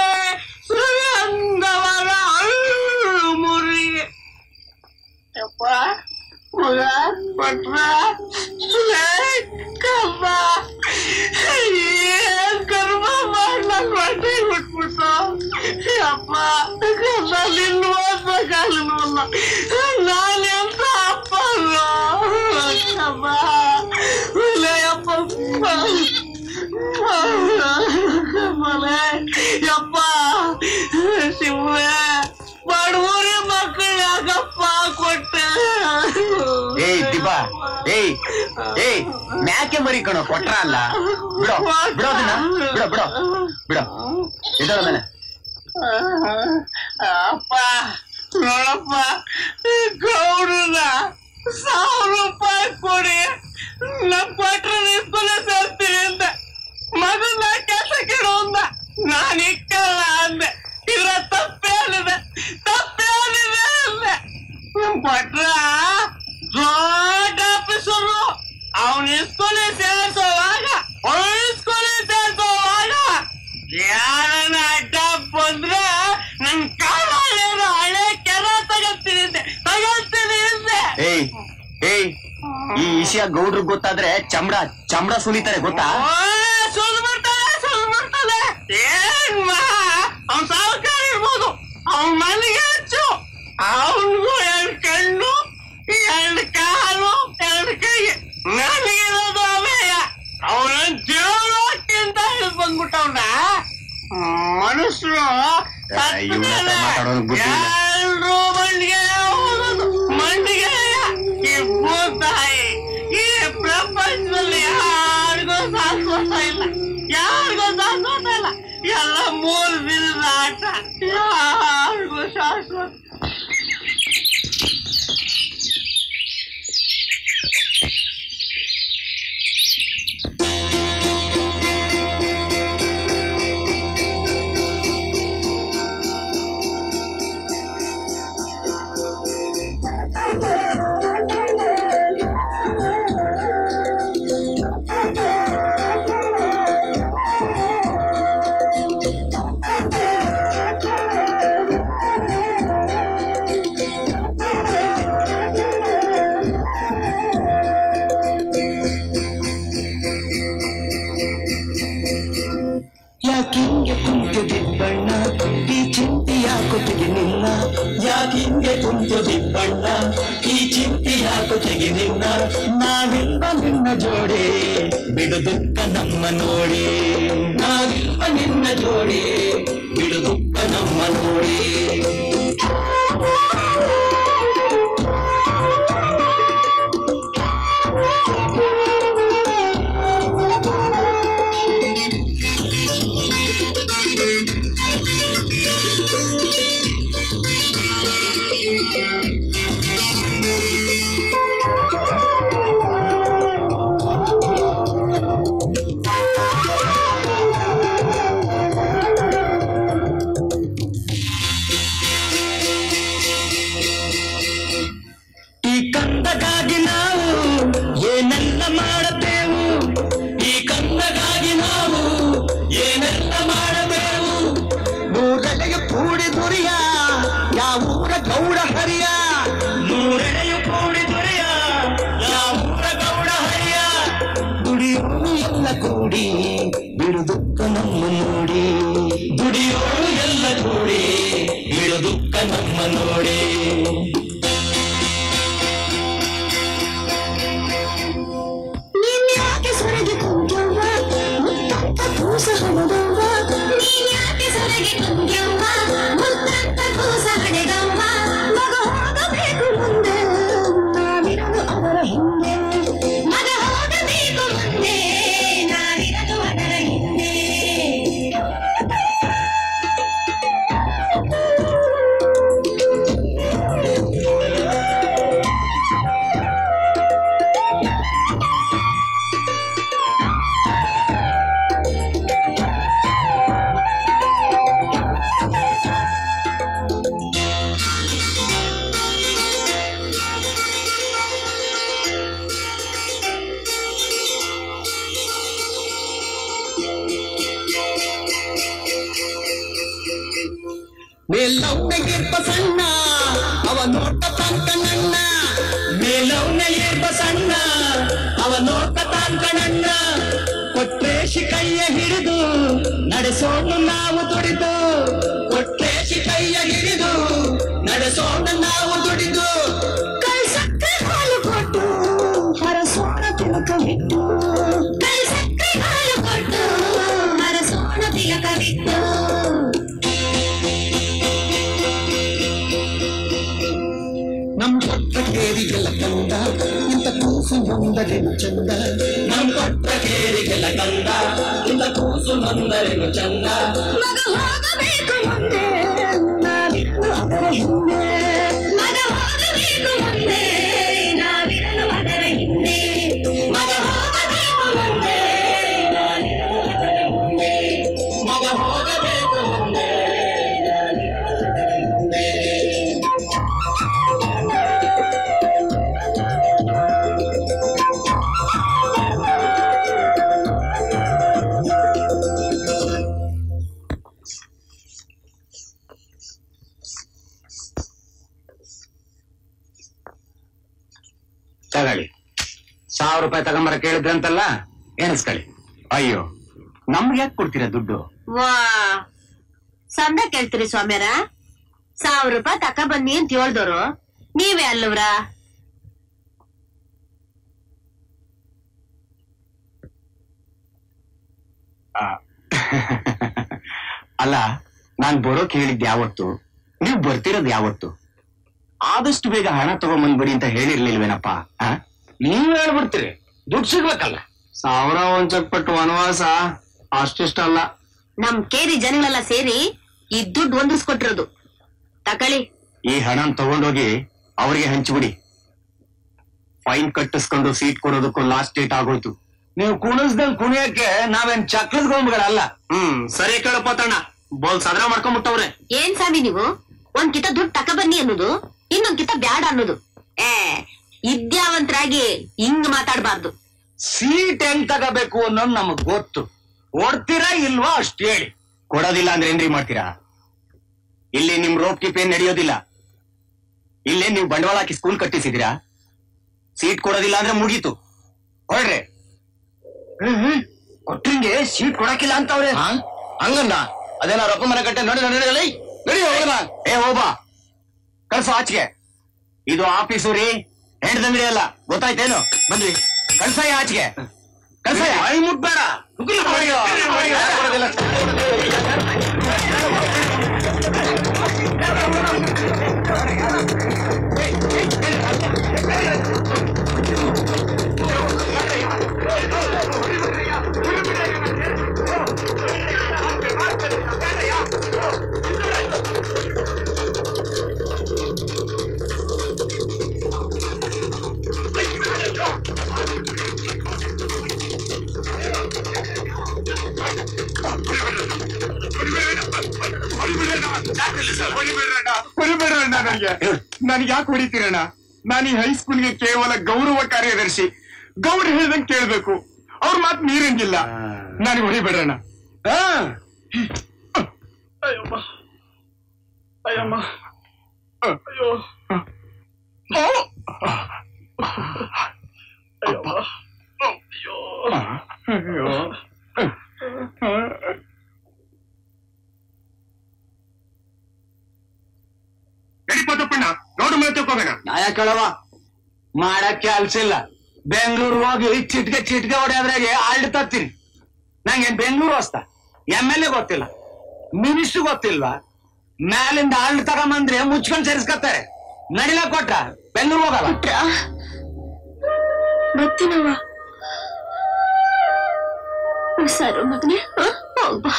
ಸುಗಂಧವಾದ ಅಳ್ಳು ಮುರಿಗೆ ಯಪ್ಪ ಮಗ ಪಟ್ರ ಕಬ್ಬ ಏನ್ ಕರ್ಮ ಮಾಡ್ಲಕ್ ಹೊಟ್ಟೆ ಬಿಟ್ಬಿಟ್ಟು ಅಪ್ಪ ಕಬ್ಬ ನಿಲ್ವಾದ ಕಾಲನಲ್ಲ ನಾನೆಂತ ಅಪ್ಪ ಕಬ್ಬ ಅಪ್ಪ ಕಬ್ಬಲೆ ಯಪ್ಪ ಶಿವೇ ಬಡವರಿ ಮಕ್ಕಳು ಯಾಕಪ್ಪ ಕೊಟ್ಟೆ ಏಯ್ ದಿಬ್ಬ ಏಯ್ ಏಯ್ ಮ್ಯಾಕೆ ಮರಿ ಕಣೋ ಕೊಟ್ರ ಅಲ್ಲ ಬಿಡೋ ಬಿಡೋ ಅದನ್ನ ಬಿಡೋ ಬಿಡೋ ಬಿಡೋ ಇದಳ ಮೇಲೆ ಅಪ್ಪ ನೋಡಪ್ಪ ಗೌಡನ ಸಾವಿರ ರೂಪಾಯಿ ಕೊಡಿ ನಮ್ ಕೊಟ್ರೆ ನಿಸ್ಕೊಲೆ ಸೇರ್ತೀನಿ ಅಂದ ಮಗನ ಕೆಲಸ ಕೆಡು ಅಂದ ನಾನು ಇಕ್ಕಲ್ಲ ಅಂದೆ ಇದ್ರ ತಪ್ಪೇನಿದೆ ತಪ್ಪೇನಿದೆ ಅಂದೆ ನಮ್ ಕೊಟ್ರ ದೊಡ್ಡ ಆಫೀಸರು ಅವನ ಇಸ್ಕೊಲೆ ಸೇರ್ಸೋವಾಗ ಇಸ್ಕೊಲೆ ಸೇರ್ಸೋವಾಗ ಯಾರನ್ನ ಅಡ್ಡ ಬಂದ್ರೆ ನನ್ ಕಾಲ ಏನೋ ಹಳೆ ಕೆರ ತಗಲ್ತೀನಿ ಅಂದೆ ತಗಲ್ತೀನಿ ಅಂದೆ ಏಯ್ ಏಯ್ ಈ ವಿಷಯ ಗೌಡ್ರಿಗೆ ಗೊತ್ತಾದ್ರೆ ಚಮಡ ಚಮಡ ಸುಲಿತಾರೆ ಗೊತ್ತಾ ಸುಲ್ಬಿಡ್ತಾನೆ ಸುಲ್ಬಿಡ್ತಾನೆ ಏನ್ ಮಾ ಅವ್ನ್ ಸಾವುಕಾರ ಇರ್ಬೋದು ಅವ್ನ್ ಮನೆಗೆ ಹೆಚ್ಚು ಅವನ್ಗೂ ಎರಡ್ ಕಣ್ಣು ಎರಡ್ ಕಾಲು ಎರಡ್ ಕೈ ನನಗಿರೋದು ಅವೇಯ ಅವನ ದೇವರಕ್ಕಿಂತ ಹಿಡಿದು ಬಂದ್ಬಿಟ್ಟವ್ನ ಮನುಷ್ಯರು ಇವ್ನ ಹತ್ರ ಮಾತಾಡೋನು ಬುದ್ಧಿ ಇಲ್ಲ. ಎಲ್ರೂ ಮಂಡಿಗೆ ಹೋಗೋದು ಮಂಡಿಗೆ ಈ ಭೂತಾಯಿ ಈ ಪ್ರಪಂಚದಲ್ಲಿ ಯಾರಿಗೂ ಶಾಶ್ವತ ಇಲ್ಲ ಯಾರಿಗೂ ಶಾಶ್ವತ ಇಲ್ಲ ಎಲ್ಲ ಮೂರು ದಿನದ ಆಟ ಯಾರಿಗೂ ಶಾಶ್ವತ ಯಾಕಿಂಗೆ ಕುಂತು ದಿಬ್ಬಣ್ಣ ಈ ಚಿಂತೆ ಯಾಕೊತ್ತಿಗೆ ನಿನ್ನ ಯಾಕಿಂಗೆ ಕುಂತು ದಿಬ್ಬಣ್ಣ ಈ ಚಿಂತೆ ಯಾಕೊತ್ತಿಗೆ ನಿನ್ನ ನಾವಿಲ್ಲ ನಿನ್ನ ಜೋಡಿ ಬಿಡು ದುಃಖ ನಮ್ಮ ನೋಡಿ ನಾವಿಲ್ಲ ನಿನ್ನ ಜೋಡಿ ಬಿಡು ದುಃಖ ನಮ್ಮ ನೋಡಿ ಈ ಕಂದಗಾಗಿ ನಾವು ಏನೆಲ್ಲ ಮಾಡತೇವು ಈ ಕಂದಗಾಗಿ ನಾವು ಏನೆಲ್ಲ ಮಾಡತೇವು ನೂರೆಡೆಗೆ ಕೂಡಿ ದುರಿಯ ಯಾವೂರ ಗೌಡ ಹರಿಯ ನೂರೆಡೆಯು ಕೂಡಿ ದುರಿಯ ಯಾವೂರ ಗೌಡ ಹರಿಯ ದುಡಿಯೋನು ಎಲ್ಲ ಕೂಡಿ ಬಿಡು ದುಃಖ ನಮ್ಮ ನೋಡಿ ದುಡಿಯೋನು ಎಲ್ಲ ಕೂಡಿ ಬಿಡು ದುಃಖ ನಮ್ಮ ನೋಡಿ ನೀನ್ಯಾಕೆ ಸೊರಗಿ ಕುಂಗ್ಯವ್ವ ಮುತ್ತಂತ ಕೂಸ ಹಣದವ್ವ ನೀನ್ಯಾಕೆ ಸೊರಗಿ ಕುಂಗ್ಯವ್ವ ಮುತ್ತಂತ ಕೂಸ ಹಣದವ್ವ ಮಗ ಹೋಗಬೇಕು ಮುಂದೆ ನಾವಿರಲು ಅವರ ಹಿಂದೆ ಮಗ ಹೋಗಬೇಕು ಮುಂದೆ ಮೇಲವ್ನಗಿರ್ಪ ಸಣ್ಣ ಅವ ನೋಟ ತಾನ್ಕಣ್ಣ ಮೇಲವ್ನಗಿರ್ಪ ಸಣ್ಣ ಅವ ನೋಟ ತಾನ್ಕಣ್ಣ ಕೊಟ್ರೇಶಿ ಕೈಯ ಹಿಡಿದು ನಡೆಸೋಣ ನಾವು ದುಡಿದು ಕೊಟ್ರೇಶಿ ಕೈಯ ಹಿಡಿದು ನಡೆಸೋಣ ನಾವು ದುಡಿದು ಕಳ್ಸಕ್ಕೆ ಹಾಲು ಕೊಟ್ಟು ಹರಸೋಣ ತಿಲಕವಿಟ್ಟು ಕಳ್ಸಕ್ಕೆ ಹಾಲು ಕೊಟ್ಟು ಹರಸೋಣ ತಿಲಕವಿಟ್ಟು ನಮ್ ಕೊಟ್ಟ ಕೇರಿಗೆಲ್ಲ ಕಂದ ಇಂತ ಕೂಸು ನೊಂದರೇನು ಚಂದ ನಮ್ ಕೊಟ್ಟ ಕೇರಿಗೆಲ್ಲ ಕಂದ ಇಂತ ಕೂಸು ನೊಂದರೇನು ಚಂದ ಮಗ ಹೋಗಬೇಕು ಮುಂದೆ ನಾವಿನ್ನು ಅದರ ಹಿಂದೆ ಮಗ ಹೋಗಬೇಕು ಮುಂದೆ ನಾವಿರಲು ಅದರ ಹಿಂದೆ ಮಗ ಹೋಗಬೇಕು ಮುಂದೆ ನಾವಿರಲು ಅದರ ಹಿಂದೆ ಮಗ ಹೋಗಬೇಕು ಮುಂದೆ ನಾವಿರಲು ಅದರ ಹಿಂದೆ ತಗೊಳ್ಳಿ ಸಾವಿರ ರೂಪಾಯಿ ತಗೊಂಬರ ಕೇಳಿದ್ರಂತಲ್ಲ ಎಣಿಸ್ಕೊಳ್ಳಿ ಅಯ್ಯೋ ನಮ್ಗೆ ಯಾಕೆ ಕೊಡ್ತೀರಾ ದುಡ್ಡು ವಾ ಸಂದ ಕೇಳ್ತೀರಿ ಸ್ವಾಮ್ಯಾರ ಸಾವಿರ ರೂಪಾಯಿ ತಕ ಬನ್ನಿ ಅಂತ ಹೇಳ್ದವ್ರು ನೀವೇ ಅಲ್ಲವ್ರ ಆ, ಅಲ್ಲ ನಾನ್ ಬರೋಕ್ ಹೇಳಿದ್ ಯಾವತ್ತು ನೀವ್ ಬರ್ತಿರೋದ್ ಯಾವತ್ತು ಆದಷ್ಟು ಬೇಗ ಹಣ ತಗೊಂಬಂದ್ಬಿಡಿ ಅಂತ ಹೇಳಿರ್ಲಿಲ್ವೇನಪ್ಪ ಆ? ನೀವ್ ಹೇಳ್ಬಿಡ್ತೀರಿ ದುಡ್ಡು ಸಿಗ್ಬೇಕಲ್ಲ ಸಾವಿರ ಒಂಚಕ್ಪಟ್ಟು ವನವಾಸ ಅಷ್ಟಿಷ್ಟಲ್ಲ ನಮ್ ಕೇರಿ ಜನಗಳೆಲ್ಲ ಸೇರಿ ಈ ದುಡ್ಡು ಹೊಂದಿಸ್ಕೊಟ್ಟಿರೋದು ತಕಳಿ ಈ ಹಣ ತಗೊಂಡೋಗಿ ಅವರಿಗೆ ಹಂಚ್ಬಿಡಿ ಫೈನ್ ಕಟ್ಟಿಸ್ಕೊಂಡು ಸೀಟ್ ಕೊಡೋದಕ್ಕೂ ಲಾಸ್ಟ್ ಡೇಟ್ ಆಗೋಯ್ತು ನೀವು ಕುಣಿಸ್ದಂಗ್ ಕುಣಿಯಕ್ಕೆ ನಾವೇನ್ ಚಕ್ರದ ಗೊಂಬುಗಳಲ್ಲ ಹ್ಮ್ ಸರಿ ಕೇಳಪ್ಪ ತಣ್ಣ ಬೋಲ್ ಸದ್ರ ಮಾಡ್ಕೊಂಡ್ಬಿಟ್ಟವ್ರೆ ಏನ್ ಸ್ವಾಮಿ ನೀವು ಒಂದ್ ಕಿತ ದುಡ್ಡು ತಕ ಬನ್ನಿ ಅನ್ನೋದು ಇನ್ನೊಂದ್ ಕಿತ ಬ್ಯಾಡ ಅನ್ನೋದು ಏ ವಿದ್ಯಾವಂತರಾಗಿ ಹಿಂಗ್ ಮಾತಾಡ್ಬಾರ್ದು ಸೀಟ್ ಹೆಂಗ್ ತಗೋಬೇಕು ಅನ್ನೋದು ನಮಗ್ ಗೊತ್ತು ಕೊಡ್ತೀರಾ ಇಲ್ವಾ ಅಷ್ಟ್ ಹೇಳಿ ಕೊಡೋದಿಲ್ಲ ಅಂದ್ರೆ ಏನ್ರಿ ಮಾಡ್ತೀರಾ ಇಲ್ಲಿ ನಿಮ್ ರೋಪ್ ಟಿಪ್ ಏನ್ ನಡೆಯೋದಿಲ್ಲ ಇಲ್ಲೇ ನೀವು ಬಂಡವಾಳ ಹಾಕಿ ಸ್ಕೂಲ್ ಕಟ್ಟಿಸಿದಿರಾ ಸೀಟ್ ಕೊಡೋದಿಲ್ಲ ಅಂದ್ರೆ ಮುಗೀತು ಹೊಡ್ರೆ ಕೊಟ್ರಿಂಗೆ ಸೀಟ್ ಕೊಡಕ್ಕಿಲ್ಲ ಅಂತವ್ರೆ ಹಂಗನ್ನ ಅದೇನ ರೊಕ್ಕ ಮನೆ ಕಟ್ಟೆ ನೋಡಿ ನೋಡಿ ನಡಿ ನಡಿ ಹೋಗೋಣ ಏ ಹೋಬಾ ಕಳ್ಸು ಆಚೆಗೆ ಇದು ಆಫೀಸು ರೀ ಹೆಂಡದಂಗಡಿ ಅಲ್ಲ ಗೊತ್ತಾಯ್ತೇನು ಬಂದ್ವಿ ಕಳ್ಸಯ್ಯ ಆಚೆಗೆ ಕಳ್ಸಯ್ಯ ಐ ಮುಟ್ಬೇಡ ಹೊಡಿಬೇಡ್ರಣ್ಣ ನನಗೆ ನನಗೆ ಯಾಕೆ ಹೊಡಿತೀರಣ್ಣ ನಾನು ಈ ಹೈಸ್ಕೂಲ್ಗೆ ಕೇವಲ ಗೌರವ ಕಾರ್ಯದರ್ಶಿ ಗೌಡ ಹೇಳ್ದಂಗ್ ಕೇಳ್ಬೇಕು ಅವ್ರ ಮಾತು ಮೀರಂಗಿಲ್ಲ ನನಗೆ ಹೊಡಿಬೇಡ್ರಣ್ಣ ಅಯ್ಯಮ್ಮ ಅಯ್ಯಮ್ಮ ಅಯ್ಯೋ ಓ! ಅಯ್ಯಮ್ಮ ಅಯ್ಯೋ ಅಯ್ಯೋ ನಡಿಪದಪ್ಪಣ್ಣ ನೋಡು ಮೇಲೆ ತಿಳ್ಕೋಬೇಡ ನಾಯ ಕೇಳವ ಮಾಡಕ್ಕೆ ಅಲ್ಸಿಲ್ಲ ಬೆಂಗಳೂರು ಹೋಗಿ ಚಿಟ್ಗೆ ಚಿಟ್ಗೆ ಹೊಡೆಯೋದ್ರಾಗೆ ಆಲ್ಡ್ ತತ್ತೀನಿ ನಂಗೆ ಬೆಂಗಳೂರು ಹೊಸ್ತ ಎಮ್ ಎಲ್ ಎ ಗೊತ್ತಿಲ್ಲ ಮಿನಿಸ್ಟರ್ ಗೊತ್ತಿಲ್ವಾ ಮ್ಯಾಲಿಂದ ಆಲ್ಡ್ ತಗೊಂಬಂದ್ರೆ ಮುಚ್ಕೊಂಡ್ ಸೇರಿಸ್ಕೊತಾರೆ ನಡಿಲ ಕೊಟ್ರ ಬೆಂಗಳೂರು ಹೋಗಲ್ಲ ಬರ್ತೀನವ್ವ ಸರು ಮಗನೇ ಹೋಗ್ಬಾ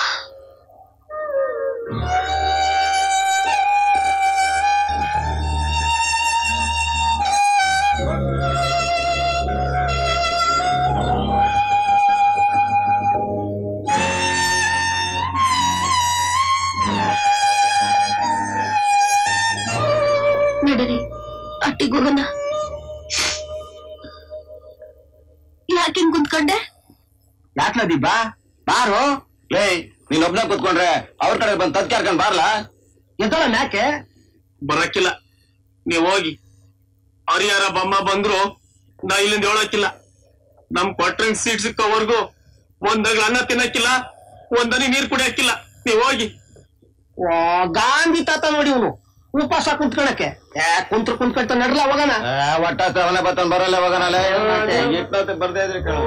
ನಡರಿ ಅಟ್ಟಿಗೆ ಹೋಗೋಣ ಯಾಕಿಂಗ್ ಕುಂತ್ಕೊಂಡೆ ಯಾಕ್ಲ ದೀಪಾ ಬಾರು ಏಯ್ ನೀನ್ ಒಬ್ನ ಕೂತ್ಕೊಂಡ್ರೆ ಅವ್ರ ಕಡೆ ಬಂದ್ ತದ್ ಕರ್ಕೊಂಡ್ ಬಾರ್ಲಾ ಎದ್ದಳ ಮ್ಯಾಕೆ ಬರಕ್ಕಿಲ್ಲ ನೀವ್ ಹೋಗಿ ಹರಿಹರ ಬಮ್ಮ ಬಂದ್ರು ನಾ ಇಲ್ಲಿಂದ ಹೇಳಕ್ಕಿಲ್ಲ ನಮ್ ಕ್ವಾರ್ಟರ್ ಸೀಟ್ ಸಿಕ್ಕವರ್ಗು ಒಂದಾಗ ಅನ್ನ ತಿನ್ನಕ್ಕಿಲ್ಲ ಒಂದನಿ ನೀರ್ ಕುಡಿಯಕ್ಕಿಲ್ಲ ನೀವ್ ಹೋಗಿ ಓ, ಗಾಂಧಿ ತಾತ ನೋಡಿ ಇವನು ಉಪವಾಸ ಕುಂತ್ಕೊಳಕ್ಕೆ ಏ ಕುಂತ್ರ ಕುಂತ್ಕೊಳ್ತಾ ನಡ್ರಲ್ಲ ಹೋಗೋಣ ಒಟ್ಟ ಅವನ ಬತ್ತನ್ ಬರಲ್ಲ ಹೋಗನಲ್ಲ ಬರ್ದೇ ಇದ್ರಿ ಕಣ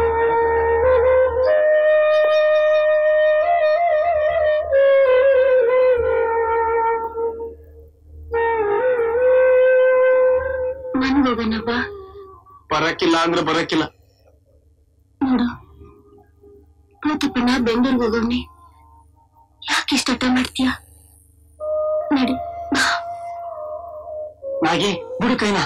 ಮನ್ಗ್ ಹೋಗೋಣಪ್ಪ ಬರಕ್ಕಿಲ್ಲ ಅಂದ್ರೆ ಬರಕ್ಕಿಲ್ಲ ನೋಡು ಪ್ರತಿಪಣ್ಣ ಬೆಂಗಳೂರಿಗೆ ಹೋಗೋವ್ನಿ ಯಾಕೆ ಇಷ್ಟ ಹಠ ಮಾಡ್ತೀಯ ನಡಿ ನಾಗಿ ಬಿಡು ಕೈನಾ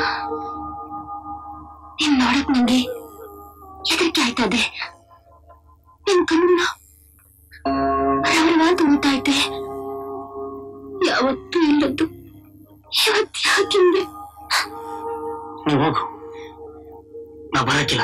ನಿನ್ ನೋಡಕ್ ನಂಗೆ ಹೆದರಿಕೆ ಆಯ್ತದೆ ನಿನ್ ಕಣ್ಣ ರವರವ ತುಳಿತಾ ಐತೆ ಯಾವತ್ತೂ ಇಲ್ಲದ್ದು ಇವತ್ತು ಯಾಕಿಂದೆ ನೀವ್ ಹೋಗು ನಾ ಬರಕ್ಕಿಲ್ಲ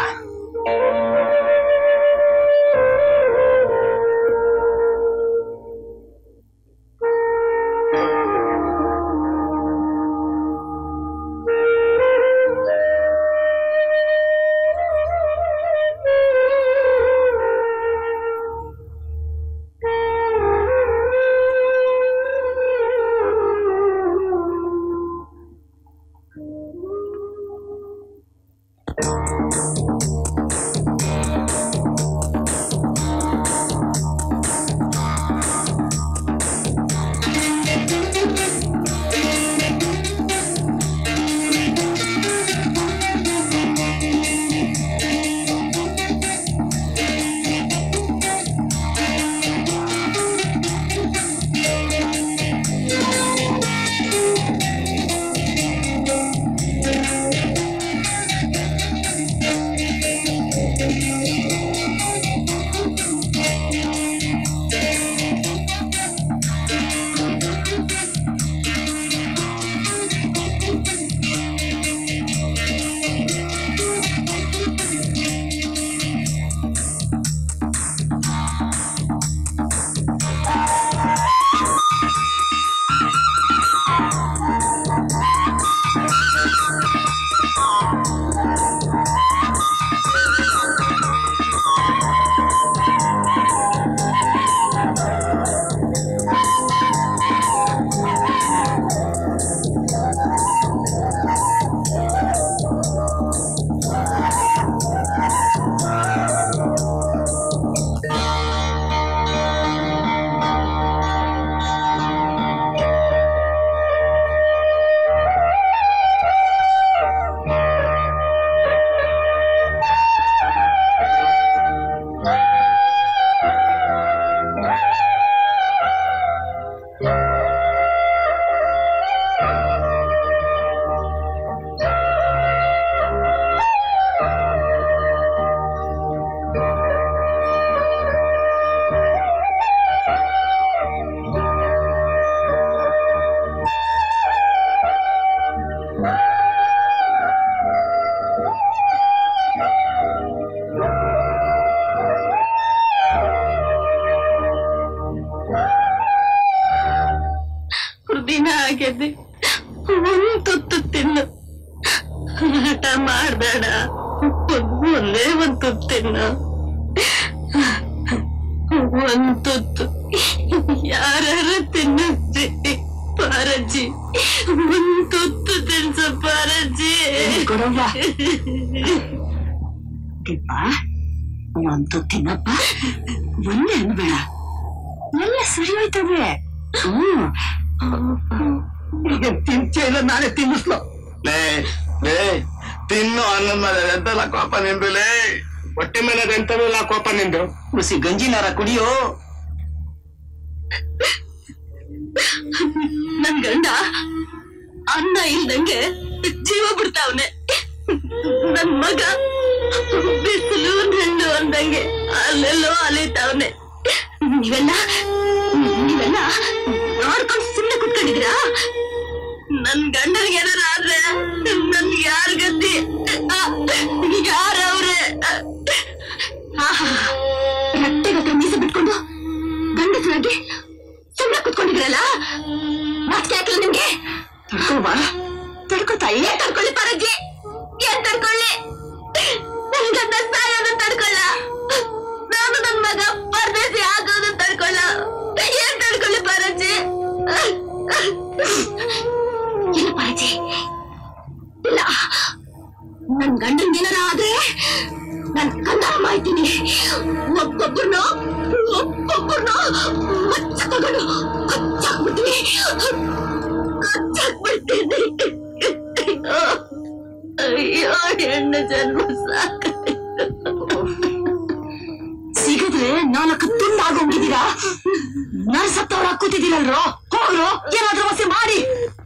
ದಿನ ಆಗಿದೆ ಒಂದ್ ತುತ್ತು ತಿನ್ನು ಹಠ ಮಾಡ್ಬೇಡ ಒಂದೇ ಒಂದ್ ತುತ್ತು ತಿನ್ನು ಒಂದ್ ತುತ್ತು ಯಾರ ತಿನ್ನಿಸ್ರಿ ಪಾರಜ್ಜಿ ಒಂದ್ ತುತ್ತು ತಿನ್ಸು ಪಾರಜ್ಜಿ ಕೊಡವ್ವ ತಿಪ್ಪ ಒಂದು ತಿನ್ನಪ್ಪ ಒಂದೇ ಅನ್ಬೇಡ ಎಲ್ಲ ಸರಿ ಹೋಯ್ತವೆ ಹ್ಮ್ ಈಗ ತಿಂಚೆ ಇಲ್ಲ ನಾನೇ ತಿನ್ನಿಸ್ಲು ಲೇ ಲೇ ತಿನ್ನು ಅನ್ನದ ಮೇಲೆ ಎಂತೆಲ್ಲ ಕೋಪ ನಿಂದು ಲೇ ಹೊಟ್ಟೆ ಮೇಲೆ ಅದೆಂತನೂ ಇಲ್ಲ ಕೋಪ ನಿಂದು ಬಿಸಿ ಗಂಜಿನಾರ ಕುಡಿಯೋ ನನ್ ಗಂಡ ಅನ್ನ ಇಲ್ದಂಗೆ ಜೀವ ಬಿಡ್ತಾವ್ನೆ ನನ್ ಮಗ ಬಿಸಿಲು ನೆಂಡು ಅಂದಂಗೆ ಅಲ್ಲೆಲ್ಲೋ ಅಲಿತಾವ್ನೆ ನೀವೆಲ್ಲ ನೀವೆಲ್ಲ ನೋಡ್ಕೊಂಡು ಸುಮ್ಮನೆ ಕುತ್ಕೊಂಡಿದ್ದೀರಾ ನನ್ ಗಂಡನಿಗೆ ಏನಾರ ಆದ್ರೆ ನನ್ ಯಾರ ಗತಿ ಯಾರವ್ರೆ ರಟ್ಟೆಗತ್ರ ಮೀಸೆ ಬಿಟ್ಕೊಂಡು ಗಂಡಸರಾಗಿ ಸುಮ್ಮನೆ ಕುತ್ಕೊಂಡಿದ್ರಲ್ಲ ನನ್ ಗಂಡನ್ ಏನಾರ ಆದ್ರೆ ನಾನ್ ಕಂದಾರ ಮಾಡ್ತೀನಿ ಒಬ್ಬೊಬ್ಬರನ್ನ ಒಬ್ಬೊಬ್ಬರನ್ನ ಮಚ್ಚ ತಗೊಂಡು ಕಚ್ಚಾಕ್ಬಿಡ್ತೀನಿ ಕಚ್ಚಾಕ್ಬಿಡ್ತೀನಿ ಅಯ್ಯೋ ಹೆಣ್ಣು ಜನ್ಮ ಸಾಕಾಯ್ತು ಸಿಗದ್ರೆ ನಾಲ್ಕು ತುಂಡಾಗೋಗಿದ್ದೀರಾ ನರ್ಸತ್ತವ್ರ ಕೂತಿದ್ದೀರಲ್ರೋ ಹೋಗ್ರು ಏನಾದ್ರೂ ವಸಿ ಮಾಡಿ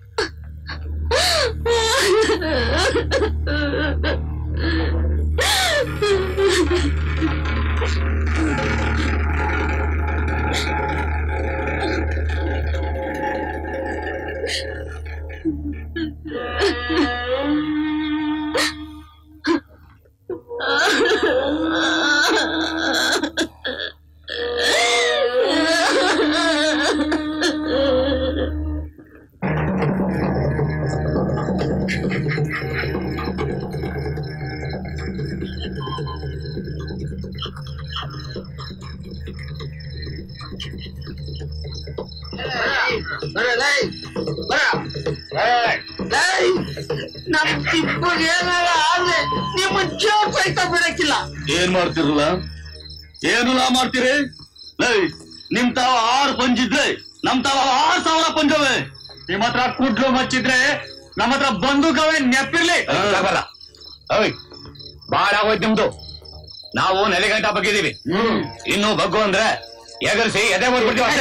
ನಮ್ ತಿಪ್ಪಗೆ ಏನಾರ ಆದ್ರೆ ನಿಮ್ಮ ಜೋಕ್ ಸಹಿತ ಬಿಡಕ್ಕಿಲ್ಲ ಏನ್ ಮಾಡ್ತಿರಲ್ಲ ಏನೆಲ್ಲ ಮಾಡ್ತೀರಿ ಲೈ ನಿಮ್ ತಾವ ಆರು ಪಂಜಿದ್ರೆ ನಮ್ ತಾವ ಆರ್ ಸಾವಿರ ಪಂಜವೆ ನಿಮ್ ಹತ್ರ ಕುಡ್ಲು ಮಚ್ಚಿದ್ರೆ ನಮ್ಮ ಹತ್ರ ಬಂದೂಕವೇ ನೆಪ್ಪಿರ್ಲಿ ಆಗಲ್ಲ ಓಯ್ ಬಾಳ ಆಗೋಯ್ತು ನಿಮ್ದು ನಾವು ನೆಲೆಗಂಟ ಬಗ್ಗಿದೀವಿ ಇನ್ನು ಬಗ್ಗು ಅಂದ್ರೆ ಎಗರ್ಸಿ ಎದೆ ಮಾಡ್ಬಿಡ್ತೀವಿ ಅಷ್ಟೇ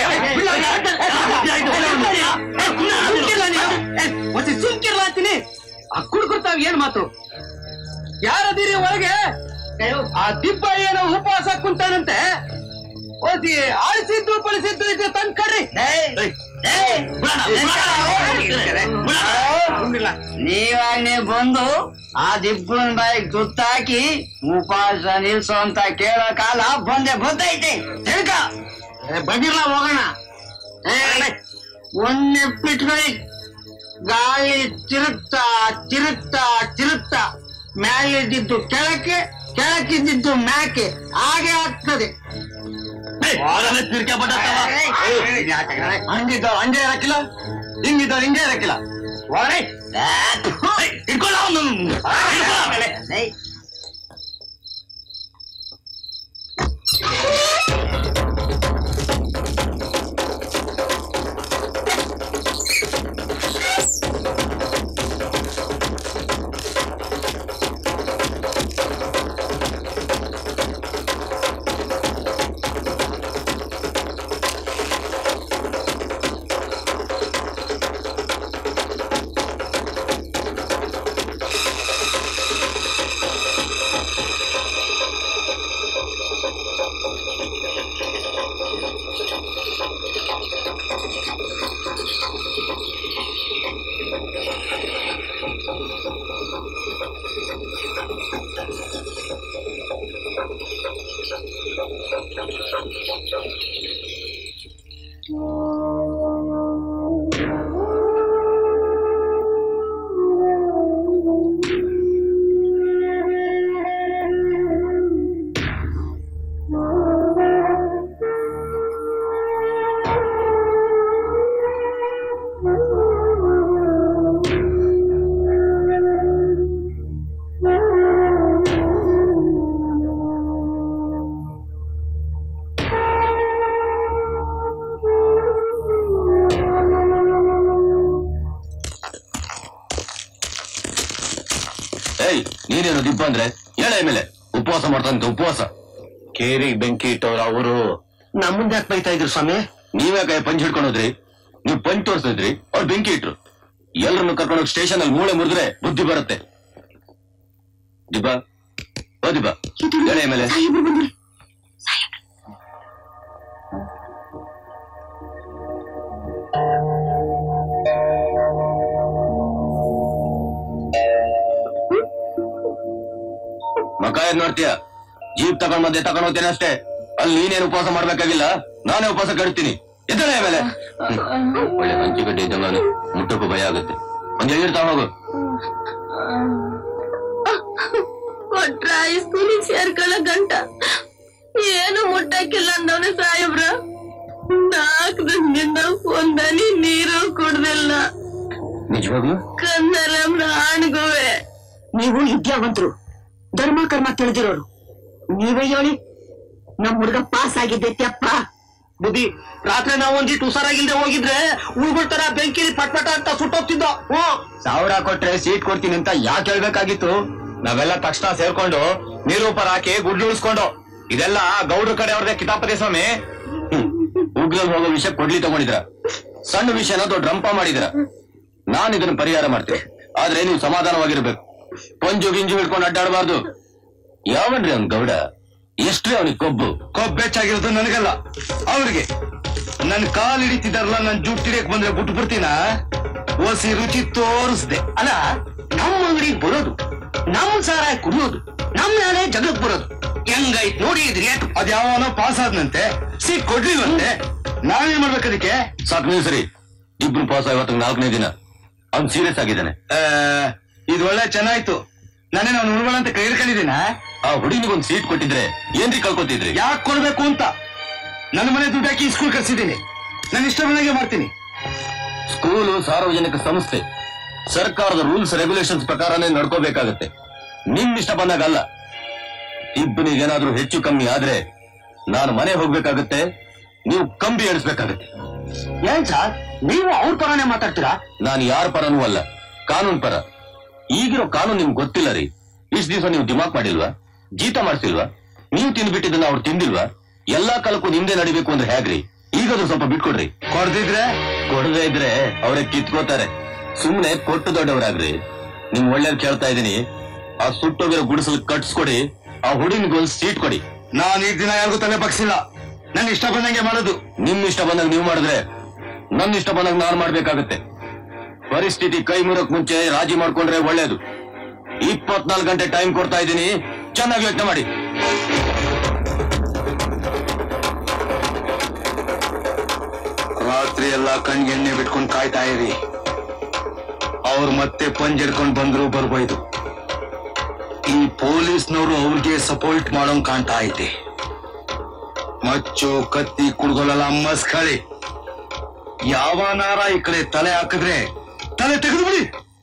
ಮತ್ತೆ ಸುಮ್ಕಿರ್ಲ ಅಂತೀನಿ ಆ ಕುಡ್ಕೊಡ್ತಾವ್ ಏನ್ ಮಾತು ಯಾರದೀರಿ ಒಳಗೆ ಆ ದಿಬ್ಬ ಏನೋ ಉಪವಾಸ ಕುಂತಾನಂತೆ ಓದಿ ಆಳಿಸಿದ್ದು ಪಳಿಸಿದ್ದು ಇದ್ರೆ ತಂದ್ ಕರ್ರಿ ನೀವಾಗ್ನೇ ಬಂದು ಆ ದಿಬ್ಬನ್ ಬಾಯಿಗೆ ತುತ್ತಾಕಿ ಉಪವಾಸ ನಿಲ್ಸು ಅಂತ ಕೇಳೋ ಕಾಲ ಬಂದೆ ಬಂದೈತೆ ತಿಳ್ಕ ಬಂದಿರ್ಲ ಹೋಗೋಣ ಒಂದೇ ಬಿಟ್ಕೊಳ್ಳಿ ಗಾಳಿ ತಿರುಗ್ತಾ ತಿರುಗ್ತಾ ತಿರುಗ್ತಾ ಮ್ಯಾಲಿದ್ದಿದ್ದು ಕೆಳಕ್ಕೆ ಕೆಳಕ್ಕಿದ್ದಿದ್ದು ಮ್ಯಾಕೆ ಹಾಗೆ ಆಗ್ತದೆ ಹಂಗಿದ್ದವ್ ಹಂಗೆ ಇರಕ್ಕಿಲ್ಲ ಹಿಂಗಿದ್ದವ್ ಹಿಂಗೆ ಇರಕ್ಕಿಲ್ಲ ಒಳ್ಳೆ ಇಟ್ಕೊಳ್ಳ ಏಯ್ ನೀನೇನು ದಿಬ್ಬ ಅಂದ್ರೆ ಹೇಳ ಮೇಲೆ ಉಪವಾಸ ಮಾಡ್ತಂತ ಉಪವಾಸ ಕೇರಿಗೆ ಬೆಂಕಿ ಇಟ್ಟವ್ರ ಅವರು ನಮ್ಮಂದ ಯಾಕೆ ಬೈತಾ ಇದ್ರು ಸ್ವಾಮಿ ನೀವ್ಯಾಕೆ ಪಂಚ್ ಹಿಡ್ಕೊಂಡು ಹೋದ್ರಿ ನೀವು ಪಂಚ್ ತೋರಿಸಿದ್ರಿ ಅವ್ರು ಬೆಂಕಿ ಇಟ್ರು ಎಲ್ಲರನ್ನು ಕರ್ಕೊಂಡು ಸ್ಟೇಷನ್ ಅಲ್ಲಿ ಮೂಳೆ ಮುರಿದ್ರೆ ಬುದ್ಧಿ ಬರುತ್ತೆ ದಿಬ್ಬ ಓ ದಿಬ್ಬ ಹೇಳ ಮೇಲೆ ಸಾಹೇಬ್ರು ಬಂದ್ರು ಮಕ ಏನ್ ನೋಡ್ತೀಯ ಜೀಪ್ ತಗೊಂಡ್ ಮಧ್ಯೆ ತಗೊಂಡ್ ಹೋಗ್ತೇನೆ ಅಷ್ಟೇ ಅಲ್ಲಿ ನೀನೇನು ಉಪವಾಸ ಮಾಡ್ಬೇಕಾಗಿಲ್ಲ ನಾನೇ ಉಪವಾಸ ಕಟ್ತೀನಿ ಎದ್ದಳೆ ಮೇಲೆ ಒಳ್ಳೆ ಹಂಚಿಗಡ್ಡೆ ಇದ್ದಂಗ ಅವ್ನು. ಮುಟ್ಟಕ್ಕೂ ಭಯ ಆಗುತ್ತೆ ಒಂದ್ ಎಳ್ನೀರ್ ತಗೊಂಡ್ ಹೋಗು ಕೊಟ್ರ ಸ್ಕೂಲಿಗೆ ಸೇರ್ಕೊಳ್ಳ ಗಂಟ ಏನು ಮುಟ್ಟಕ್ಕಿಲ್ಲ ಅಂದವನೇ ಸಾಹೇಬ್ರ ನಾಲ್ಕು ದಿನದಿಂದ ಒಂದನಿ ನೀರು ಕುಡ್ದಿಲ್ಲ ನಿಜವಾಗ್ಲು ಕಂದರಮ್ನ ಆಣ್ಗುವೆ ನೀವು ವಿದ್ಯಾವಂತರು ಧರ್ಮ ಕರ್ಮ ತಿಳಿದಿರೋರು ನೀವೇ ಹೇಳಿ ನಮ್ ಹುಡುಗ ಪಾಸ್ ಆಗಿದ್ದೈತ್ಯಪ್ಪ ಬುದ್ಧಿ ರಾತ್ರಿ ನಾವು ಒಂದಿಟ್ಟು ಹುಷಾರಾಗಿಲ್ದೆ ಹೋಗಿದ್ರೆ ಉಳ್ಗಳ ತರ ಬೆಂಕಿಲಿ ಪಟ್ಪಟ ಅಂತ ಸುಟ್ಟೋಗ್ತಿದ್ದೋ ಹ್ಮ್ ಸಾವಿರ ಕೊಟ್ರೆ ಸೀಟ್ ಕೊಡ್ತೀನಿ ಅಂತ ಯಾಕೆ ಹೇಳ್ಬೇಕಾಗಿತ್ತು ನಾವೆಲ್ಲ ತಕ್ಷಣ ಸೇರ್ಕೊಂಡು ನೀರೂಪರ್ ಹಾಕಿ ಗುಡ್ಲು ಉಳಿಸ್ಕೊಂಡು ಇದೆಲ್ಲ ಗೌಡ್ರ ಕಡೆ ಅವ್ರದೇ ಕಿತಾಪತಿ ಸ್ವಾಮಿ ಉಗ್ರಲ್ಲಿ ಹೋಗೋ ವಿಷಯ ಕೊಡ್ಲಿ ತಗೊಂಡಿದ್ರ ಸಣ್ಣ ವಿಷಯನ ದೊಡ್ಡ ರಂಪ ಮಾಡಿದ್ರ ನಾನ್ ಇದನ್ನ ಪರಿಹಾರ ಮಾಡ್ತೀನಿ ಆದ್ರೆ ನೀವು ಸಮಾಧಾನವಾಗಿರ್ಬೇಕು ಪಂಜು ಗಿಂಜು ಹಿಡ್ಕೊಂಡು ಅಡ್ಡಾಡಬಾರ್ದು ಯಾವನ್ರಿ ಅವ್ನ್ ಗೌಡ ಎಷ್ಟ್ರಿ ಅವನಿಗೆ ಕೊಬ್ಬು ಕೊಬ್ಬೆಚ್ಚಾಗಿರೋದು ನನಗಲ್ಲ ಅವ್ರಿಗೆ ನನ್ ಕಾಲ್ ಹಿಡಿತಿದಾರಲ್ಲ ನನ್ ಜುಟ್ಟು ಹಿಡಿಯಕ್ ಬಂದ್ರೆ ಬಿಟ್ಟು ಬಿಡ್ತೀನ ಓಸಿ ರುಚಿ ತೋರಿಸ್ದೆ ಅಲ್ಲ ನಮ್ಮ ಅಂಗಡಿಗೆ ಬರೋದು ನಮ್ ಸಾರಾಯ ಕುಡಿಯೋದು ನಮ್ ನಾಳೆ ಜಗಕ್ ಬರೋದು ಹೆಂಗೈತ್ ನೋಡಿ ಇದ್ರಿ ಅದ್ ಯಾವನೋ ಪಾಸ್ ಆದ್ನಂತೆ ಸೀಟ್ ಕೊಡ್ಲಿಲ್ವಂತೆ ನಾವೇನ್ ಮಾಡ್ಬೇಕು ಅದಕ್ಕೆ ಸಾಕು ನೀವು ಸರಿ ಇಬ್ರು ಪಾಸ್ ಇವತ್ತು ನಾಲ್ಕನೇ ದಿನ ಅವ್ನ್ ಸೀರಿಯಸ್ ಆಗಿದ್ದಾನೆ ಆ, ಇದ್ ಒಳ್ಳೆ ಚೆನ್ನಾಯ್ತು ನಾನೇ ನಾನು ಉಳ್ಗಳ ಅಂತ ಕೈ ಹಿಡ್ಕೊಂಡಿದ್ದೀನ ಆ ಹುಡುಗಿನಿಗೊಂದ್ ಸೀಟ್ ಕೊಟ್ಟಿದ್ರೆ ಏನ್ರಿ ಕಳ್ಕೊತಿದ್ರಿ ಯಾಕೆ ಕೊಡ್ಬೇಕು ಅಂತ ನನ್ನ ಮನೆ ದುಡ್ಡು ಹಾಕಿ ಸ್ಕೂಲ್ ಕರ್ಸಿದ್ದೀನಿ ನಾನು ಇಷ್ಟ ಬಂದಾಗೆ ಮಾಡ್ತೀನಿ ಸ್ಕೂಲು ಸಾರ್ವಜನಿಕ ಸಂಸ್ಥೆ ಸರ್ಕಾರದ ರೂಲ್ಸ್ ರೆಗ್ಯುಲೇಷನ್ಸ್ ಪ್ರಕಾರನೇ ನಡ್ಕೋಬೇಕಾಗತ್ತೆ ನಿಮ್ ಇಷ್ಟ ಬಂದಾಗಲ್ಲ ಇಬ್ಬನಿಗೆ ಏನಾದ್ರೂ ಹೆಚ್ಚು ಕಮ್ಮಿ ಆದ್ರೆ ನಾನು ಮನೆ ಹೋಗ್ಬೇಕಾಗತ್ತೆ ನೀವು ಕಂಬಿ ಎಣಿಸ್ಬೇಕಾಗತ್ತೆ ಏನ್ ಸರ್ ನೀವು ಅವ್ರ ಪರನೇ ಮಾತಾಡ್ತೀರಾ ನಾನು ಯಾರ ಪರನೂ ಅಲ್ಲ ಕಾನೂನ್ ಪರ ಈಗಿರೋ ಕಾನೂನು ನಿಮ್ಗೆ ಗೊತ್ತಿಲ್ಲ ರೀ ಇಷ್ಟ ದಿವಸ ನೀವು ದಿಮಾಕ್ ಮಾಡಿಲ್ವಾ ಜೀತ ಮಾಡ್ಸಿಲ್ವಾ ನೀವು ತಿಂದ್ಬಿಟ್ಟಿದ್ದನ್ನ ಅವ್ರು ತಿಂದಿಲ್ವಾ ಎಲ್ಲಾ ಕಾಲಕ್ಕೂ ನಿಮ್ದೇ ನಡಿಬೇಕು ಅಂದ್ರೆ ಹೇಗ್ರಿ ಈಗಾದ್ರೂ ಸ್ವಲ್ಪ ಬಿಟ್ಕೊಡ್ರಿ ಕೊಡ್ದಿದ್ರೆ ಕೊಡದೇ ಇದ್ರೆ ಅವ್ರೆ ಕಿತ್ಕೋತಾರೆ ಸುಮ್ನೆ ಕೊಟ್ಟು ದೊಡ್ಡವರಾಗ್ರಿ ನಿಮ್ ಒಳ್ಳೇದ್ ಕೇಳ್ತಾ ಇದೀನಿ ಆ ಸುಟ್ಟೋಗಿರೋ ಗುಡಿಸಲು ಕಟ್ಸ್ಕೊಡಿ ಆ ಹುಡುಗಿನಿಗೊಂದು ಸೀಟ್ ಕೊಡಿ ನಾನು ಈ ದಿನ ಯಾರಿಗೂ ತಲೆ ಬಗ್ಸಿಲ್ಲ ನನ್ನ ಇಷ್ಟ ಬಂದಂಗೆ ಮಾಡೋದು ನಿಮ್ ಇಷ್ಟ ಬಂದಾಗ ನೀವು ಮಾಡಿದ್ರೆ ನನ್ನ ಇಷ್ಟ ಬಂದಾಗ ನಾನು ಮಾಡ್ಬೇಕಾಗತ್ತೆ ಪರಿಸ್ಥಿತಿ ಕೈ ಮುರಕ್ ಮುಂಚೆ ರಾಜಿ ಮಾಡ್ಕೊಂಡ್ರೆ ಒಳ್ಳೇದು ಇಪ್ಪತ್ನಾಲ್ಕು ಗಂಟೆ ಟೈಮ್ ಕೊಡ್ತಾ ಇದ್ದೀನಿ ಚೆನ್ನಾಗಿ ಯೋಚನೆ ಮಾಡಿ ರಾತ್ರಿ ಎಲ್ಲ ಕಣ್ಗೆ ಎಣ್ಣೆ ಬಿಟ್ಕೊಂಡು ಕಾಯ್ತಾ ಇರಿ ಅವ್ರು ಮತ್ತೆ ಪಂಜಿಡ್ಕೊಂಡು ಬಂದ್ರು ಬರ್ಬೋದು ಈ ಪೊಲೀಸ್ನವರು ಅವ್ರಿಗೆ ಸಪೋರ್ಟ್ ಮಾಡೋಂಗ್ ಕಾಣ್ತಾ ಐತೆ ಮಚ್ಚು ಕತ್ತಿ ಕುಡ್ಗೊಲೆಲ್ಲ ಮಸ್ಕಳಿ ಯಾವನಾರ ಈ ಕಡೆ ತಲೆ ಹಾಕಿದ್ರೆ ತಲೆ ತೆಗೆದು ಬಿಡಿ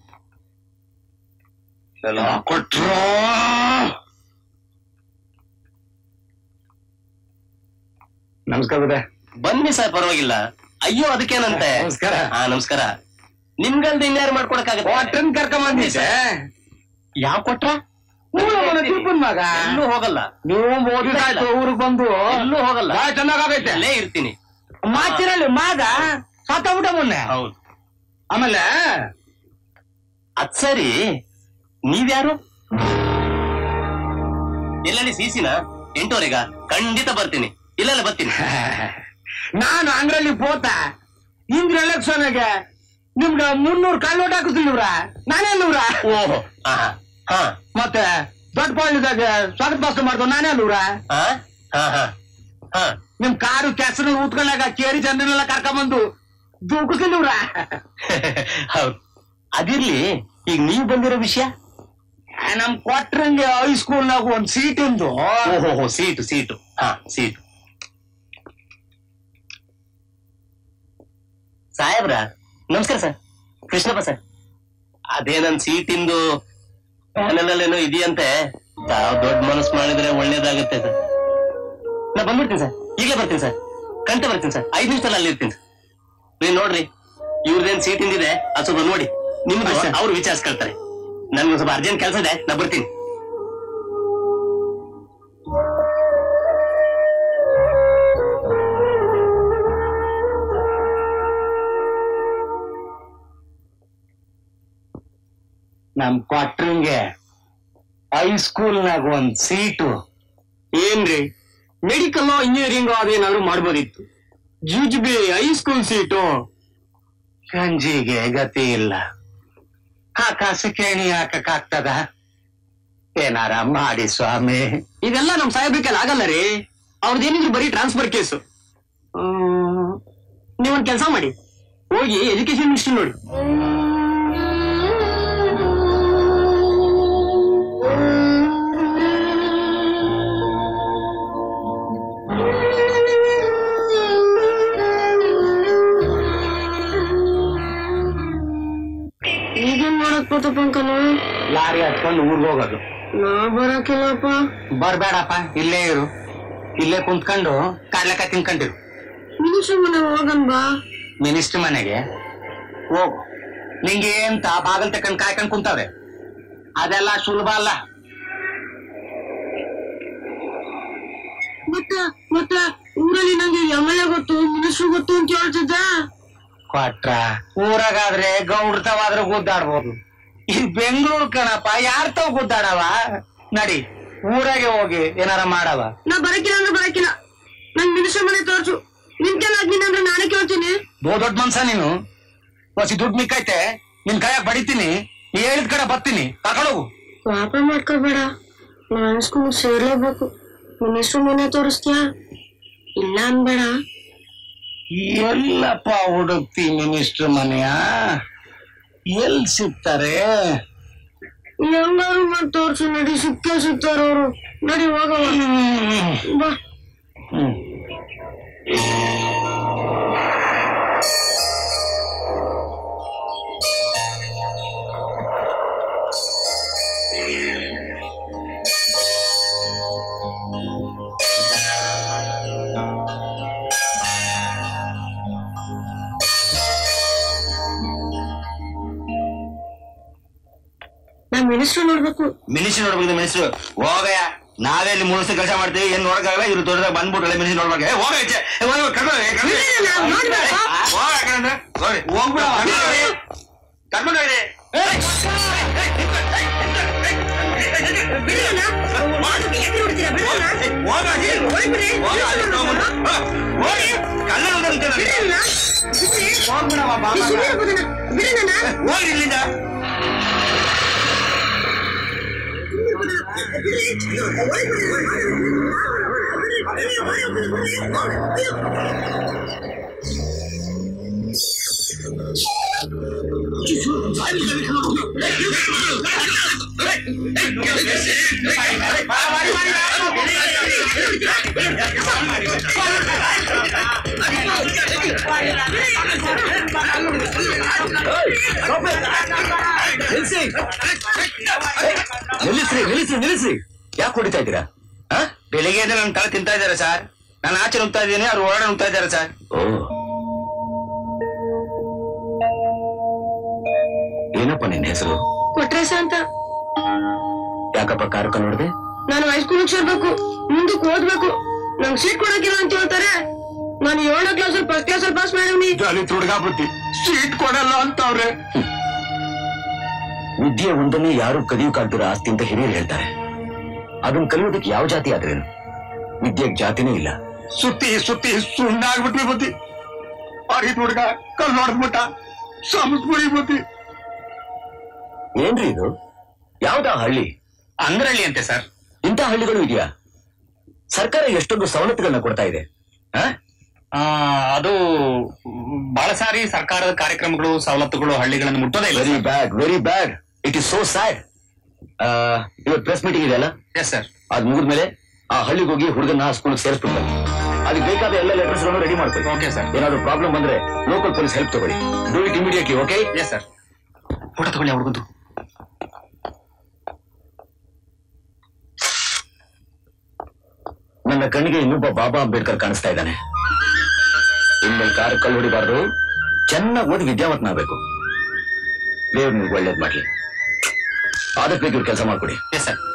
ಎಲ್ಲ ಕೊಟ್ರೋ ನಮಸ್ಕಾರ ಬನ್ನಿ ಸರ್ ಪರವಾಗಿಲ್ಲ ಅಯ್ಯೋ ಅದಕ್ಕೇನಂತೆ ನಮಸ್ಕಾರ. ಹಾ ನಮಸ್ಕಾರ ನಿಮ್ಗಲ್ದ ಇನ್ಯಾರು ಮಾಡ್ಕೊಡಕ್ಕಾಗತ್ತೆ ವಾಟ್ರನ್ ಕರ್ಕೊಂಬಂದಿದ್ದೆ ಯಾವ ಕೊಟ್ರ ಮಗ ಎಲ್ಲೂ ಹೋಗಲ್ಲ ನೀವು ಓದಿದಾಯ್ತು ಊರಿಗೆ ಬಂದು ಎಲ್ಲೂ ಹೋಗಲ್ಲ ಬಹಳ ಚೆನ್ನಾಗೈತೆ ಅಲ್ಲೇ ಇರ್ತೀನಿ ಮಾತಿನಲ್ಲಿ ಮಾಗ ಸತ್ತೋಗ್ಬಿಟ್ಟ ಮೊನ್ನೆ ಹೌದು ಆಮೇಲೆ ಅದ್ ಸರಿ ನೀವ್ಯಾರು ಎಲ್ಲಲ್ಲಿ ಸಿಸಿನ ಎಂಟುವರೆಗ ಖಂಡಿತ ಬರ್ತೀನಿ ಇಲ್ಲೆಲ್ಲ ಬರ್ತೀನಿ ನಾನು ಅಂಗ್ರಲ್ಲಿ ಪೋತ ಇಂದ್ರ ಎಲೆಕ್ಷನ್ಗೆ ನಿಮ್ಗೆ ಮುನ್ನೂರು ಕಾಲ್ ನೋಟ್ ಹಾಕಿಸ್ಲಿವ್ರ ನಾನೇ ನೂರ ಓಹೋ ಹಾ ಹಾ ಮತ್ತೆ ದೊಡ್ಡ ಪಾಳಿದಾಗ ಸ್ವಾಗತ ಭಾಷಣ ಮಾಡ್ದು ನಾನೇ ನೂರ ಹಾ ಹಾ ಹಾ ಹಾ ನಿಮ್ ಕಾರು ಕೆಸರಲ್ಲಿ ಉತ್ಕೊಂಡಾಗ ಕೇರಿ ಜನರನ್ನೆಲ್ಲ ಕರ್ಕೊಂಬಂದು ದೂಕಿಸ್ಲಿವ್ರ ಹೌದು ಅದಿರ್ಲಿ ಈಗ ನೀವು ಬಂದಿರೋ ವಿಷಯ ನಮ್ ಕೊಟ್ರಂಗೆ ಹೈಸ್ಕೂಲ್ನಾಗ ಒಂದ್ ಸೀಟ್ ಒಂದು ಓಹೋ ಸೀಟು ಸೀಟು ಹಾ ಸೀಟು ಸಾಹೇಬ್ರ ನಮಸ್ಕಾರ ಸರ್ ಕೃಷ್ಣಪ್ಪ ಸರ್ ಅದೇ ನನ್ ಸೀಟಿಂದು ಪ್ಯಾನಲ್ಲೇನೋ ಇದೆಯಂತೆ ತಾವ್ ದೊಡ್ಡ ಮನಸ್ಸು ಮಾಡಿದ್ರೆ ಒಳ್ಳೇದಾಗುತ್ತೆ ಸರ್ ನಾ ಬಂದ್ಬಿಡ್ತೀನಿ ಸರ್ ಈಗಲೇ ಬರ್ತೀನಿ ಸರ್ ಕಂಟ ಬರ್ತೀನಿ ಸರ್ ಐದು ನಿಮಿಷದಲ್ಲಿ ಅಲ್ಲಿ ಇರ್ತೀನಿ ಸರ್ ನೀವ್ ನೋಡ್ರಿ ಇವ್ರದೇನ್ ಸೀಟ್ ಇಂದಿದೆ ಅದು ಸ್ವಲ್ಪ ನೋಡಿ ನಿಮ್ದು ಅವ್ರು ವಿಚಾರಿಸ್ಕೊಳ್ತಾರೆ ನನ್ಗೆ ಸ್ವಲ್ಪ ಅರ್ಜೆಂಟ್ ಕೆಲಸ ಇದೆ ನಾ ಬರ್ತೀನಿ ನಮ್ ಕೊಟ್ರಂಗೆ ಹೈಸ್ಕೂಲ್ನಾಗ ಒಂದ್ ಸೀಟು ಏನ್ರಿ ಮೆಡಿಕಲ್ ಇಂಜಿನಿಯರಿಂಗ್ ಅದೇನಾದ್ರು ಮಾಡ್ಬೋದಿತ್ತು ಜುಜ್ಬಿ ಹೈಸ್ಕೂಲ್ ಸೀಟು ಗಂಜಿಗೆ ಗತಿ ಇಲ್ಲ ಆಕಾಶ ಕೇಣಿ ಹಾಕಕ್ಕಾಗ್ತದ ಏನಾರ ಮಾಡಿ ಸ್ವಾಮಿ ಇದೆಲ್ಲ ನಮ್ ಸಾಹೇಬ್ರಿಕೆಲ್ಲ ಆಗಲ್ಲ ರೀ ಅವ್ರದ್ದೇನಿದ್ರು ಬರೀ ಟ್ರಾನ್ಸ್ಫರ್ ಕೇಸು ನೀವೊಂದ್ ಕೆಲಸ ಮಾಡಿ ಹೋಗಿ ಎಜುಕೇಶನ್ ಮಿನಿಸ್ಟರ್ ನೋಡಿ ಈಗೇನ್ ಮಾಡಕ್ ಗೊತ್ತಪ್ಪ ಅಂಕಲ್ ಲಾರಿ ಹತ್ಕ ಕಟ್ಕೊಂಡು ಊರ್ಗ್ ಹೋಗೋದು ನಾ ಬರಕಿಲ್ಲಪ್ಪ ಬರ್ಬೇಡಪ್ಪ ಇಲ್ಲೇ ಇರು ಇಲ್ಲೇ ಕುಂತ್ಕೊಂಡು ಕಡ್ಲೆಕಾಯಿ ತಿನ್ಕೊಂಡಿರು ಮಿನಿಸ್ಟ್ರ್ ಮನೆ ಹೋಗನ್ ಬಾ ಮಿನಿಸ್ಟರ್ ಮನೆಗೆ ಹೋಗು ನಿಂಗೆ ಅಂತ ಬಾಗಲ್ ತಕೊಂಡ್ ಕಾಯ್ಕೊಂಡ್ ಕುಂತವ್ರೆ ಅದೆಲ್ಲ ಸುಲಭ ಅಲ್ಲ ಮತ್ತೆ ಮತ್ತೆ ಊರಲ್ಲಿ ನಂಗೆ ಎಮ್ ಎಲ್ ಎ ಗೊತ್ತು ಮಿನಿಸ್ಟ್ರ್ ಗೊತ್ತು ಅಂತ ಹೇಳ್ತಿದ್ದ ಕೊಟ್ರ ಊರಾಗಾದ್ರೆ ಗೌಡ್ತವಾದ್ರೆ ಗುದ್ದಾಡ್ಬೋದು ಇದು ಬೆಂಗಳೂರು ಕಣಪ್ಪ ಯಾರ್ ತಾವ್ ಗುದ್ದಾಡವ ನಡಿ ಊರಾಗೆ ಹೋಗಿ ಏನಾರ ಮಾಡವ ನಾ ಬರಕಿಲ್ಲ ಅಂದ್ರೆ ಬರಕಿಲ್ಲ ನಂಗ್ ಮಿನಿಸ್ಟ್ರ್ ಮನೆ ತೋರ್ಸು ನಿನ್ ಕೆಲ ಅಂದ್ರೆ ನಾನೇ ಕೇಳ್ತೀನಿ ದೋ ದೊಡ್ಡ ಮನ್ಸ ನೀನು ಹೊಸಿ ದುಡ್ಡು ಮಿಕ್ಕೈತೆ ನಿನ್ ಕೈಯಾಗ ಬಡಿತೀನಿ ನೀ ಹೇಳಿದ ಕಡೆ ಬರ್ತೀನಿ ತಗೊಳೋಗು ಪಾಪ ಮಾಡ್ಕೋಬೇಡ ನಾನು ಸ್ಕೂಲ್ ಸೇರ್ಲೇಬೇಕು ಮಿನಿಸ್ಟ್ರ್ ಮನೆ ತೋರಿಸ್ತೀಯಾ ಇಲ್ಲ ಅನ್ಬೇಡ ಎಲ್ಲಪ್ಪ ಹುಡುಕ್ತಿ ಮಿನಿಸ್ಟರ್ ಮನೆಯ ಎಲ್ ಸಿಗ್ತಾರೆ ಹೆಂಗಾರು ಮಾಡಿ ತೋರ್ಸು ನಡಿ ಸಿಕ್ಕೇ ಸಿಗ್ತಾರ ಅವರು ನಡಿ ಹೋಗವ ಬಾ ನಾ ಮಿನಿಸ್ಟ್ರ್ ನೋಡ್ಬೇಕು ಮಿನಿಸ್ಟ್ರಿ ನೋಡ್ಬೇಕು ಮಿನಿಸ್ಟ್ರು ಹೋಗಯ್ಯ ನಾವೇ ಇಲ್ಲಿ ಮೂರು ಕೆಲಸ ಮಾಡ್ತೀವಿ ಏನ್ ನೋಡಕ್ಕಾಗಲ್ಲ ಇವ್ರು ದೊಡ್ಡದಾಗ ಬಂದ್ಬಿಟ್ರಲ್ಲ ಮಿನಿಸ್ಟ್ರಿ ನೋಡ್ಬೇಕು ಏ, ಹೋಗ ಈಚೆ. ಏ, ಹೋಗ್, ಹೋಗ್, ಕರ್ಕೊಂಡ್ ಹೋಗಿ, ಕರ್ಕೊಂಡ್ ಹೋಗಿ. ಇಲ್ಲ, ನಾವ್ ನೋಡ್ಬೇಕು. ಆ, ಹೋಗ, ಕರ್ಕೊಂಡ್ ಹೋಗಿ. ಹೋಗಿ, ಹೋಗ್ಬಿಡು, ಕರ್ಕೊಂಡ್ ಹೋಗಿ. ಕರ್ಕೊಂಡ್ ಹೋಗ್ರಿ. ಹೋಗ, ಅಲ್ಲಿ. ಹೋಗ, ಅಲ್ಲಿ ತಗೊಂಡ್ಬಂದು. ಹೋಗ್, ಹೋಗಿ. ಕಳ್ಳ ಅಂತ ಅಂತಾರೆ. ಹೋಗ್ಬಿಡವ್ವ, ಬಾಬಾ. ಹೋಗಿ ಇಲ್ಲಿಂದ ನಿಲ್ಲಿಸ್ರಿ ನಿಲ್ಲಿಸ್ರಿ ನಿಲ್ಲಿಸ್ರಿ ಯಾಕೆ ಹೊಡಿತಾ ಇದ್ದೀರಾ ಆ? ಬೆಳಿಗ್ಗೆಯಿಂದ ನನ್ನ ತಲೆ ತಿಂತಾ ಇದ್ದಾರೆ ಸರ್ ನಾನು ಆಚೆ ನುಗ್ತಾ ಇದ್ದೀನಿ ಅವ್ರು ಹೊರಗಡೆ ನುಗ್ತಾ ಇದ್ದಾರೆ ಸರ್ ಓ ಏನಪ್ಪ ನಿನ್ನ ಹೆಸರು ಕೊಟ್ರೇಸ ಅಂತ ಯಾಕಪ್ಪ ಕಾರಕ ನೋಡಿದೆ ನಾನು ಹೈಸ್ಕೂಲಿಗೆ ಸೇರ್ಬೇಕು ಮುಂದಕ್ಕೆ ಓದ್ಬೇಕು ನಂಗ್ ಸೀಟ್ ಕೊಡಕಿಲ್ಲ ಅಂತ ಹೇಳ್ತಾರೆ ನಾನು ಏಳನೇ ಕ್ಲಾಸ್ ಫಸ್ಟ್ ಕ್ಲಾಸ್ ಪಾಸ್ ಮಾಡೀನಿ ಜಾಲಿ ತುಡ್ಗಾಬಿಟ್ಟಿ ಸೀಟ್ ಕೊಡಲ್ಲ ಅಂತವ್ರೆ ವಿದ್ಯೆ ಒಂದನ್ನೇ ಯಾರು ಕದಿಯೋಕಾಗ್ದಿರ ಆಸ್ತಿ ಅಂತ ಹಿರಿಯರು ಹೇಳ್ತಾರೆ ಅದನ್ನ ಕಲಿಯೋದಕ್ಕೆ ಯಾವ ಜಾತಿ ಆದ್ರೇನು ವಿದ್ಯೆಗೆ ಜಾತಿನೇ ಇಲ್ಲ ಸುತ್ತಿ ಸುತ್ತಿ ಸುಣ್ಣಾಗ್ಬಿಟ್ವಿ ಬುದ್ಧಿ ಅವ್ರಿಗೆ ಹುಡುಗ ಕಲ್ ಹೊಡೆದ್ಬಿಟ್ಟ ಸಮಸ್ಬಿಡಿ ಬುದ್ಧಿ ಏನ್ರಿ ಇದು ಯಾವ್ದಾ ಹಳ್ಳಿ ಅಂದ್ರಳ್ಳಿ ಅಂತೆ ಸರ್ ಇಂಥ ಹಳ್ಳಿಗಳು ಇದೆಯಾ ಸರ್ಕಾರ ಎಷ್ಟೊಂದು ಸವಲತ್ತುಗಳನ್ನ ಕೊಡ್ತಾ ಇದೆ ಆ? ಆ, ಅದು ಬಹಳ ಸಾರಿ ಸರ್ಕಾರದ ಕಾರ್ಯಕ್ರಮಗಳು ಸವಲತ್ತುಗಳು ಹಳ್ಳಿಗಳನ್ನು ಮುಟ್ಟೋದೇ ಇಲ್ಲ very bad very bad it is so sad ಇವತ್ತು ಪ್ರೆಸ್ ಮೀಟಿಂಗ್ ಇದೆಯಲ್ಲ ಎಸ್ ಸರ್ ಅದ್ ಮುಗಿದ್ಮೇಲೆ ಆ ಹಳ್ಳಿಗೆ ಹೋಗಿ ಹುಡುಗನ ಸ್ಕೂಲ್ ಸೇರಿಸ್ಬಿಟ್ಟು ಬನ್ನಿ ಅದಕ್ಕೆ ಬೇಕಾದ ಎಲ್ಲ ಲೆಟರ್ಸ್ ರೆಡಿ ಮಾಡ್ಕೊಳ್ಳಿ ಓಕೆ ಸರ್ ಏನಾದ್ರು ಪ್ರಾಬ್ಲಮ್ ಬಂದ್ರೆ ಲೋಕಲ್ ಪೊಲೀಸ್ ಹೆಲ್ಪ್ ತಗೊಳ್ಳಿ do it immediately okay yes sir photo ತಗೊಳ್ಳಿ ಹುಡುಗಂದು ನನ್ನ ಕಣ್ಣಿಗೆ ಇನ್ನೊಬ್ಬ ಬಾಬಾ ಅಂಬೇಡ್ಕರ್ ಕಾಣಿಸ್ತಾ ಇದ್ದಾನೆ ಇನ್ಮೇಲೆ ಕಾರ್ ಕಲ್ಲು ಹೊಡಿಬಾರ್ದು ಚೆನ್ನಾಗಿ ಓದಿ ವಿದ್ಯಾವಂತನಾಗಬೇಕು ದೇವ್ರು ನಿಮ್ಗೆ ಒಳ್ಳೇದ್ ಮಾಡ್ಲಿ ಆದಕ್ಕೆ ಬೇಗ ಇವ್ರು ಕೆಲಸ ಮಾಡ್ಕೊಡಿ ಎಸ್ ಸರ್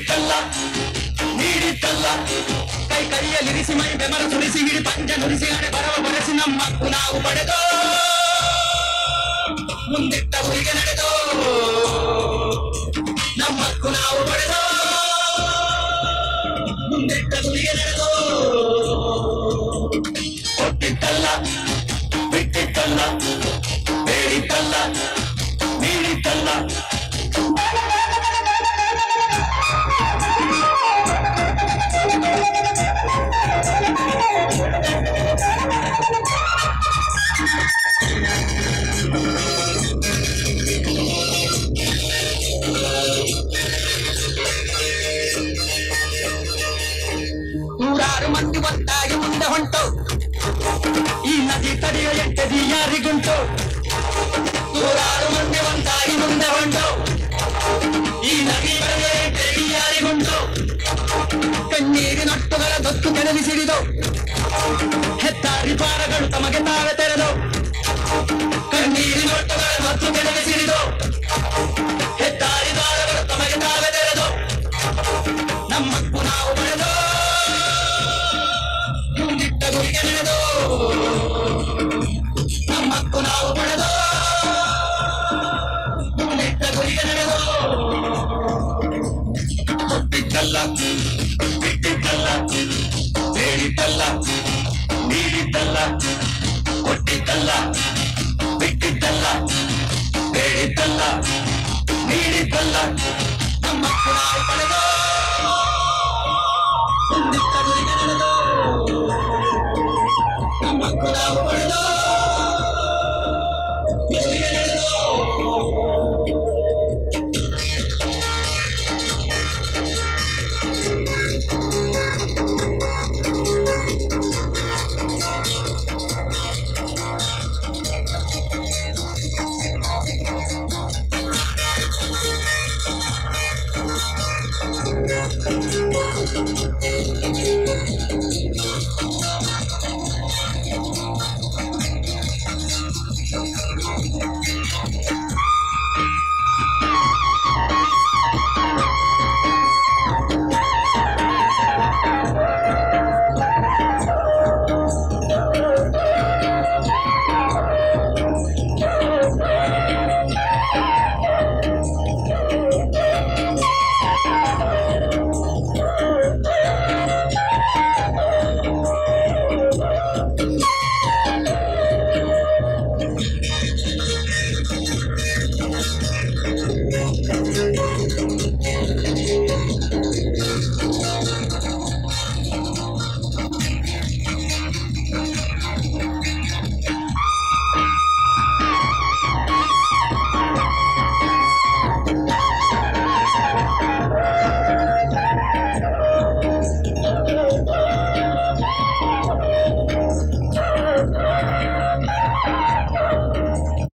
ಕೊಟ್ಟಿದ್ದಲ್ಲ ನೀಡಿದ್ದಲ್ಲ ಕೈ ಕೈಯಲ್ಲಿರಿಸಿ ಮೈ ಬೆಮರ ಸುರಿಸಿ ಹಿಡಿ ಪಂಜ ನುರಿಸಿ ಹಣೆ ಬರವ ಬರೆಸಿ ನಮ್ಮ ಹಕ್ಕು ನಾವು ಪಡೆದು ಮುಂದಿಟ್ಟ ಗುರಿಗೆ ನಡೆದು ನಮ್ಮ ಹಕ್ಕು ನಾವು ಪಡೆದು ಮುಂದಿಟ್ಟ ಗುರಿಗೆ ನಡೆದು ಕೊಟ್ಟಿದ್ದಲ್ಲ ಬಿಟ್ಟಿದ್ದಲ್ಲ ಬೇಡಿದ್ದಲ್ಲ ನೀಡಿದ್ದಲ್ಲ ನೂರಾರು ಮಂದಿ ಒಟ್ಟಾಗಿ ಮುಂದೆ ಹೊಂಟು ಈ ನದಿ ತಡೆಯ ಎಟ್ಟದಿ ಯಾರಿಗುಂಟು ನೂರಾರು ಮಂದಿ ಒಂದಾಗಿ ಮುಂದೆ ಹೊಂಟು ಈ ನದಿ ತಡೆಯ ಎಟ್ಟದಿ ಯಾರಿಗುಂಟು ಕಣ್ಣೀರಿನೊಟ್ಟುಗಳ ದೊತ್ತು ಕೆಳಲಿ ಸಿಡಿದು ಹೆದ್ದಾರಿ ಪಾರಗಳು ತಮಗೆ ತಾವೇ ತೆರೆದು ಕಣ್ಣೀರಿನೊಟ್ಟುಗಳ ದೊತ್ತು ಕೆಳಲಿ ಸಿಡಿದು ಹೆದ್ದಾರಿ ದ್ವಾರಗಳು ತಮಗೆ ತಾವೇ ತೆರೆದು ನಮ್ಮಕ್ಕೂ ನಾವು ಬೆಳೆದು ಮುಂದಿಟ್ಟ ಗುರಿಗೆ ನಡೆದು ನಮ್ಮಕ್ಕೂ ನಾವು ಬೆಳೆದು ಮುಂದಿಟ್ಟ ಗುರಿಗೆ ನಡೆದು ಕೊಟ್ಟಿದ್ದಲ್ಲ ಬಿಟ್ಟಿದ್ದಲ್ಲ ಬೇಡಿದ್ದಲ್ಲ ನೀಡಿದ್ದಲ್ಲ ಕೊಟ್ಟಿದ್ದಲ್ಲ ಬಿಟ್ಟಿದ್ದಲ್ಲ ಬೇಡಿದ್ದಲ್ಲ ನೀಡಿದ್ದಲ್ಲ ನಮ್ಮಕ್ಕೂ ನಾವು ಬೆಳೆದು ಮುಂದಿಟ್ಟ ಗುರಿಗೆ ನಡೆದು ನಮ್ಮಕ್ಕೂ ನಾವು ಬೆಳೆದು ಗುರಿಗೆ ನಡೆದು Thank you.